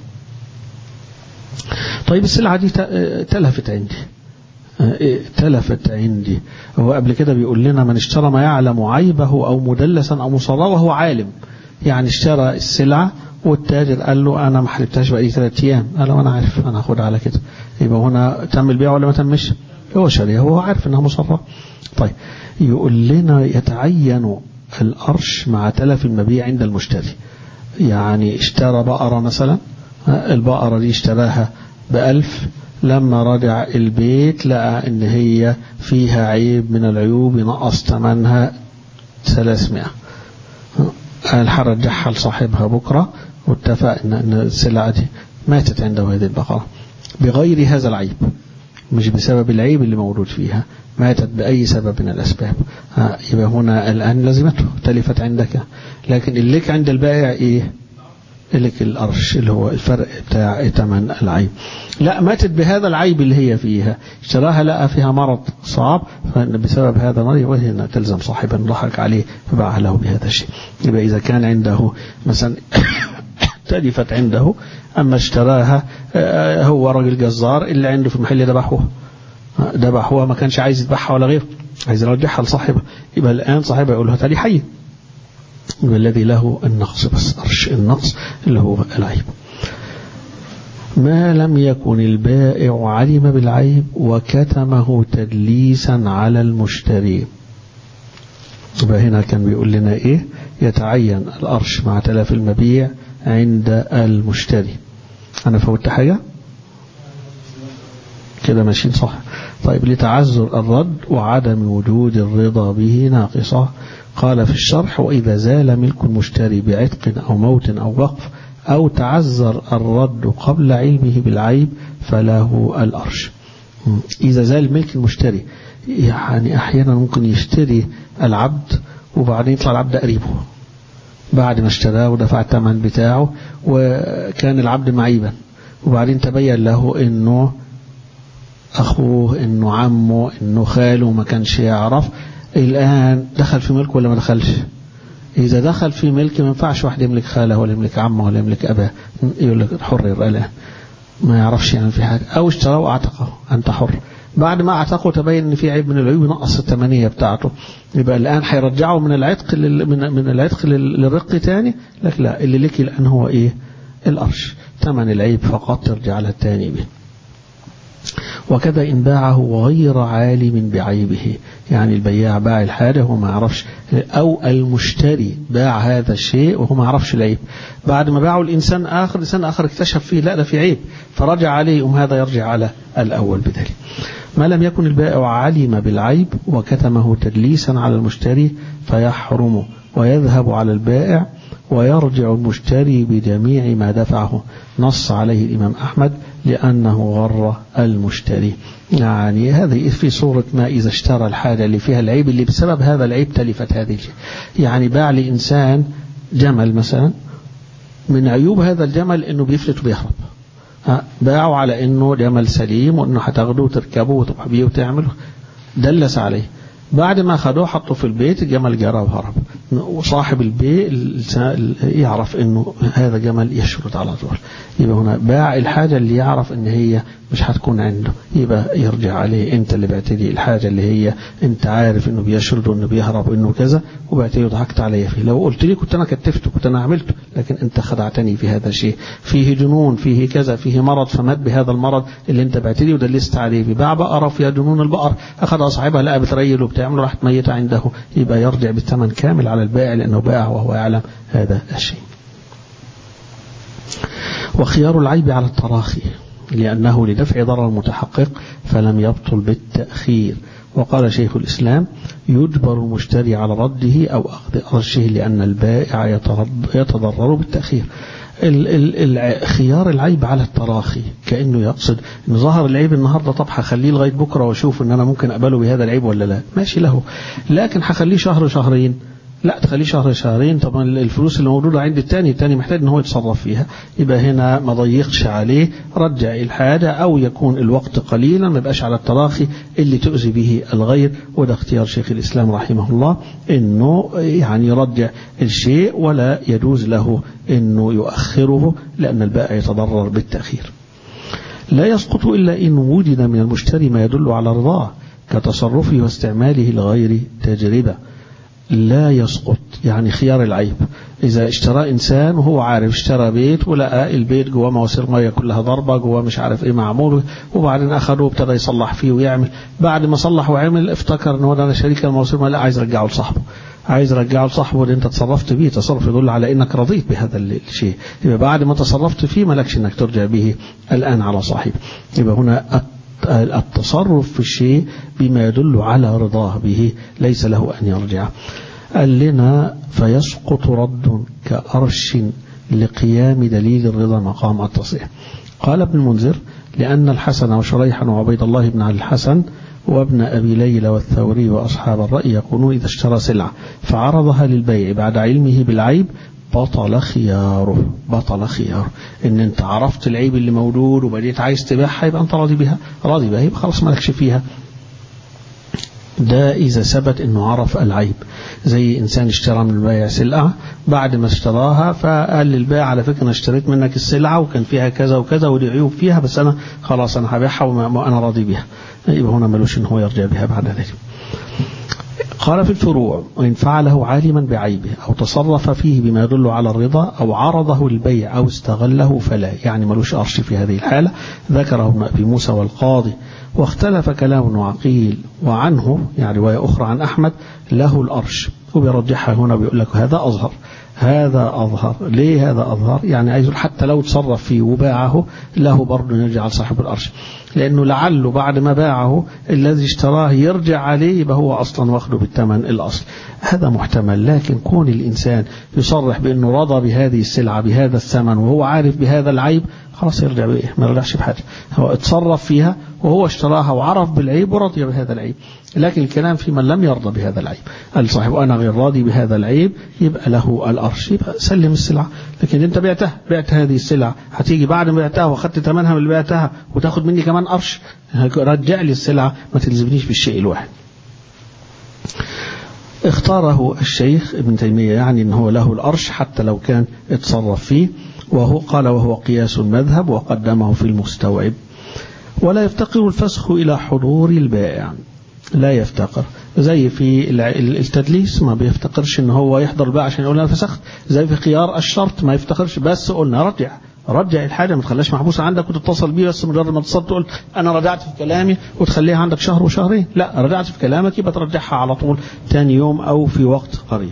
Speaker 1: طيب السلعة دي تلفت عندي تلفت عندي هو قبل كده بيقول لنا من اشترى ما يعلم عيبه أو مدلسا أو مصرا وهو عالم يعني اشترى السلعة والتاجر قال له أنا ما حلبتهاش بقالي ثلاث أيام قال له أنا عارف أنا هاخدها على كده يبقى هنا تم البيع ولا ما تمش هو شاريها هو عارف أنها مصرة طيب يقول لنا يتعين الأرش مع تلف المبيع عند المشتري يعني اشترى بقرة مثلا البقرة دي اشتراها بألف لما رجع البيت لقى ان هي فيها عيب من العيوب ينقص ثمنها 300 قال هرجعها لصاحبها بكرة واتفق ان ان السلعة دي ماتت عنده هذه البقرة بغير هذا العيب مش بسبب العيب اللي موجود فيها ماتت بأي سبب من الأسباب يبقى هنا الآن لازمته تلفت عندك لكن الليك عند البائع إيه لك القرش اللي هو الفرق بتاع ثمن العيب لا ماتت بهذا العيب اللي هي فيها اشتراها لقى فيها مرض صعب بسبب هذا المرض وهنا تلزم صاحبا ضحك عليه فباعها له بهذا الشيء يبقى إذا كان عنده مثلا تلفت عنده أما اشتراها هو راجل جزار اللي عنده في المحل ذبحوها ذبحوها ما كانش عايز يذبحها ولا غيره عايز يرجعها لصاحبها يبقى الآن صاحبها يقول له تعالي حي يبقى الذي له النقص بس قرش النقص اللي هو العيب ما لم يكن البائع علم بالعيب وكتمه تدليسا على المشتري يبقى هنا كان بيقول لنا ايه يتعين القرش مع تلف المبيع عند المشتري انا فوتت حاجه كده ماشيين صح طيب لتعذر الرد وعدم وجود الرضا به ناقصة قال في الشرح وإذا زال ملك المشتري بعتق أو موت أو وقف أو تعذر الرد قبل علمه بالعيب فله الأرش إذا زال ملك المشتري يعني أحيانا ممكن يشتري العبد وبعدين يطلع العبد قريبه بعد ما اشتراه ودفع الثمن بتاعه وكان العبد معيبا وبعدين تبين له انه أخوه إنه عمه إنه خاله ما كانش يعرف الآن دخل في ملك ولا ما دخلش إذا دخل في ملك ما ينفعش واحد يملك خاله ولا يملك عمه ولا يملك أباه يقول لك حر يبقى الآن ما يعرفش يعني في حاجة أو اشتراه وأعتقه أنت حر بعد ما اعتقه تبين ان في عيب من العيوب نقص الثمنيه بتاعته يبقى الان هيرجعه من العتق لل... من من العتق للرق تاني لك لا اللي لك الان هو ايه القرش ثمن العيب فقط ترجع لها الثاني به وكذا إن باعه غير عالم بعيبه يعني البياع باع الحاجة وهو ما يعرفش أو المشتري باع هذا الشيء وهو ما يعرفش العيب بعد ما باعه الإنسان آخر إنسان آخر اكتشف فيه لا ده في عيب فرجع عليه أم هذا يرجع على الأول بذلك ما لم يكن البائع علم بالعيب وكتمه تدليسا على المشتري فيحرم ويذهب على البائع ويرجع المشتري بجميع ما دفعه نص عليه الإمام أحمد لأنه غر المشتري يعني هذه في صورة ما إذا اشترى الحاجة اللي فيها العيب اللي بسبب هذا العيب تلفت هذه الشيء يعني باع لإنسان جمل مثلا من عيوب هذا الجمل أنه بيفلت وبيهرب باعوا على أنه جمل سليم وأنه هتاخده وتركبه وتروح بيه وتعمله دلس عليه بعد ما خدوه حطوا في البيت الجمل جرى وهرب وصاحب البيت يعرف انه هذا جمل يشرد على طول يبقى هنا باع الحاجة اللي يعرف ان هي مش هتكون عنده يبقى يرجع عليه انت اللي بعت لي الحاجة اللي هي انت عارف انه بيشرد وانه بيهرب وانه كذا وبعت لي وضحكت عليا فيه لو قلت لي كنت انا كتفته كنت انا عملته لكن انت خدعتني في هذا الشيء فيه جنون فيه كذا فيه مرض فمات بهذا المرض اللي انت بعت لي ودلست عليه باع بقرة فيها جنون البقر اخذ صاحبها لقى بتريل وبتعمل راحت ميتة عنده يبقى يرجع بالثمن كامل على البائع لانه باع وهو يعلم هذا الشيء وخيار العيب على التراخي لأنه لدفع ضرر المتحقق فلم يبطل بالتأخير وقال شيخ الإسلام يجبر المشتري على رده أو أخذ أرشه لأن البائع يتضرر بالتأخير خيار العيب على التراخي كأنه يقصد إن ظهر العيب النهاردة طب هخليه لغاية بكرة واشوف إن أنا ممكن أقبله بهذا العيب ولا لا ماشي له لكن هخليه شهر شهرين لا تخليه شهر شهرين طبعا الفلوس اللي موجودة عند التاني التاني محتاج ان هو يتصرف فيها يبقى هنا ما ضيقش عليه رجع الحاجة او يكون الوقت قليلا ما يبقاش على التراخي اللي تؤذي به الغير وده اختيار شيخ الاسلام رحمه الله انه يعني يرجع الشيء ولا يجوز له انه يؤخره لان البائع يتضرر بالتأخير لا يسقط الا ان وجد من المشتري ما يدل على رضاه كتصرفه واستعماله لغير تجربه لا يسقط يعني خيار العيب إذا اشترى إنسان وهو عارف اشترى بيت ولقى البيت جواه مواسير مية كلها ضربة جواه مش عارف ايه معمول وبعدين أخده وابتدى يصلح فيه ويعمل بعد ما صلح وعمل افتكر ان هو ده شريك المواسير لا عايز يرجعه لصاحبه عايز يرجعه لصاحبه اللي انت تصرفت به تصرف يدل على انك رضيت بهذا الشيء يبقى بعد ما تصرفت فيه مالكش انك ترجع به الآن على صاحبه يبقى هنا التصرف في الشيء بما يدل على رضاه به ليس له أن يرجع قال لنا فيسقط رد كأرش لقيام دليل الرضا مقام التصريح قال ابن المنذر لأن الحسن وشريحا وعبيد الله بن علي الحسن وابن أبي ليلى والثوري وأصحاب الرأي يقولون إذا اشترى سلعة فعرضها للبيع بعد علمه بالعيب بطل خياره بطل خياره ان انت عرفت العيب اللي موجود وبديت عايز تبيعها يبقى انت راضي بها راضي بها يبقى خلاص مالكش فيها ده إذا ثبت أنه عرف العيب زي إنسان اشترى من البائع سلعة بعد ما اشتراها فقال للبائع على فكرة أنا اشتريت منك السلعة وكان فيها كذا وكذا ودي عيوب فيها بس أنا خلاص أنا هبيعها وأنا راضي بها يبقى هنا ملوش أن هو يرجع بها بعد ذلك قال في الفروع وإن فعله عالما بعيبه أو تصرف فيه بما يدل على الرضا أو عرضه للبيع أو استغله فلا يعني ملوش أرش في هذه الحالة ذكره ابن أبي موسى والقاضي واختلف كلام ابن عقيل وعنه يعني رواية أخرى عن أحمد له الأرش وبيرجحها هنا بيقول لك هذا أظهر هذا أظهر ليه هذا أظهر يعني عايز حتى لو تصرف فيه وباعه له برضه يرجع لصاحب الأرش لأنه لعله بعد ما باعه الذي اشتراه يرجع عليه يبقى هو أصلا واخده بالثمن الأصل هذا محتمل لكن كون الإنسان يصرح بأنه رضى بهذه السلعة بهذا الثمن وهو عارف بهذا العيب خلاص يرجع بإيه ما يرجعش بحاجة هو اتصرف فيها وهو اشتراها وعرف بالعيب ورضي بهذا العيب لكن الكلام في من لم يرضى بهذا العيب قال صاحب أنا غير راضي بهذا العيب يبقى له الأرش يبقى سلم السلعة لكن أنت بعتها بعت هذه السلعة هتيجي بعد ما بعتها واخدت ثمنها من اللي بعتها وتاخد مني كمان أرش رجع لي السلعة ما تلزمنيش بالشيء الواحد اختاره الشيخ ابن تيمية يعني ان هو له الأرش حتى لو كان اتصرف فيه وهو قال وهو قياس المذهب وقدمه في المستوعب ولا يفتقر الفسخ إلى حضور البائع لا يفتقر زي في التدليس ما بيفتقرش ان هو يحضر البائع عشان يقول انا فسخت زي في خيار الشرط ما يفتقرش بس قلنا رجع رجع الحاجة ما تخليهاش محبوسة عندك وتتصل بيه بس مجرد ما تتصل تقول أنا رجعت في كلامي وتخليها عندك شهر وشهرين لا رجعت في كلامك يبقى ترجعها على طول تاني يوم أو في وقت قريب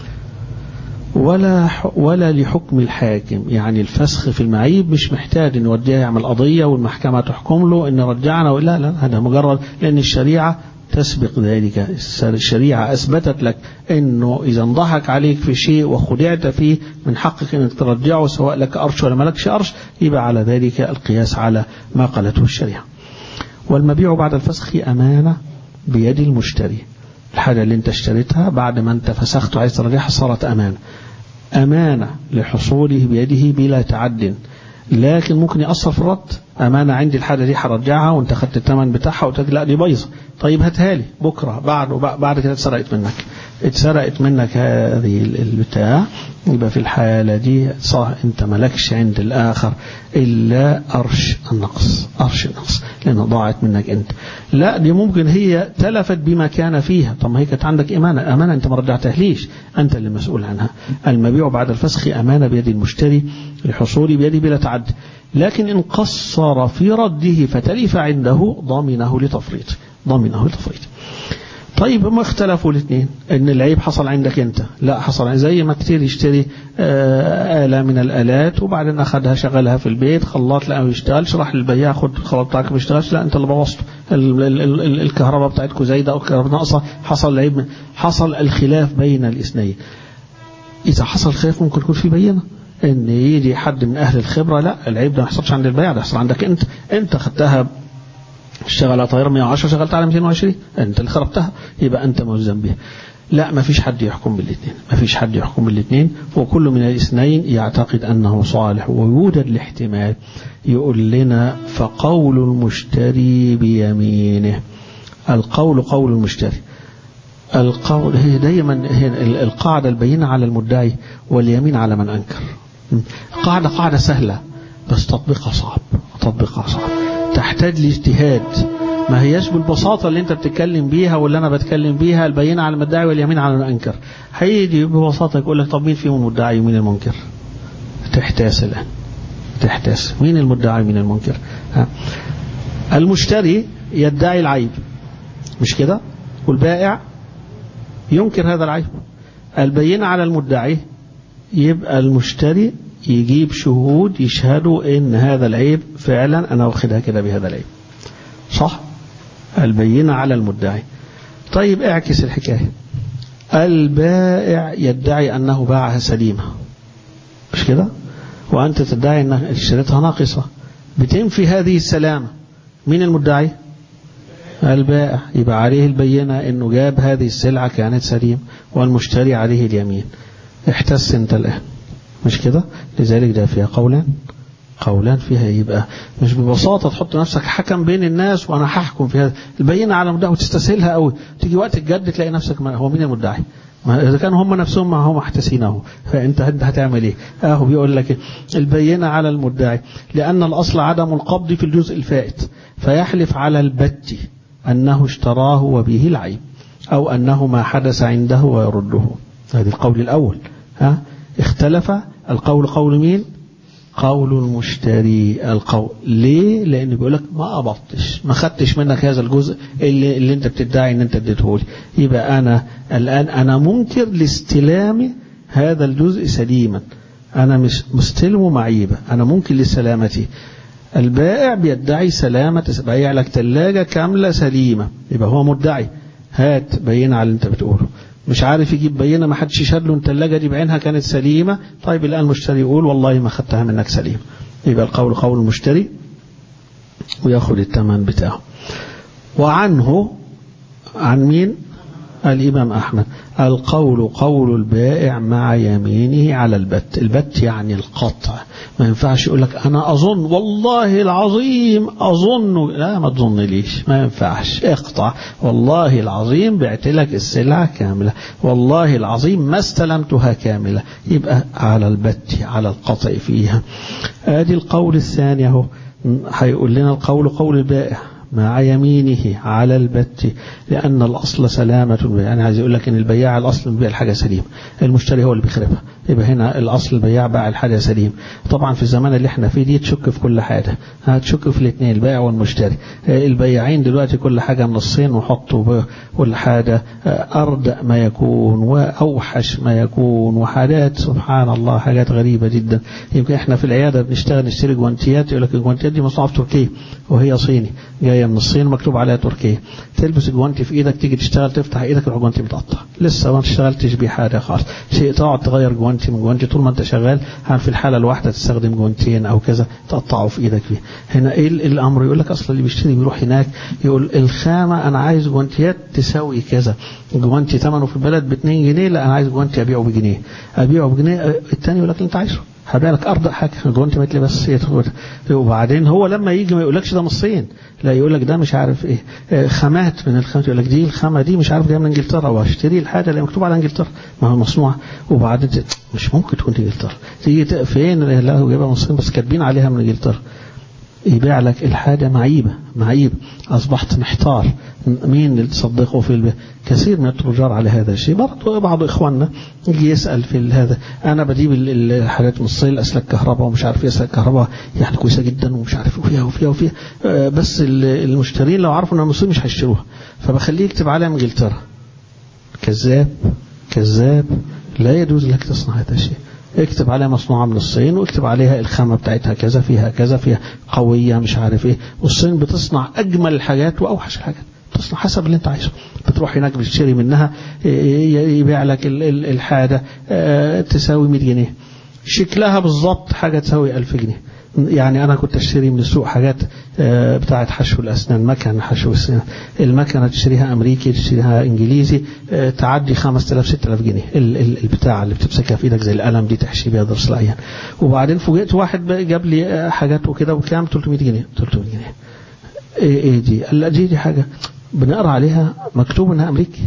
Speaker 1: ولا ولا لحكم الحاكم يعني الفسخ في المعيب مش محتاج ان يوديها يعمل قضية والمحكمة تحكم له ان رجعنا لا لا هذا مجرد لأن الشريعة تسبق ذلك الشريعة أثبتت لك أنه إذا انضحك عليك في شيء وخدعت فيه من حقك أنك ترجعه سواء لك أرش ولا ملكش أرش يبقى على ذلك القياس على ما قالته الشريعة والمبيع بعد الفسخ أمانة بيد المشتري الحاجة اللي انت اشتريتها بعد ما انت فسخت وعايز ترجعها صارت أمانة أمانة لحصوله بيده بلا تعد لكن ممكن يأثر في الرد أمانة عندي الحاجة دي هرجعها وانت خدت الثمن بتاعها وتقول لا دي بايظة طيب هاتها لي بكرة بعد بعد كده اتسرقت منك اتسرقت منك هذه البتاع يبقى في الحالة دي صح انت ملكش عند الآخر إلا أرش النقص أرش النقص لأنها ضاعت منك أنت لا دي ممكن هي تلفت بما كان فيها طب ما هي كانت عندك إمانة أمانة أنت ما رجعتها ليش أنت اللي مسؤول عنها المبيع بعد الفسخ أمانة بيد المشتري لحصول بيده بلا تعد لكن إن قصر في رده فتلف عنده ضامنه لتفريط ضامنه لتفريط طيب هم اختلفوا الاثنين ان العيب حصل عندك انت لا حصل زي ما كتير يشتري آلة من الآلات وبعدين أخذها شغلها في البيت خلاط لا ما بيشتغلش راح للبياع خد الخلاط بتاعك ما بيشتغلش لا انت اللي بوظته الكهرباء بتاعتكم زايدة او الكهرباء ناقصة حصل العيب حصل الخلاف بين الاثنين إذا حصل خلاف ممكن يكون في بينة ان يجي حد من اهل الخبره لا العيب ده ما يحصلش عند البيع ده يحصل عندك انت انت خدتها اشتغل على طياره 110 شغلت على 220 انت اللي خربتها يبقى انت ملزم بها لا ما فيش حد يحكم بالاثنين ما فيش حد يحكم بالاثنين وكل من الاثنين يعتقد انه صالح ويوجد الاحتمال يقول لنا فقول المشتري بيمينه القول قول المشتري القول هي دايما هي القاعدة البينة على المدعي واليمين على من أنكر قاعدة قاعدة سهلة بس تطبيقها صعب تطبيقها صعب تحتاج لاجتهاد ما هياش بالبساطة اللي انت بتتكلم بيها واللي انا بتكلم بيها البينة على المدعي واليمين على المنكر هيجي ببساطة يقول لك طب مين فيهم المدعي ومين المنكر تحتاس الآن تحتاس مين المدعي ومين المنكر ها. المشتري يدعي العيب مش كده والبائع ينكر هذا العيب البينة على المدعي يبقى المشتري يجيب شهود يشهدوا ان هذا العيب فعلا انا واخدها كده بهذا العيب صح البينة على المدعي طيب اعكس الحكاية البائع يدعي انه باعها سليمة مش كده وانت تدعي انك اشتريتها ناقصة بتنفي هذه السلامة مين المدعي البائع يبقى عليه البينة انه جاب هذه السلعة كانت سليم والمشتري عليه اليمين احتس انت الان مش كده لذلك ده فيها قولان قولان فيها يبقى مش ببساطة تحط نفسك حكم بين الناس وأنا هحكم في هذا البينة على مدعي وتستسهلها قوي تيجي وقت الجد تلاقي نفسك ما هو مين المدعي ما إذا كانوا هم نفسهم ما هم محتسينه فأنت هتعمل إيه أهو بيقول لك البينة على المدعي لأن الأصل عدم القبض في الجزء الفائت فيحلف على البت أنه اشتراه وبه العيب أو أنه ما حدث عنده ويرده هذا القول الأول ها اختلف القول قول مين قول المشتري القول ليه لان بيقول لك ما قبضتش ما خدتش منك هذا الجزء اللي, اللي انت بتدعي ان انت اديته لي يبقى انا الان انا منكر لاستلام هذا الجزء سليما انا مش مستلمه معيبه انا منكر لسلامتي البائع بيدعي سلامة بيع لك ثلاجة كاملة سليمة يبقى هو مدعي هات بينة على اللي انت بتقوله مش عارف يجيب بينة ما حدش يشهد له الثلاجة دي بعينها كانت سليمة طيب الآن المشتري يقول والله ما خدتها منك سليم يبقى القول قول المشتري وياخد الثمن بتاعه وعنه عن مين الإمام أحمد القول قول البائع مع يمينه على البت البت يعني القطع ما ينفعش يقول لك أنا أظن والله العظيم أظن لا ما تظن ليش ما ينفعش اقطع والله العظيم بعت لك السلعة كاملة والله العظيم ما استلمتها كاملة يبقى على البت على القطع فيها ادي القول الثاني اهو هيقول لنا القول قول البائع مع يمينه على البت لأن الأصل سلامة البيع أنا عايز أقول لك إن البياع الأصل بيع الحاجة سليم المشتري هو اللي بيخربها يبقى هنا الأصل البياع باع الحاجة سليم طبعا في الزمان اللي احنا فيه دي تشك في كل حاجة هتشك في الاثنين البائع والمشتري البياعين دلوقتي كل حاجة من الصين وحطوا كل حاجة أردأ ما يكون وأوحش ما يكون وحاجات سبحان الله حاجات غريبة جدا يمكن احنا في العيادة بنشتغل نشتري جوانتيات يقول لك الجوانتيات دي مصنوعة في تركيا وهي صيني جاية من الصين مكتوب عليها تركيا تلبس الجوانتي في ايدك تيجي تشتغل تفتح ايدك الجوانتي متقطع لسه ما اشتغلتش بيه حاجه خالص شيء تقعد تغير جوانتي من جوانتي طول ما انت شغال في الحاله الواحده تستخدم جوانتين او كذا تقطعه في ايدك فيه هنا ايه الامر يقول لك اصلا اللي بيشتري بيروح هناك يقول الخامه انا عايز جوانتيات تساوي كذا جوانتي ثمنه في البلد ب 2 جنيه لا انا عايز جوانتي ابيعه بجنيه ابيعه بجنيه الثاني يقول لك انت عايزه هبيع لك ارض حاجه جوانتي ما بس وبعدين هو لما يجي ما يقولكش ده من الصين لا يقول لك ده مش عارف ايه خامات من الخامات يقول لك دي الخامه دي مش عارف جايه من انجلترا واشتري الحاجه اللي مكتوب على انجلترا ما هو مصنوعه وبعدين مش ممكن تكون انجلترا تيجي فين لا هو جايبها من الصين بس كاتبين عليها من انجلترا يبيع لك الحاجة معيبة معيب أصبحت محتار مين اللي تصدقه في البيت كثير من التجار على هذا الشيء برضو بعض إخواننا يجي يسأل في هذا أنا بجيب الحاجات من الصين أسلاك كهرباء ومش عارف أسلاك كهرباء يعني كويسة جدا ومش عارف وفيها وفيها وفيها بس المشترين لو عرفوا أنها من الصين مش هيشتروها فبخليه يكتب عليها من إنجلترا كذاب كذاب لا يجوز لك تصنع هذا الشيء اكتب عليها مصنوعة من الصين واكتب عليها الخامة بتاعتها كذا فيها كذا فيها قوية مش عارف ايه والصين بتصنع أجمل الحاجات وأوحش الحاجات تصنع حسب اللي انت عايزه بتروح هناك بتشتري منها يبيع لك الحاجة تساوي 100 جنيه شكلها بالظبط حاجة تساوي 1000 جنيه يعني أنا كنت أشتري من السوق حاجات بتاعة حشو الأسنان مكنة حشو الأسنان المكنة تشتريها أمريكي تشتريها إنجليزي تعدي 5000 6000 جنيه البتاع اللي بتمسكها في إيدك زي القلم دي تحشي بيها ضرس العيان وبعدين فوجئت واحد جاب لي حاجات وكده وكام 300 جنيه 300 جنيه إيه, إيه دي قال لا دي دي حاجة بنقرا عليها مكتوب إنها أمريكي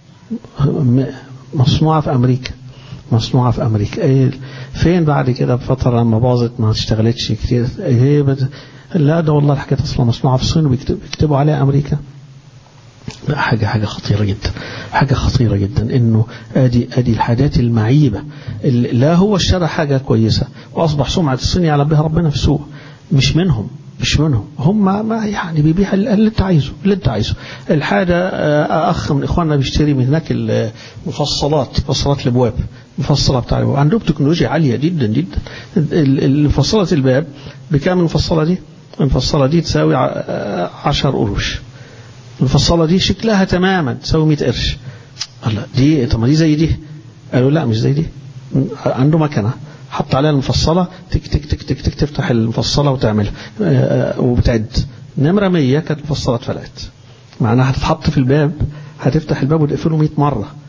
Speaker 1: مصنوعة في أمريكا مصنوعة في أمريكا إيه فين بعد كده بفترة لما باظت ما اشتغلتش كتير إيه بد... لا ده والله الحاجات أصلا مصنوعة في الصين وبيكتبوا عليها أمريكا لا حاجة حاجة خطيرة جدا حاجة خطيرة جدا إنه أدي أدي الحاجات المعيبة لا هو اشترى حاجة كويسة وأصبح سمعة الصين يعلم بها ربنا في السوق مش منهم مش منهم هم ما يعني بيبيع اللي انت عايزه اللي انت عايزه الحاجة اخ من اخواننا بيشتري من هناك المفصلات مفصلات الابواب مفصلة بتاع الابواب عندهم تكنولوجيا عالية جدا جدا المفصلة الباب بكام المفصلة دي المفصلة دي تساوي 10 قروش المفصلة دي شكلها تماما تساوي 100 قرش الله دي طب ما دي زي دي قالوا لا مش زي دي عنده مكنه حط عليها المفصلة تك تك تك تك تك تفتح المفصلة وتعملها وبتعد نمرة 100 كانت مفصلة اتفلقت معناها هتتحط في الباب هتفتح الباب وتقفله 100 مرة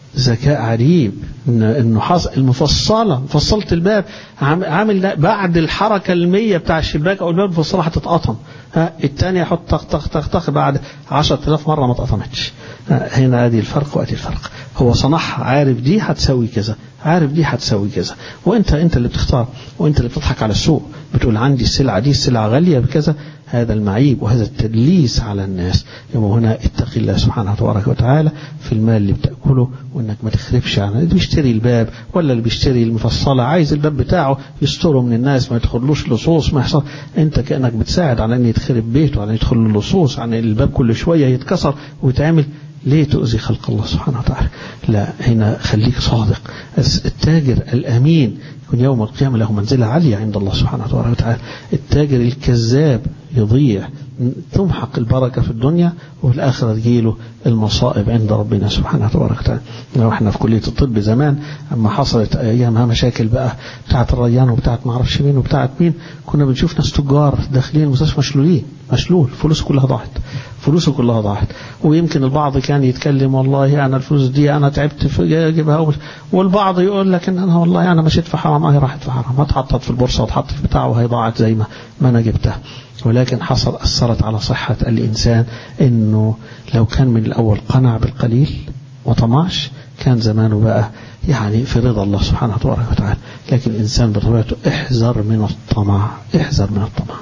Speaker 1: ذكاء عجيب إن انه حصل المفصله مفصله الباب عامل بعد الحركه المية بتاع الشباك او الباب المفصله هتتقطم ها الثانيه يحط طخ طخ طخ طخ بعد 10000 مره ما اتقطمتش هنا ادي الفرق وادي الفرق هو صنعها عارف دي هتسوي كذا عارف دي هتسوي كذا وانت انت اللي بتختار وانت اللي بتضحك على السوق بتقول عندي السلعه دي السلعه غاليه بكذا هذا المعيب وهذا التدليس على الناس يبقى هنا اتق الله سبحانه تبارك وتعالى في المال اللي بتاكله وانك ما تخربش عن اللي بيشتري الباب ولا اللي بيشتري المفصله عايز الباب بتاعه يستره من الناس ما يدخلوش لصوص ما يحصل انت كانك بتساعد على ان يتخرب بيته على ان يدخل له لصوص عن الباب كل شويه يتكسر ويتعمل ليه تؤذي خلق الله سبحانه وتعالى لا هنا خليك صادق التاجر الأمين يكون يوم القيامة له منزلة عالية عند الله سبحانه وتعالى التاجر الكذاب يضيع تمحق البركة في الدنيا وفي الآخرة تجيله المصائب عند ربنا سبحانه وتبارك وتعالى لو احنا في كلية الطب زمان أما حصلت أيامها مشاكل بقى بتاعت الريان وبتاعت معرفش مين وبتاعت مين كنا بنشوف ناس تجار داخلين المستشفى مشلولين مشلول فلوسه كلها ضاعت فلوسه كلها ضاعت ويمكن البعض كان يتكلم والله أنا الفلوس دي أنا تعبت في أجيبها والبعض يقول لك إن أنا والله أنا مشيت في حرام أهي راحت في حرام اتحطت في البورصة واتحطت في بتاع وهي ضاعت زي ما ما أنا جبتها ولكن حصل أثرت على صحة الإنسان إنه لو كان من الأول قنع بالقليل وطمعش كان زمانه بقى يعني في رضا الله سبحانه وتعالى لكن الإنسان بطبيعته احذر من الطمع احذر من الطمع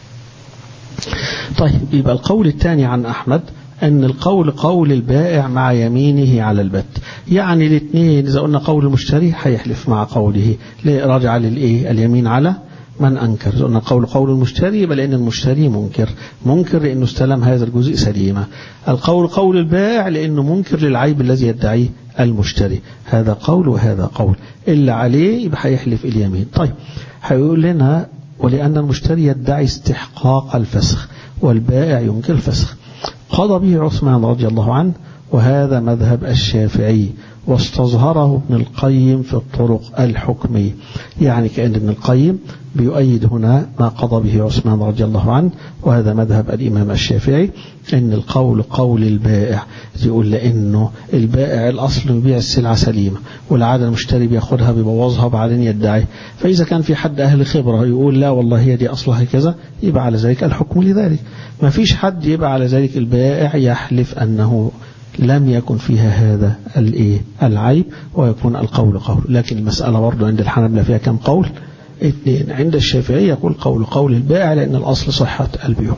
Speaker 1: طيب يبقى القول الثاني عن أحمد أن القول قول البائع مع يمينه على البت يعني الاثنين إذا قلنا قول المشتري هيحلف مع قوله راجع للإيه اليمين على من أنكر قلنا قول قول المشتري يبقى لأن المشتري منكر منكر لأنه استلم هذا الجزء سليما القول قول البائع لأنه منكر للعيب الذي يدعيه المشتري هذا قول وهذا قول إلا عليه يبقى هيحلف اليمين طيب هيقول لنا ولأن المشتري يدعي استحقاق الفسخ والبائع ينكر الفسخ قضى به عثمان رضي الله عنه وهذا مذهب الشافعي واستظهره ابن القيم في الطرق الحكمية يعني كأن ابن القيم بيؤيد هنا ما قضى به عثمان رضي الله عنه وهذا مذهب الإمام الشافعي أن القول قول البائع يقول لأنه البائع الأصل يبيع السلعة سليمة والعادة المشتري بياخدها بيبوظها وبعدين يدعي فإذا كان في حد أهل خبرة يقول لا والله هي دي أصلها كذا يبقى على ذلك الحكم لذلك ما فيش حد يبقى على ذلك البائع يحلف أنه لم يكن فيها هذا الايه العيب ويكون القول قول لكن المسألة برضه عند الحنبلة فيها كم قول اثنين عند الشافعي يقول قول قول البائع لأن الأصل صحة البيوع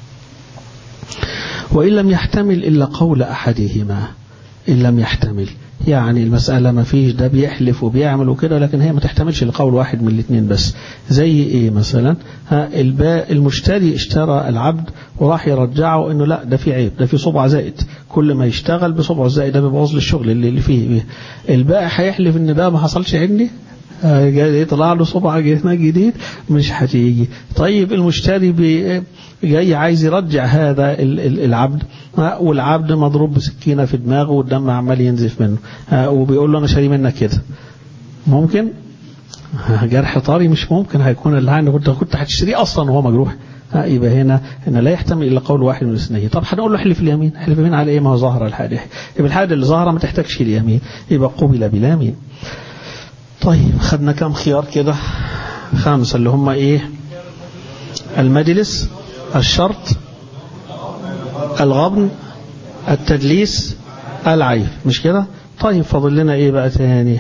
Speaker 1: وإن لم يحتمل إلا قول أحدهما إن لم يحتمل يعني المسألة ما فيش ده بيحلف وبيعمل وكده لكن هي ما تحتملش لقول واحد من الاثنين بس زي ايه مثلا ها الباء المشتري اشترى العبد وراح يرجعه انه لا ده في عيب ده في صبع زائد كل ما يشتغل بصبعه الزائد ده بيبوظ له الشغل اللي, اللي فيه البائع هيحلف ان ده ما حصلش عندي يطلع له صبع هنا جديد مش هتيجي طيب المشتري بي جاي عايز يرجع هذا العبد والعبد مضروب بسكينه في دماغه والدم عمال ينزف منه وبيقول له انا شاري منك كده ممكن جرح طري مش ممكن هيكون اللي كنت كنت هتشتريه اصلا وهو مجروح يبقى هنا ان لا يحتمل الا قول واحد من الاثنين طب هنقول له احلف اليمين احلف اليمين على ايه ما هو ظاهر الحادث يبقى الحاجه اللي ظاهره ما تحتاجش اليمين يبقى قبل بلا يمين طيب خدنا كم خيار كده خمسة اللي هم ايه المجلس الشرط الغبن التدليس العيب مش كده طيب فاضل لنا ايه بقى تاني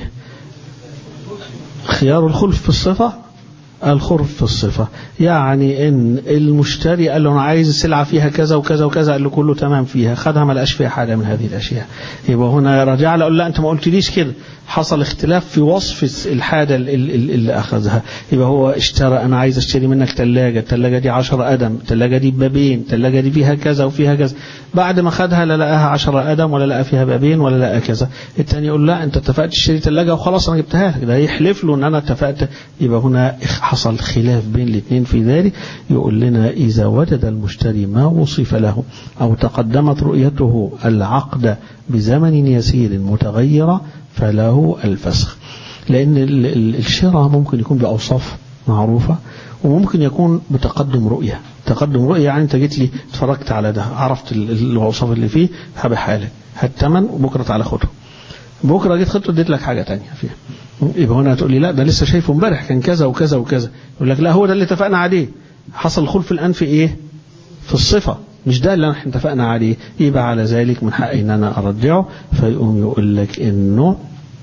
Speaker 1: خيار الخلف في الصفة الخلف في الصفة يعني ان المشتري قال له انا عايز السلعة فيها كذا وكذا وكذا قال له كله تمام فيها خدها ما لقاش فيها حاجة من هذه الاشياء يبقى هنا رجع له قال لا انت ما قلتليش كده حصل اختلاف في وصف الحاجة اللي أخذها يبقى هو اشترى أنا عايز اشتري منك ثلاجة الثلاجة دي 10 قدم الثلاجة دي ببابين الثلاجة دي فيها كذا وفيها كذا بعد ما خدها لا لقاها 10 قدم ولا لقى فيها بابين ولا لقى كذا الثاني يقول لا أنت اتفقت تشتري ثلاجة وخلاص أنا جبتها لك ده يحلف له أن أنا اتفقت يبقى هنا حصل خلاف بين الاثنين في ذلك يقول لنا إذا وجد المشتري ما وصف له أو تقدمت رؤيته العقد بزمن يسير متغيرة فله الفسخ لأن الشراء ممكن يكون بأوصاف معروفة وممكن يكون بتقدم رؤية تقدم رؤية يعني أنت جيت لي اتفرجت على ده عرفت الأوصاف اللي فيه هبح حالك هات تمن وبكرة تعالى خده بكرة جيت خدت اديت لك حاجة تانية فيها يبقى هنا تقول لي لا ده لسه شايفه امبارح كان كذا وكذا وكذا يقول لك لا هو ده اللي اتفقنا عليه حصل الخلف الآن في ايه في الصفة مش ده اللي احنا اتفقنا عليه يبقى على ذلك من حقي ان انا ارجعه فيقوم يقول لك انه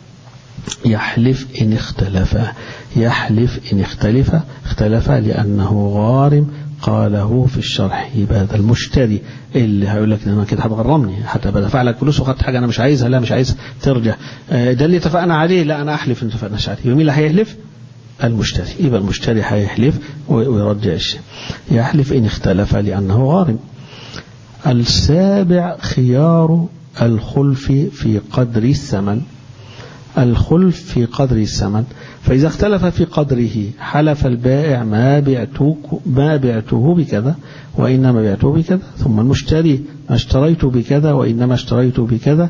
Speaker 1: يحلف إن اختلف يحلف إن اختلف اختلف لأنه غارم قاله في الشرح يبقى هذا المشتري اللي هيقول لك انا كده هتغرمني حتى بدفع لك فلوس وخدت حاجه انا مش عايزها لا مش عايز ترجع ده اللي اتفقنا عليه لا انا احلف ان اتفقناش عليه مين اللي هيحلف المشتري يبقى المشتري هيحلف ويرجع الشيء يحلف ان اختلف لانه غارم السابع خيار الخلف في قدر الثمن الخلف في قدر الثمن فإذا اختلف في قدره حلف البائع ما بعتك ما بعته بكذا وإنما بعته بكذا ثم المشتري ما اشتريت بكذا وإنما اشتريت بكذا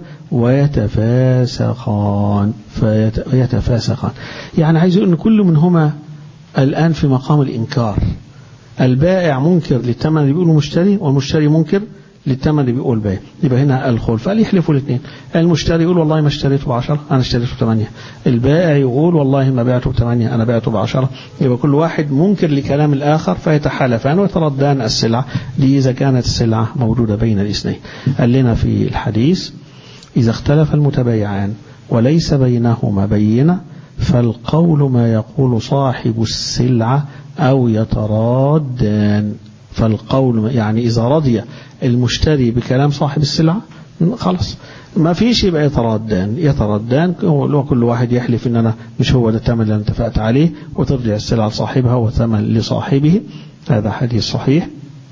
Speaker 1: ويتفاسقان فيتفاسقان يعني عايز يقول أن كل منهما الآن في مقام الإنكار البائع منكر للثمن اللي بيقوله مشتري والمشتري منكر للثمن اللي بيقول بايع يبقى هنا الخلف قال يحلفوا الاثنين المشتري يقول والله ما اشتريته بعشرة أنا اشتريته بثمانية البائع يقول والله ما بعته بثمانية أنا بعته بعشرة يبقى كل واحد منكر لكلام الآخر فيتحالفان ويتردان السلعة دي إذا كانت السلعة موجودة بين الاثنين قال لنا في الحديث إذا اختلف المتبايعان وليس بينهما بينة فالقول ما يقول صاحب السلعة أو يترادان فالقول يعني إذا رضي المشتري بكلام صاحب السلعة خلاص ما فيش يبقى يتردان يتردان وكل واحد يحلف ان انا مش هو ده الثمن اللي انا اتفقت عليه وترجع السلعة لصاحبها وثمن لصاحبه هذا حديث صحيح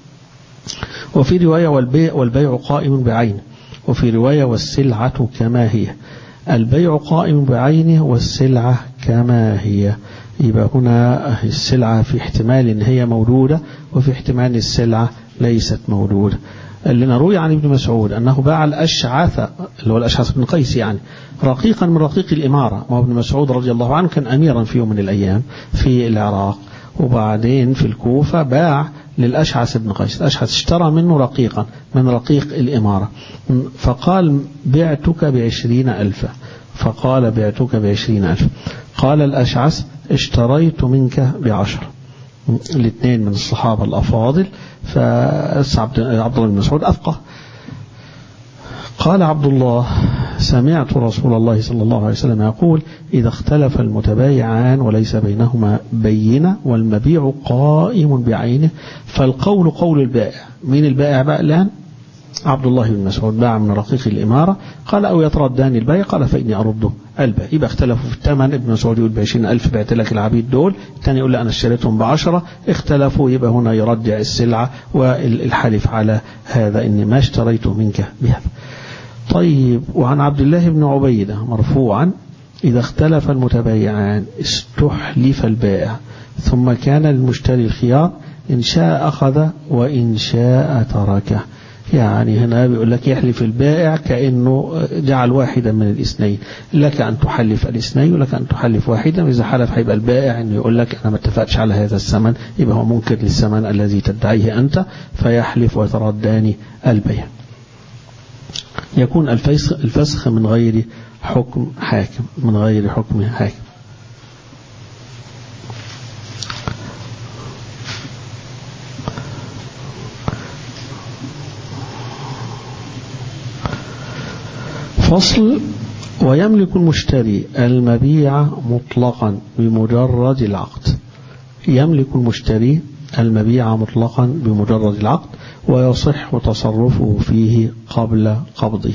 Speaker 1: وفي رواية والبيع, والبيع قائم بعينه وفي رواية والسلعة كما هي البيع قائم بعينه والسلعة كما هي يبقى هنا السلعة في احتمال ان هي موجودة وفي احتمال السلعة ليست موجودة اللي نروي عن ابن مسعود أنه باع الأشعث اللي هو الأشعث بن قيس يعني رقيقا من رقيق الإمارة ما ابن مسعود رضي الله عنه كان أميرا في يوم من الأيام في العراق وبعدين في الكوفة باع للأشعث بن قيس الأشعث اشترى منه رقيقا من رقيق الإمارة فقال بعتك بعشرين ألفا فقال بعتك بعشرين ألف قال الأشعث اشتريت منك بعشر الاثنين من الصحابة الأفاضل فعبد الله بن مسعود أفقه قال عبد الله سمعت رسول الله صلى الله عليه وسلم يقول إذا اختلف المتبايعان وليس بينهما بينة والمبيع قائم بعينه فالقول قول البائع مين البائع بقى الآن عبد الله بن مسعود باع من رقيق الإمارة قال أو يترداني البيع قال فإني أرده البيع يبقى اختلفوا في الثمن ابن مسعود يقول بعشرين ألف بعت لك العبيد دول الثاني يقول لا أنا اشتريتهم بعشرة اختلفوا يبقى هنا يرجع السلعة والحلف على هذا إني ما اشتريته منك بهذا طيب وعن عبد الله بن عبيدة مرفوعا إذا اختلف المتبايعان استحلف البائع ثم كان للمشتري الخيار إن شاء أخذ وإن شاء تركه يعني هنا بيقول لك يحلف البائع كأنه جعل واحدا من الاثنين لك أن تحلف الاثنين ولك أن تحلف واحدا وإذا حلف هيبقى البائع أنه يقول لك أنا ما اتفقتش على هذا الثمن يبقى هو منكر للثمن الذي تدعيه أنت فيحلف ويترداني البيع يكون الفسخ, الفسخ من غير حكم حاكم من غير حكم حاكم فصل ويملك المشتري المبيع مطلقا بمجرد العقد يملك المشتري المبيع مطلقا بمجرد العقد ويصح تصرفه فيه قبل قبضه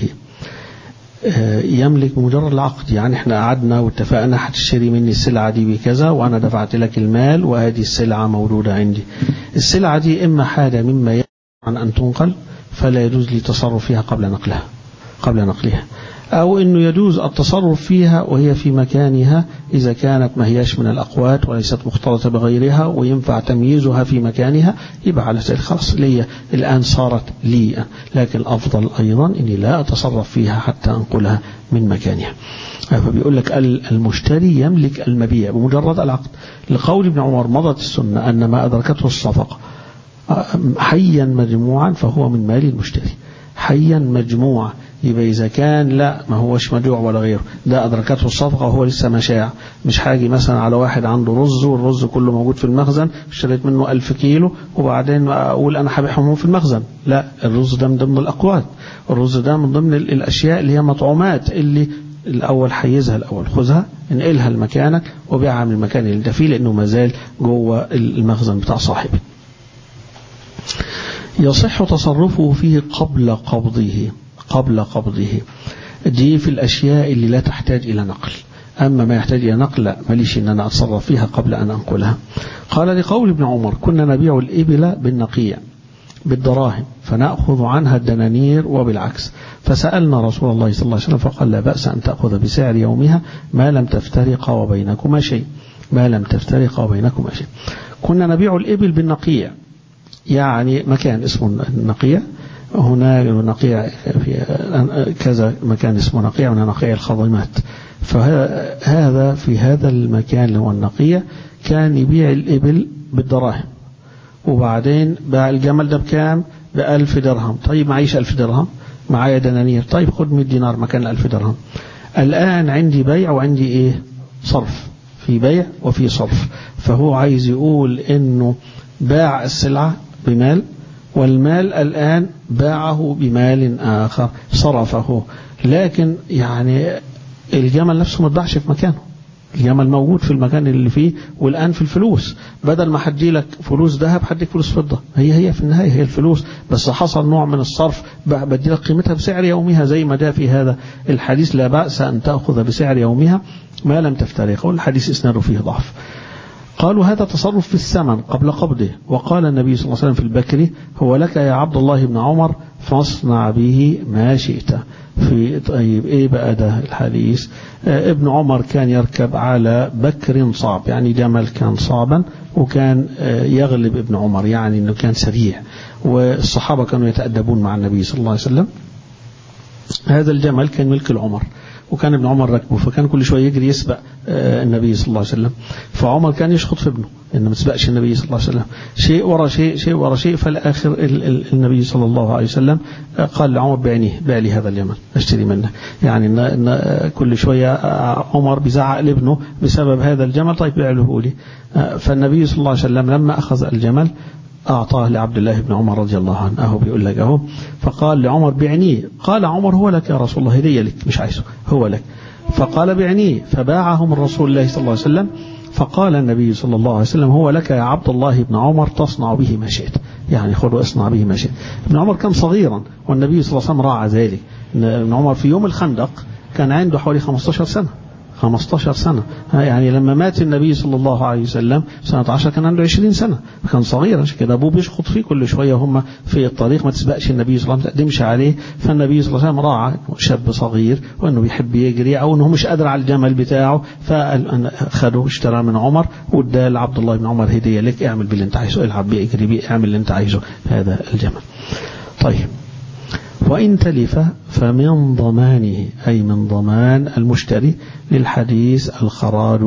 Speaker 1: يملك مجرد العقد يعني احنا قعدنا واتفقنا هتشتري مني السلعة دي بكذا وانا دفعت لك المال وهذه السلعة موجودة عندي السلعة دي اما حاجة مما يمنع عن ان تنقل فلا يجوز لي تصرف فيها قبل نقلها قبل نقلها أو أنه يجوز التصرف فيها وهي في مكانها إذا كانت ما هياش من الأقوات وليست مختلطة بغيرها وينفع تمييزها في مكانها يبقى على ذلك خلاص لي الآن صارت لي لكن الأفضل أيضا أني لا أتصرف فيها حتى أنقلها من مكانها فبيقول لك المشتري يملك المبيع بمجرد العقد لقول ابن عمر مضت السنة أن ما أدركته الصفقة حيا مجموعا فهو من مال المشتري حيا مجموعا يبقى إذا كان لا ما هوش مجوع ولا غيره ده أدركته الصفقة وهو لسه مشاع مش حاجي مثلا على واحد عنده رز والرز كله موجود في المخزن اشتريت منه ألف كيلو وبعدين أقول أنا هبيعهم في المخزن لا الرز ده من ضمن الأقوات الرز ده من ضمن الأشياء اللي هي مطعومات اللي الأول حيزها الأول خذها انقلها لمكانك وبيعها من المكان اللي انت فيه لأنه ما زال جوه المخزن بتاع صاحبه يصح تصرفه فيه قبل قبضه قبل قبضه دي في الأشياء اللي لا تحتاج إلى نقل أما ما يحتاج إلى نقل لا ماليش إن أنا أتصرف فيها قبل أن أنقلها قال لقول ابن عمر كنا نبيع الإبل بالنقيع بالدراهم فنأخذ عنها الدنانير وبالعكس فسألنا رسول الله صلى الله عليه وسلم فقال لا بأس أن تأخذ بسعر يومها ما لم تفترق وبينكما شيء ما لم تفترق وبينكما شيء كنا نبيع الإبل بالنقيع يعني مكان اسمه النقيع هناك نقيع في كذا مكان اسمه نقيع من نقيع الخضمات فهذا في هذا المكان اللي هو النقيع كان يبيع الإبل بالدراهم وبعدين باع الجمل ده بكام بألف درهم طيب معيش ألف درهم معايا دنانير طيب خد 100 دينار مكان ألف درهم الآن عندي بيع وعندي إيه صرف في بيع وفي صرف فهو عايز يقول إنه باع السلعة بمال والمال الآن باعه بمال آخر صرفه لكن يعني الجمل نفسه ما اتباعش في مكانه الجمل موجود في المكان اللي فيه والآن في الفلوس بدل ما حدي لك فلوس ذهب حديك فلوس فضة هي هي في النهاية هي الفلوس بس حصل نوع من الصرف بدي لك قيمتها بسعر يومها زي ما جاء في هذا الحديث لا بأس أن تأخذ بسعر يومها ما لم تفترق والحديث إسناده فيه ضعف قالوا هذا تصرف في الثمن قبل قبضه وقال النبي صلى الله عليه وسلم في البكر هو لك يا عبد الله بن عمر فاصنع به ما شئت في طيب ايه بقى ده الحديث آه ابن عمر كان يركب على بكر صعب يعني جمل كان صعبا وكان آه يغلب ابن عمر يعني انه كان سريع والصحابه كانوا يتادبون مع النبي صلى الله عليه وسلم هذا الجمل كان ملك العمر وكان ابن عمر راكبه فكان كل شويه يجري يسبق النبي صلى الله عليه وسلم فعمر كان يشخط في ابنه انه ما تسبقش النبي صلى الله عليه وسلم شيء ورا شيء شيء ورا شيء فالاخر النبي صلى الله عليه وسلم قال لعمر بعينيه بيع لي هذا اليمن اشتري منه يعني إن, إن كل شويه عمر بيزعق لابنه بسبب هذا الجمل طيب بيع له لي فالنبي صلى الله عليه وسلم لما اخذ الجمل أعطاه لعبد الله بن عمر رضي الله عنه أهو بيقول لك أهو فقال لعمر بعنيه قال عمر هو لك يا رسول الله هدية لك مش عايزه هو لك فقال بعنيه فباعه من رسول الله صلى الله عليه وسلم فقال النبي صلى الله عليه وسلم هو لك يا عبد الله بن عمر تصنع به ما شئت يعني خذ واصنع به ما شئت ابن عمر كان صغيرا والنبي صلى الله عليه وسلم راعى ذلك ابن عمر في يوم الخندق كان عنده حوالي 15 سنة 15 سنة يعني لما مات النبي صلى الله عليه وسلم سنة 10 كان عنده 20 سنة كان صغير عشان كده أبوه بيشخط فيه كل شوية هم في الطريق ما تسبقش النبي صلى الله عليه وسلم تقدمش عليه فالنبي صلى الله عليه وسلم راعى شاب صغير وأنه بيحب يجري أو أنه مش قادر على الجمل بتاعه فأخده اشترى من عمر واداه لعبد الله بن عمر هدية لك اعمل باللي أنت عايزه العب بيه اجري بيه اعمل اللي أنت عايزه هذا الجمل طيب وإن تلف فمن ضمانه أي من ضمان المشتري للحديث الخراج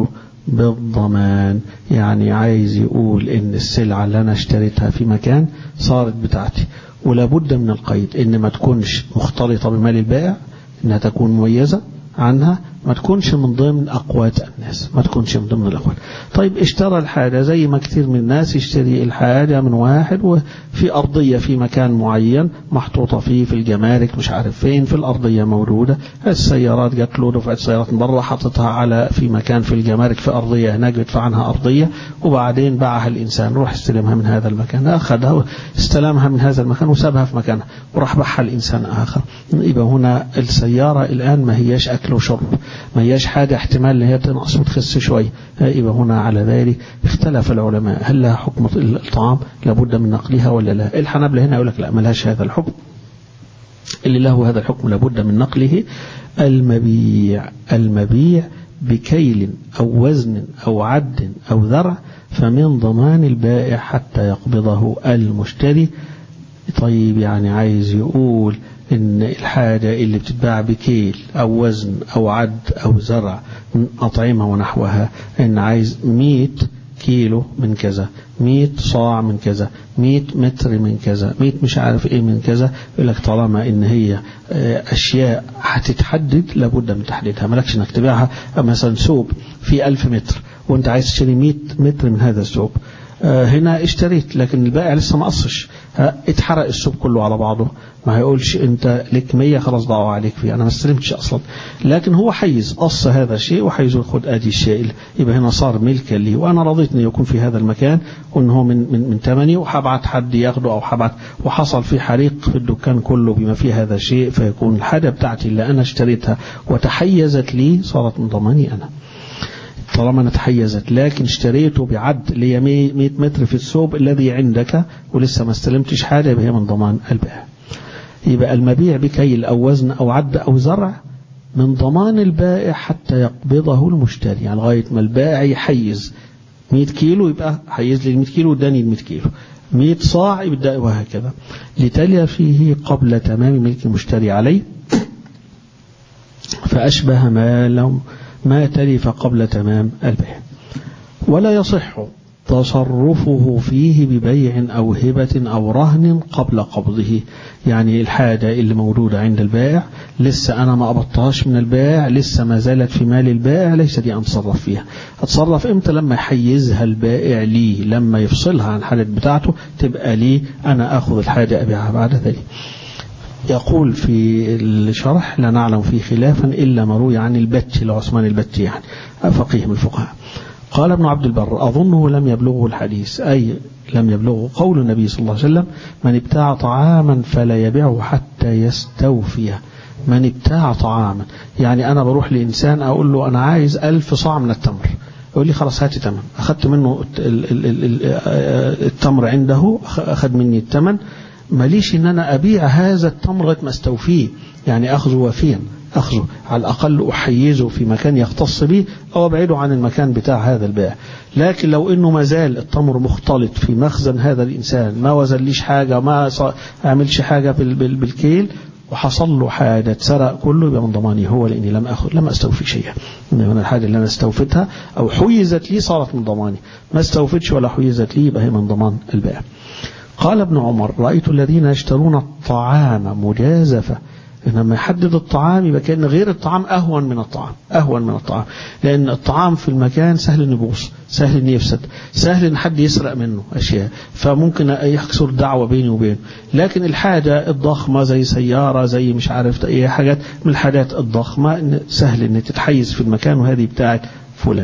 Speaker 1: بالضمان يعني عايز يقول إن السلعة اللي أنا اشتريتها في مكان صارت بتاعتي ولابد من القيد إن ما تكونش مختلطة بمال البائع إنها تكون مميزة عنها ما تكونش من ضمن أقوات الناس ما تكونش من ضمن الأقوات طيب اشترى الحاجة زي ما كثير من الناس يشتري الحاجة من واحد وفي أرضية في مكان معين محطوطة فيه في الجمارك مش عارف فين في الأرضية موجودة السيارات جات له دفعة سيارات من بره حطتها على في مكان في الجمارك في أرضية هناك بيدفع عنها أرضية وبعدين باعها الإنسان روح استلمها من هذا المكان أخذها استلمها من هذا المكان وسابها في مكانها وراح باعها الإنسان آخر يبقى هنا السيارة الآن ما هياش أكل وشرب ما هياش حاجة احتمال ان هي تنقص وتخس شوية يبقى هنا على ذلك اختلف العلماء هل لها حكم الطعام لابد من نقلها ولا لا الحنابلة هنا يقول لك لا ملهاش هذا الحكم اللي له هذا الحكم لابد من نقله المبيع المبيع بكيل أو وزن أو عد أو ذرع فمن ضمان البائع حتى يقبضه المشتري طيب يعني عايز يقول ان الحاجة اللي بتتباع بكيل او وزن او عد او زرع من اطعمة ونحوها ان عايز 100 كيلو من كذا 100 صاع من كذا 100 متر من كذا 100 مش عارف ايه من كذا يقول لك طالما ان هي اشياء هتتحدد لابد من تحديدها مالكش انك تبيعها مثلا ثوب في 1000 متر وانت عايز تشتري 100 متر من هذا الثوب هنا اشتريت لكن البائع لسه ما قصش اتحرق السوق كله على بعضه ما هيقولش انت لك 100 خلاص ضاعوا عليك فيه انا ما استلمتش اصلا لكن هو حيز قص هذا الشيء وحيز خد ادي الشيء يبقى هنا صار ملكا لي وانا رضيت انه يكون في هذا المكان وان هو من من من ثمني وهبعت حد ياخده او هبعت وحصل في حريق في الدكان كله بما فيه هذا الشيء فيكون الحاجه بتاعتي اللي انا اشتريتها وتحيزت لي صارت من ضماني انا طالما انا تحيزت لكن اشتريته بعد اللي هي 100 متر في الثوب الذي عندك ولسه ما استلمتش حاجه يبقى هي من ضمان البائع يبقى المبيع بكيل او وزن او عد او زرع من ضمان البائع حتى يقبضه المشتري يعني لغايه ما البائع يحيز 100 كيلو يبقى حيز لي 100 كيلو اداني 100 كيلو 100 صاع يبدا وهكذا لتلي فيه قبل تمام ملك المشتري عليه فاشبه ما لو ما تلف قبل تمام البيع ولا يصح تصرفه فيه ببيع أو هبة أو رهن قبل قبضه يعني الحاجة اللي موجودة عند البائع لسه أنا ما قبضتهاش من البائع لسه ما زالت في مال البائع ليس دي أتصرف فيها أتصرف إمتى لما يحيزها البائع لي لما يفصلها عن الحاجة بتاعته تبقى لي أنا أخذ الحاجة أبيعها بعد ذلك يقول في الشرح لا نعلم فيه خلافا إلا ما روي عن البت لعثمان البت يعني فقيه من الفقهاء قال ابن عبد البر أظنه لم يبلغه الحديث أي لم يبلغه قول النبي صلى الله عليه وسلم من ابتاع طعاما فلا يبيعه حتى يستوفيه من ابتاع طعاما يعني أنا بروح لإنسان أقول له أنا عايز ألف صاع من التمر يقول لي خلاص هاتي تمن أخذت منه التمر عنده أخذ مني التمن ماليش ان انا ابيع هذا التمر لغايه ما استوفيه يعني اخذه وفيا اخذه على الاقل احيزه في مكان يختص به او ابعده عن المكان بتاع هذا البائع لكن لو انه ما زال التمر مختلط في مخزن هذا الانسان ما وزنليش حاجه ما عملش حاجه بالكيل وحصل له حاجة اتسرق كله يبقى من ضماني هو لاني لم اخذ لم استوفي شيئا من الحاجه اللي انا استوفتها او حيزت لي صارت من ضماني ما استوفتش ولا حيزت لي يبقى هي من ضمان البائع قال ابن عمر رأيت الذين يشترون الطعام مجازفة لما يحدد الطعام يبقى كأن غير الطعام أهون من الطعام أهون من الطعام لأن الطعام في المكان سهل أن يبوظ سهل أن يفسد سهل أن حد يسرق منه أشياء فممكن يحصل دعوة بيني وبينه لكن الحاجة الضخمة زي سيارة زي مش عارف أي حاجات من الحاجات الضخمة إن سهل أن تتحيز في المكان وهذه بتاعت فلان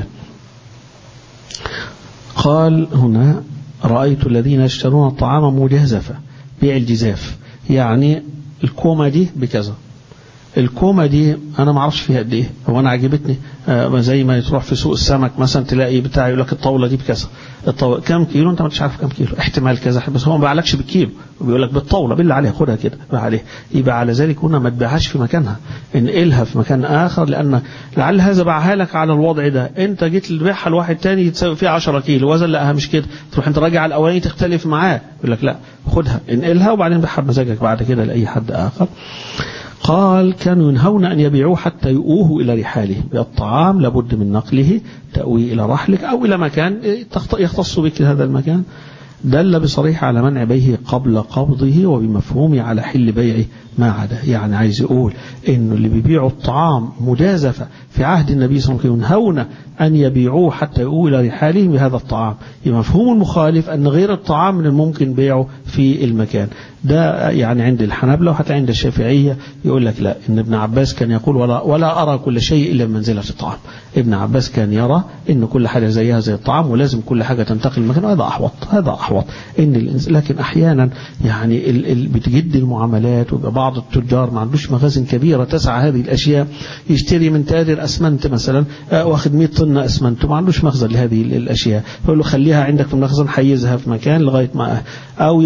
Speaker 1: قال هنا رأيت الذين يشترون الطعام مجازفة بيع الجزاف يعني الكومة دي بكذا الكومة دي أنا ما أعرفش فيها قد إيه هو أنا عجبتني آه زي ما تروح في سوق السمك مثلا تلاقي بتاع يقول لك الطاولة دي بكذا الطاولة كم كيلو أنت ما انتش عارف كم كيلو احتمال كذا بس هو ما بيعلكش بالكيلو بيقول لك بالطاولة بالله عليها خدها كده بقى عليها يبقى على ذلك هنا ما تبيعهاش في مكانها انقلها في مكان آخر لأن لعل هذا باعها لك على الوضع ده أنت جيت تبيعها لواحد تاني تساوي فيها 10 كيلو وزن لقاها مش كده تروح أنت راجع على الأولاني تختلف معاه يقول لك لا خدها انقلها وبعدين بيعها بمزاجك بعد كده لأي حد آخر قال كانوا ينهون أن يبيعوه حتى يؤوه إلى رحاله الطعام لابد من نقله تأوي إلى رحلك أو إلى مكان يختص بك هذا المكان دل بصريح على منع بيعه قبل قبضه وبمفهومه على حل بيعه ما عدا يعني عايز يقول انه اللي بيبيعوا الطعام مجازفة في عهد النبي صلى الله عليه وسلم ينهون أن يبيعوه حتى يؤوا إلى رحالهم بهذا الطعام مفهوم المخالف أن غير الطعام من الممكن بيعه في المكان ده يعني عند الحنابلة وحتى عند الشافعية يقول لك لا إن ابن عباس كان يقول ولا, ولا أرى كل شيء إلا بمنزلة الطعام ابن عباس كان يرى إن كل حاجة زيها زي الطعام ولازم كل حاجة تنتقل المكان وهذا أحوط هذا أحوط إن لكن أحيانا يعني ال ال بتجد المعاملات ويبقى بعض التجار ما عندوش مخازن كبيرة تسعى هذه الأشياء يشتري من تاجر أسمنت مثلا واخد 100 طن أسمنت وما عندوش مخزن لهذه الأشياء يقول له خليها عندك في المخزن حيزها في مكان لغاية ما أو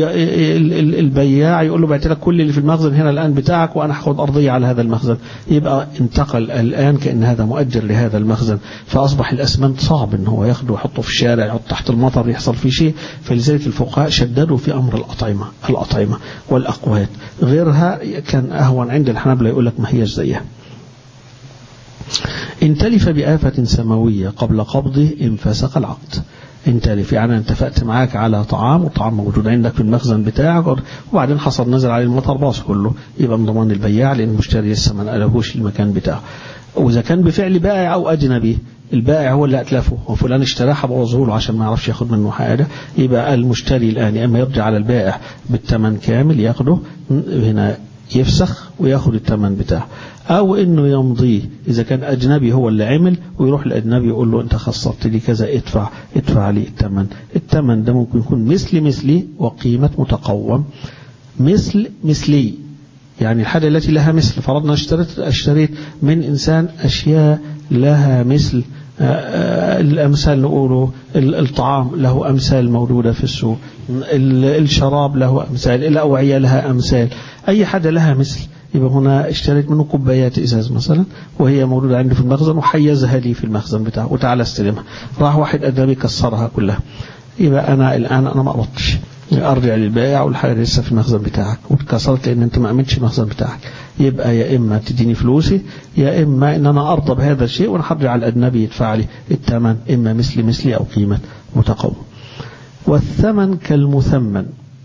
Speaker 1: البياع يقول له بعت لك كل اللي في المخزن هنا الآن بتاعك وأنا هاخد أرضية على هذا المخزن يبقى انتقل الآن كأن هذا مؤجر لهذا المخزن فأصبح الأسمنت صعب إن هو ياخده ويحطه في الشارع يحط تحت المطر يحصل فيه شيء فلذلك الفقهاء شددوا في أمر الأطعمة الأطعمة والأقوات غيرها كان أهون عند الحنابلة يقول لك ما هيش زيها إن تلف بآفة سماوية قبل قبضه انفسق العقد إن تلف يعني أنا اتفقت معاك على طعام والطعام موجود عندك في المخزن بتاعك وبعدين حصل نزل عليه المطر باص كله يبقى من ضمان البياع لأن المشتري لسه ما نقلهوش المكان بتاعه وإذا كان بفعل بائع أو أجنبي البائع هو اللي أتلفه وفلان اشتراه بوظه له عشان ما يعرفش ياخد منه حاجة يبقى المشتري الآن يا إما يرجع على البائع بالثمن كامل ياخده هنا يفسخ وياخد الثمن بتاعه أو إنه يمضيه إذا كان أجنبي هو اللي عمل ويروح الأجنبي يقول له أنت خسرت لي كذا ادفع ادفع لي الثمن الثمن ده ممكن يكون مثل مثلي وقيمة متقوم مثل مثلي يعني الحاجة التي لها مثل فرضنا اشتريت اشتريت من إنسان أشياء لها مثل الأمثال نقوله الطعام له أمثال موجودة في السوق الشراب له أمثال الأوعية لها أمثال أي حاجة لها مثل يبقى هنا اشتريت منه كوبايات إزاز مثلا وهي موجودة عندي في المخزن وحيزها لي في المخزن بتاعه وتعالى استلمها راح واحد أجنبي كسرها كلها يبقى أنا الآن أنا ما قبضتش ارجع للبائع والحاجه لسه في المخزن بتاعك واتكسرت لان انت ما امنتش المخزن بتاعك يبقى يا اما تديني فلوسي يا اما ان انا ارضى بهذا الشيء وانا هرجع على الاجنبي يدفع لي الثمن اما مثلي مثلي او قيمه متقوم والثمن كالمثمن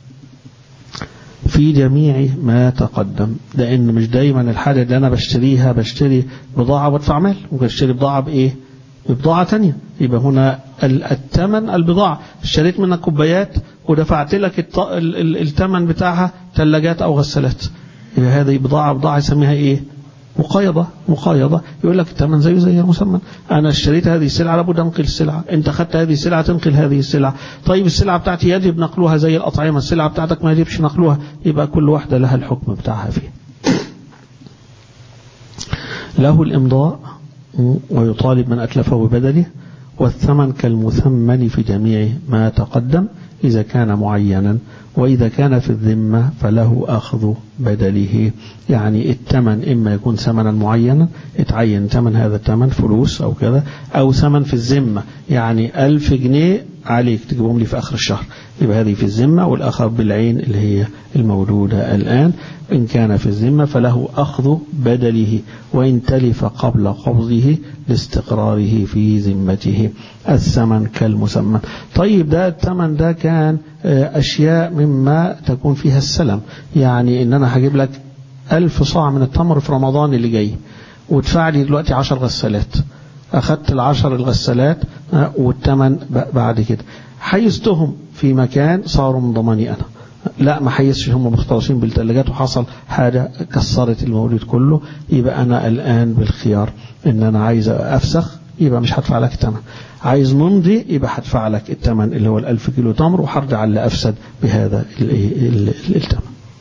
Speaker 1: في جميع ما تقدم لان مش دايما الحاجه اللي انا بشتريها بشتري بضاعه وادفع مال ممكن اشتري بضاعه بايه ببضاعة تانية يبقى هنا الثمن البضاعة اشتريت منك كوبايات ودفعت لك الثمن بتاعها ثلاجات أو غسالات يبقى هذه بضاعة بضاعة يسميها إيه مقايضة مقايضة يقول لك الثمن زيه زي المسمى أنا اشتريت هذه السلعة لابد أنقل السلعة أنت أخذت هذه السلعة تنقل هذه السلعة طيب السلعة بتاعتي يجب نقلها زي الأطعمة السلعة بتاعتك ما يجبش نقلها يبقى كل واحدة لها الحكم بتاعها فيه له الإمضاء ويطالب من أتلفه ببدله والثمن كالمثمن في جميع ما تقدم إذا كان معينا وإذا كان في الذمة فله أخذ بدله يعني الثمن إما يكون ثمنا معينا اتعين ثمن هذا الثمن فلوس أو كذا أو ثمن في الذمة يعني ألف جنيه عليك تجيبهم لي في آخر الشهر يبقى هذه في الذمة والآخر بالعين اللي هي الموجودة الآن إن كان في الذمة فله أخذ بدله وإن تلف قبل قبضه لاستقراره في ذمته الثمن كالمسمى طيب ده الثمن ده كان أشياء مما تكون فيها السلم يعني إن أنا هجيب لك ألف صاع من التمر في رمضان اللي جاي وادفع لي دلوقتي عشر غسالات أخذت العشر الغسالات والثمن بعد كده حيزتهم في مكان صاروا من ضماني أنا لا ما حيزش هم مختلطين بالثلاجات وحصل حاجة كسرت المولد كله يبقى أنا الآن بالخيار إن أنا عايز أفسخ يبقى مش هدفع لك الثمن عايز نمضي يبقى هدفع لك الثمن اللي هو الألف كيلو تمر وهرجع اللي أفسد بهذا الثمن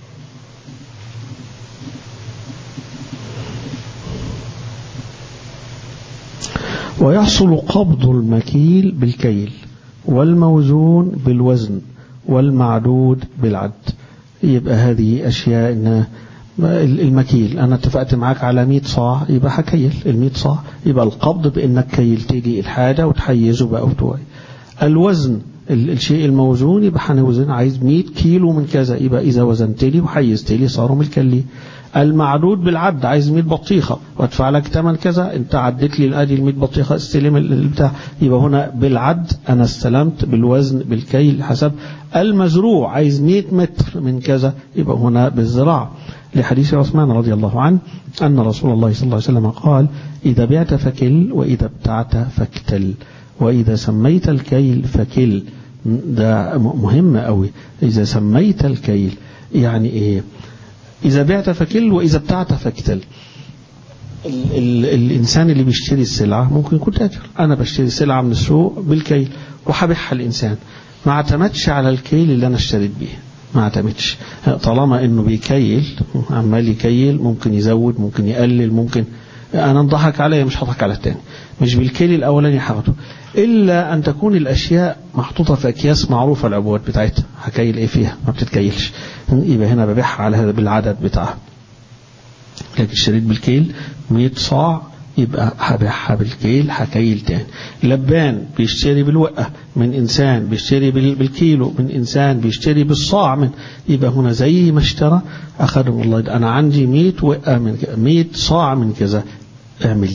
Speaker 1: ويحصل قبض المكيل بالكيل والموزون بالوزن والمعدود بالعد يبقى هذه أشياء إن المكيل أنا اتفقت معاك على 100 صاع يبقى هكيل ال 100 صاع يبقى القبض بإنك كيلت لي الحاجة وتحيزه بقى بتوعي الوزن الشيء الموزون يبقى هنوزن عايز 100 كيلو من كذا يبقى إذا وزنت لي وحيزت لي صاروا ملكا لي المعدود بالعد عايز 100 بطيخة وادفع لك ثمن كذا انت عديت لي ادي ال 100 بطيخة استلم البتاع يبقى هنا بالعد انا استلمت بالوزن بالكيل حسب المزروع عايز 100 متر من كذا يبقى هنا بالزراعة لحديث عثمان رضي الله عنه أن رسول الله صلى الله عليه وسلم قال إذا بعت فكل وإذا ابتعت فاكتل وإذا سميت الكيل فكل ده مهم قوي إذا سميت الكيل يعني إيه إذا بعت فكل وإذا ابتعت فاكتل ال ال الإنسان اللي بيشتري السلعة ممكن يكون تاجر أنا بشتري سلعة من السوق بالكيل وحبيعها الإنسان ما اعتمدش على الكيل اللي أنا اشتريت بيه ما اعتمدش طالما انه بيكيل عمال يكيل ممكن يزود ممكن يقلل ممكن انا انضحك عليا مش هضحك على التاني مش بالكيل الاولاني هاخده الا ان تكون الاشياء محطوطه في اكياس معروفه العبوات بتاعتها هكيل ايه فيها ما بتتكيلش يبقى هنا ببيعها على هذا بالعدد بتاعها لكن اشتريت بالكيل 100 صاع يبقى هبيعها بالكيل هكيل تاني لبان بيشتري بالوقة من إنسان بيشتري بالكيلو من إنسان بيشتري بالصاع من يبقى هنا زي ما اشترى أخذهم الله أنا عندي 100 وقة من 100 صاع من كذا اعمل لي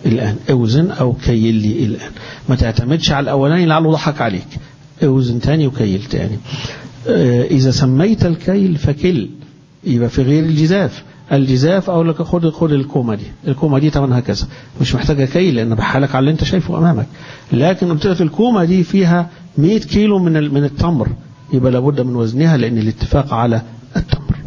Speaker 1: الآن اوزن أو كيل لي الآن ما تعتمدش على الأولاني لعله ضحك عليك اوزن تاني وكيل تاني إذا سميت الكيل فكل يبقى في غير الجزاف الجزاف أقول لك خد خد الكومة دي الكومة دي طبعا هكذا مش محتاجة كيل لأن بحالك على اللي أنت شايفه أمامك لكن قلت لك الكومة دي فيها 100 كيلو من من التمر يبقى لابد من وزنها لأن الاتفاق على التمر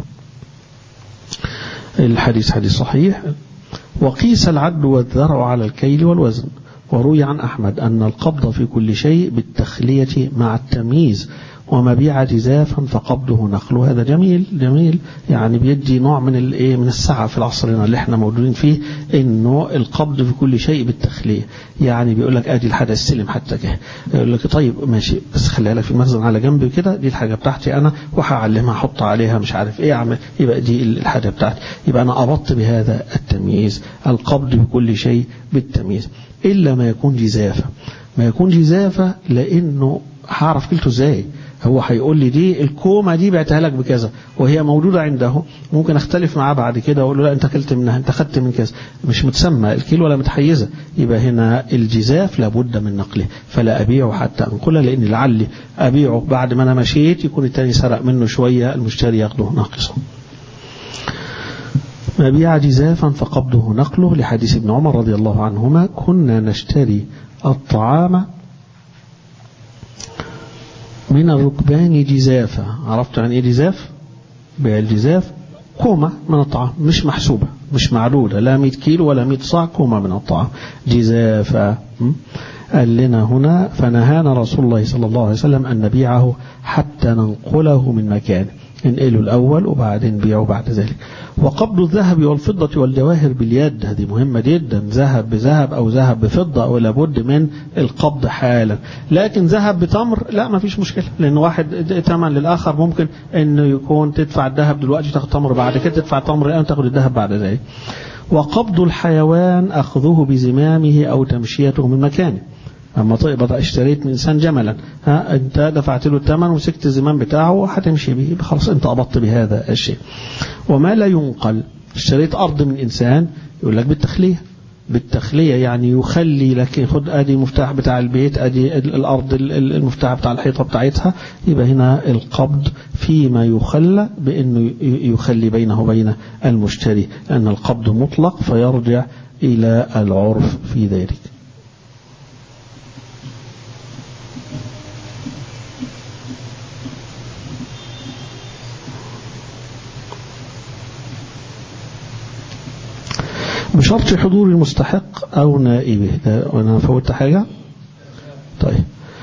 Speaker 1: الحديث حديث صحيح وقيس العد والذرع على الكيل والوزن وروي عن أحمد أن القبض في كل شيء بالتخلية مع التمييز وما بيع جزافا فقبضه نقله هذا جميل جميل يعني بيدي نوع من الايه من السعه في العصرنا اللي احنا موجودين فيه انه القبض في كل شيء بالتخليه يعني بيقول لك ادي الحاجه السلم حتى كده يقول لك طيب ماشي بس خليها لك في المخزن على جنب كده دي الحاجه بتاعتي انا وهعلمها احط عليها مش عارف ايه اعمل يبقى دي الحاجه بتاعتي يبقى انا ابط بهذا التمييز القبض بكل شيء بالتمييز الا ما يكون جزافه ما يكون جزافه لانه هعرف كلته ازاي هو هيقول لي دي الكومة دي بعتها لك بكذا وهي موجودة عنده ممكن اختلف معاه بعد كده واقول له لا انت اكلت منها انت خدت من كذا مش متسمى الكيلو ولا متحيزة يبقى هنا الجزاف لابد من نقله فلا ابيعه حتى انقله لان لعلي ابيعه بعد ما انا مشيت يكون التاني سرق منه شوية المشتري ياخده ناقصا ما بيع جزافا فقبضه نقله لحديث ابن عمر رضي الله عنهما كنا نشتري الطعام من الركبان جزافة عرفت عن ايه جزاف بيع الجزاف كومة من الطعام مش محسوبة مش معدودة لا 100 كيلو ولا 100 صاع كومة من الطعام جزافة قال لنا هنا فنهانا رسول الله صلى الله عليه وسلم أن نبيعه حتى ننقله من مكانه انقله الأول وبعدين بيعه بعد ذلك وقبض الذهب والفضة والجواهر باليد هذه مهمة جدا ذهب بذهب أو ذهب بفضة أو لابد من القبض حالا لكن ذهب بتمر لا ما فيش مشكلة لأن واحد تمن للآخر ممكن أنه يكون تدفع الذهب دلوقتي تاخد تمر بعد كده تدفع تمر الآن تاخد الذهب بعد ذلك وقبض الحيوان أخذه بزمامه أو تمشيته من مكانه اما طيب اشتريت من انسان جملا ها انت دفعت له الثمن ومسكت الزمام بتاعه وهتمشي به خلاص انت قبضت بهذا الشيء وما لا ينقل اشتريت ارض من انسان يقول لك بالتخليه بالتخليه يعني يخلي لك خد ادي المفتاح بتاع البيت ادي الارض المفتاح بتاع الحيطه بتاعتها يبقى هنا القبض فيما يخلى بانه يخلي بينه وبين المشتري لان القبض مطلق فيرجع الى العرف في ذلك بشرط حضور المستحق أو نائبه أنا فوت حاجة طيب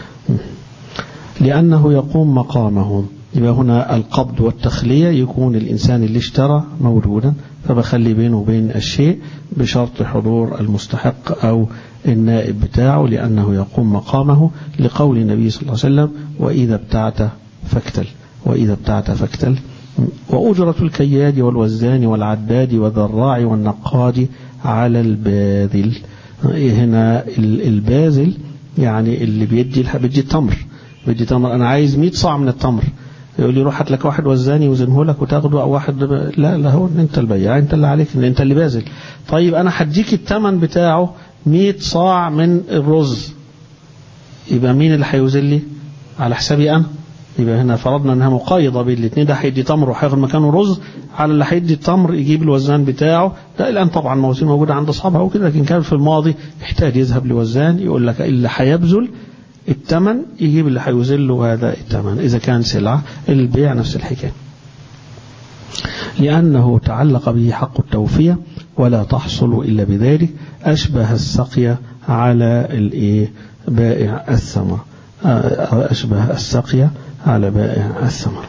Speaker 1: لأنه يقوم مقامه يبقى هنا القبض والتخلية يكون الإنسان اللي اشترى موجودا فبخلي بينه وبين الشيء بشرط حضور المستحق أو النائب بتاعه لأنه يقوم مقامه لقول النبي صلى الله عليه وسلم وإذا ابتعت فاكتل وإذا ابتعت فاكتل وأجرة الكياد والوزان والعداد والذراع والنقاد على الباذل هنا الباذل يعني اللي بيدي بيدي التمر بيدي تمر أنا عايز 100 صاع من التمر يقول لي روح هات لك واحد وزاني يوزنه لك وتاخده او واحد لا لا هو انت البياع انت اللي عليك انت اللي باذل طيب انا هديك الثمن بتاعه 100 صاع من الرز يبقى مين اللي هيوزن لي على حسابي انا يبقى هنا فرضنا انها مقايضه بين الاثنين ده هيدي تمر وهياخد مكانه رز على اللي هيدي التمر يجيب الوزان بتاعه ده الان طبعا موازين موجوده عند اصحابها وكده لكن كان في الماضي يحتاج يذهب لوزان يقول لك اللي هيبذل الثمن يجيب اللي هيوزن له هذا الثمن اذا كان سلعه البيع نفس الحكايه لأنه تعلق به حق التوفية ولا تحصل إلا بذلك أشبه السقي على الإيه بائع الثمر أشبه السقي على بائع الثمر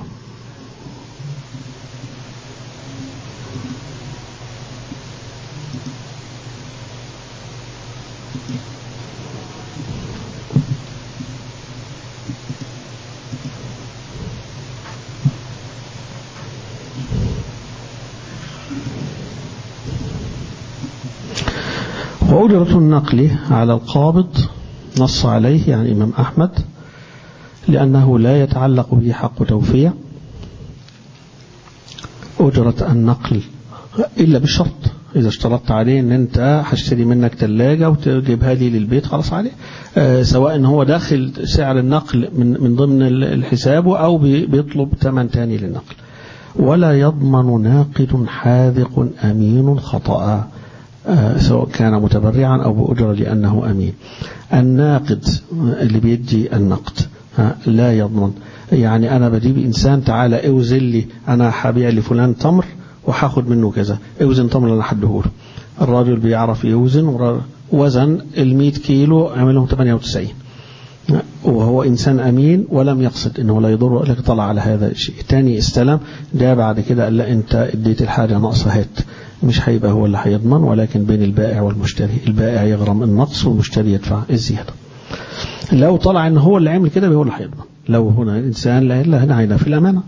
Speaker 1: وأجرة النقل على القابض نص عليه يعني إمام أحمد لأنه لا يتعلق به حق توفية أجرة النقل إلا بشرط إذا اشترطت عليه ان انت هشتري منك ثلاجة وتجيبها لي للبيت خلاص عليه آه سواء ان هو داخل سعر النقل من, من ضمن الحساب او بيطلب ثمن تاني للنقل ولا يضمن ناقد حاذق أمين خطأ آه سواء كان متبرعا أو بأجرة لأنه أمين الناقد اللي بيدي النقد لا يضمن يعني أنا بجيب إنسان تعالى اوزن لي أنا هبيع لفلان تمر وهاخد منه كذا اوزن تمر اللي أنا هديهوله الراجل بيعرف يوزن وزن ال 100 كيلو عملهم 98 وهو إنسان أمين ولم يقصد أنه لا يضر لك طلع على هذا الشيء تاني استلم ده بعد كده قال لا أنت اديت الحاجة ناقصة هات مش هيبقى هو اللي هيضمن ولكن بين البائع والمشتري البائع يغرم النقص والمشتري يدفع الزيادة لو طلع ان هو اللي عمل كده هو اللي هيضمن لو هنا الإنسان لا إلا هنا هنا في الأمانة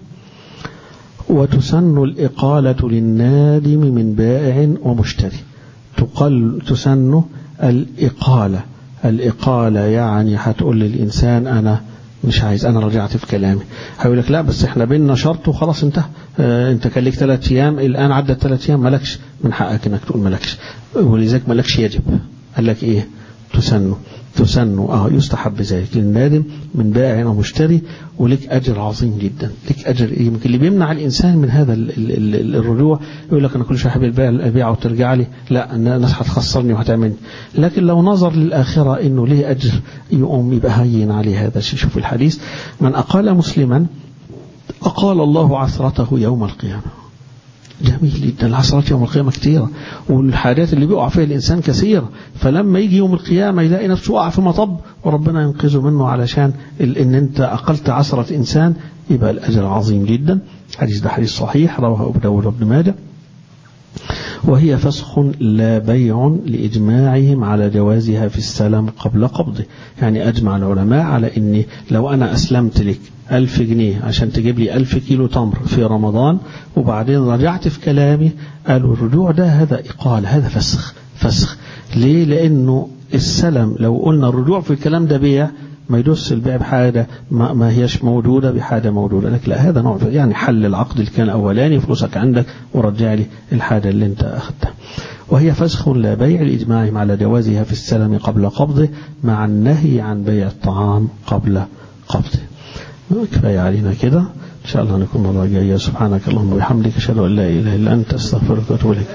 Speaker 1: وتسن الإقالة للنادم من بائع ومشتري تقل تسن الإقالة الإقالة يعني هتقول للإنسان أنا مش عايز أنا رجعت في كلامي هيقول لك لا بس احنا بينا شرط وخلاص انتهى اه انت كان لك ثلاث أيام الآن عدت ثلاث أيام مالكش من حقك انك تقول مالكش ولذلك مالكش يجب قال لك ايه تسن تسن اه يستحب ذلك للنادم من بائع ومشتري ولك أجر عظيم جدا لك أجر إيه يمكن اللي بيمنع الإنسان من هذا ال ال ال الرجوع يقول لك أنا كل شوية حابب البيع وترجع لي لا الناس هتخسرني وهتعملني لكن لو نظر للآخرة إنه ليه أجر يقوم يبقى هين عليه هذا الشيء شوف الحديث من أقال مسلما أقال الله عثرته يوم القيامة جميل جدا العصرات يوم القيامة كثيرة والحاجات اللي بيقع فيها الإنسان كثيرة فلما يجي يوم القيامة يلاقي نفسه وقع في مطب وربنا ينقذه منه علشان إن أنت أقلت عصرة إنسان يبقى الأجر عظيم جدا حديث ده حديث صحيح رواه أبو داود وابن ماجه وهي فسخ لا بيع لإجماعهم على جوازها في السلام قبل قبضه يعني أجمع العلماء على أني لو أنا أسلمت لك ألف جنيه عشان تجيب لي ألف كيلو تمر في رمضان وبعدين رجعت في كلامي قالوا الرجوع ده هذا إقال هذا فسخ فسخ ليه لأنه السلم لو قلنا الرجوع في الكلام ده بيع ما يدوس البيع بحاجة ما, ما هيش موجودة بحاجة موجودة لك لا هذا نوع يعني حل العقد اللي كان أولاني فلوسك عندك ورجع لي الحاجة اللي انت أخذتها وهي فسخ لا بيع لإجماعهم على جوازها في السلم قبل قبضه مع النهي عن بيع الطعام قبل قبضه كفاية علينا كده إن شاء الله نكون مرة جاية سبحانك اللهم وبحمدك أشهد أن لا إله إلا أنت أستغفرك وأتوب إليك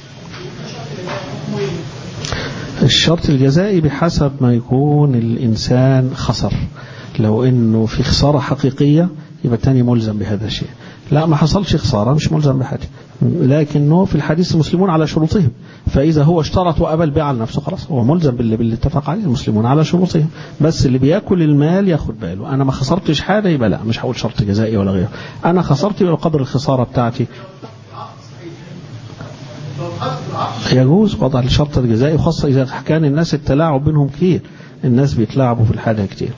Speaker 1: الشرط الجزائي بحسب ما يكون الإنسان خسر لو إنه في خسارة حقيقية يبقى الثاني ملزم بهذا الشيء لا ما حصلش خسارة مش ملزم بحاجة لكنه في الحديث المسلمون على شروطهم فإذا هو اشترط وأبى بيع نفسه خلاص هو ملزم باللي, باللي اتفق عليه المسلمون على شروطهم بس اللي بياكل المال ياخد باله أنا ما خسرتش حاجة يبقى لا مش هقول شرط جزائي ولا غيره أنا خسرت يبقى قدر الخسارة بتاعتي يجوز وضع الشرط الجزائي خاصة إذا كان الناس التلاعب بينهم كتير الناس بيتلاعبوا في الحاجة كتير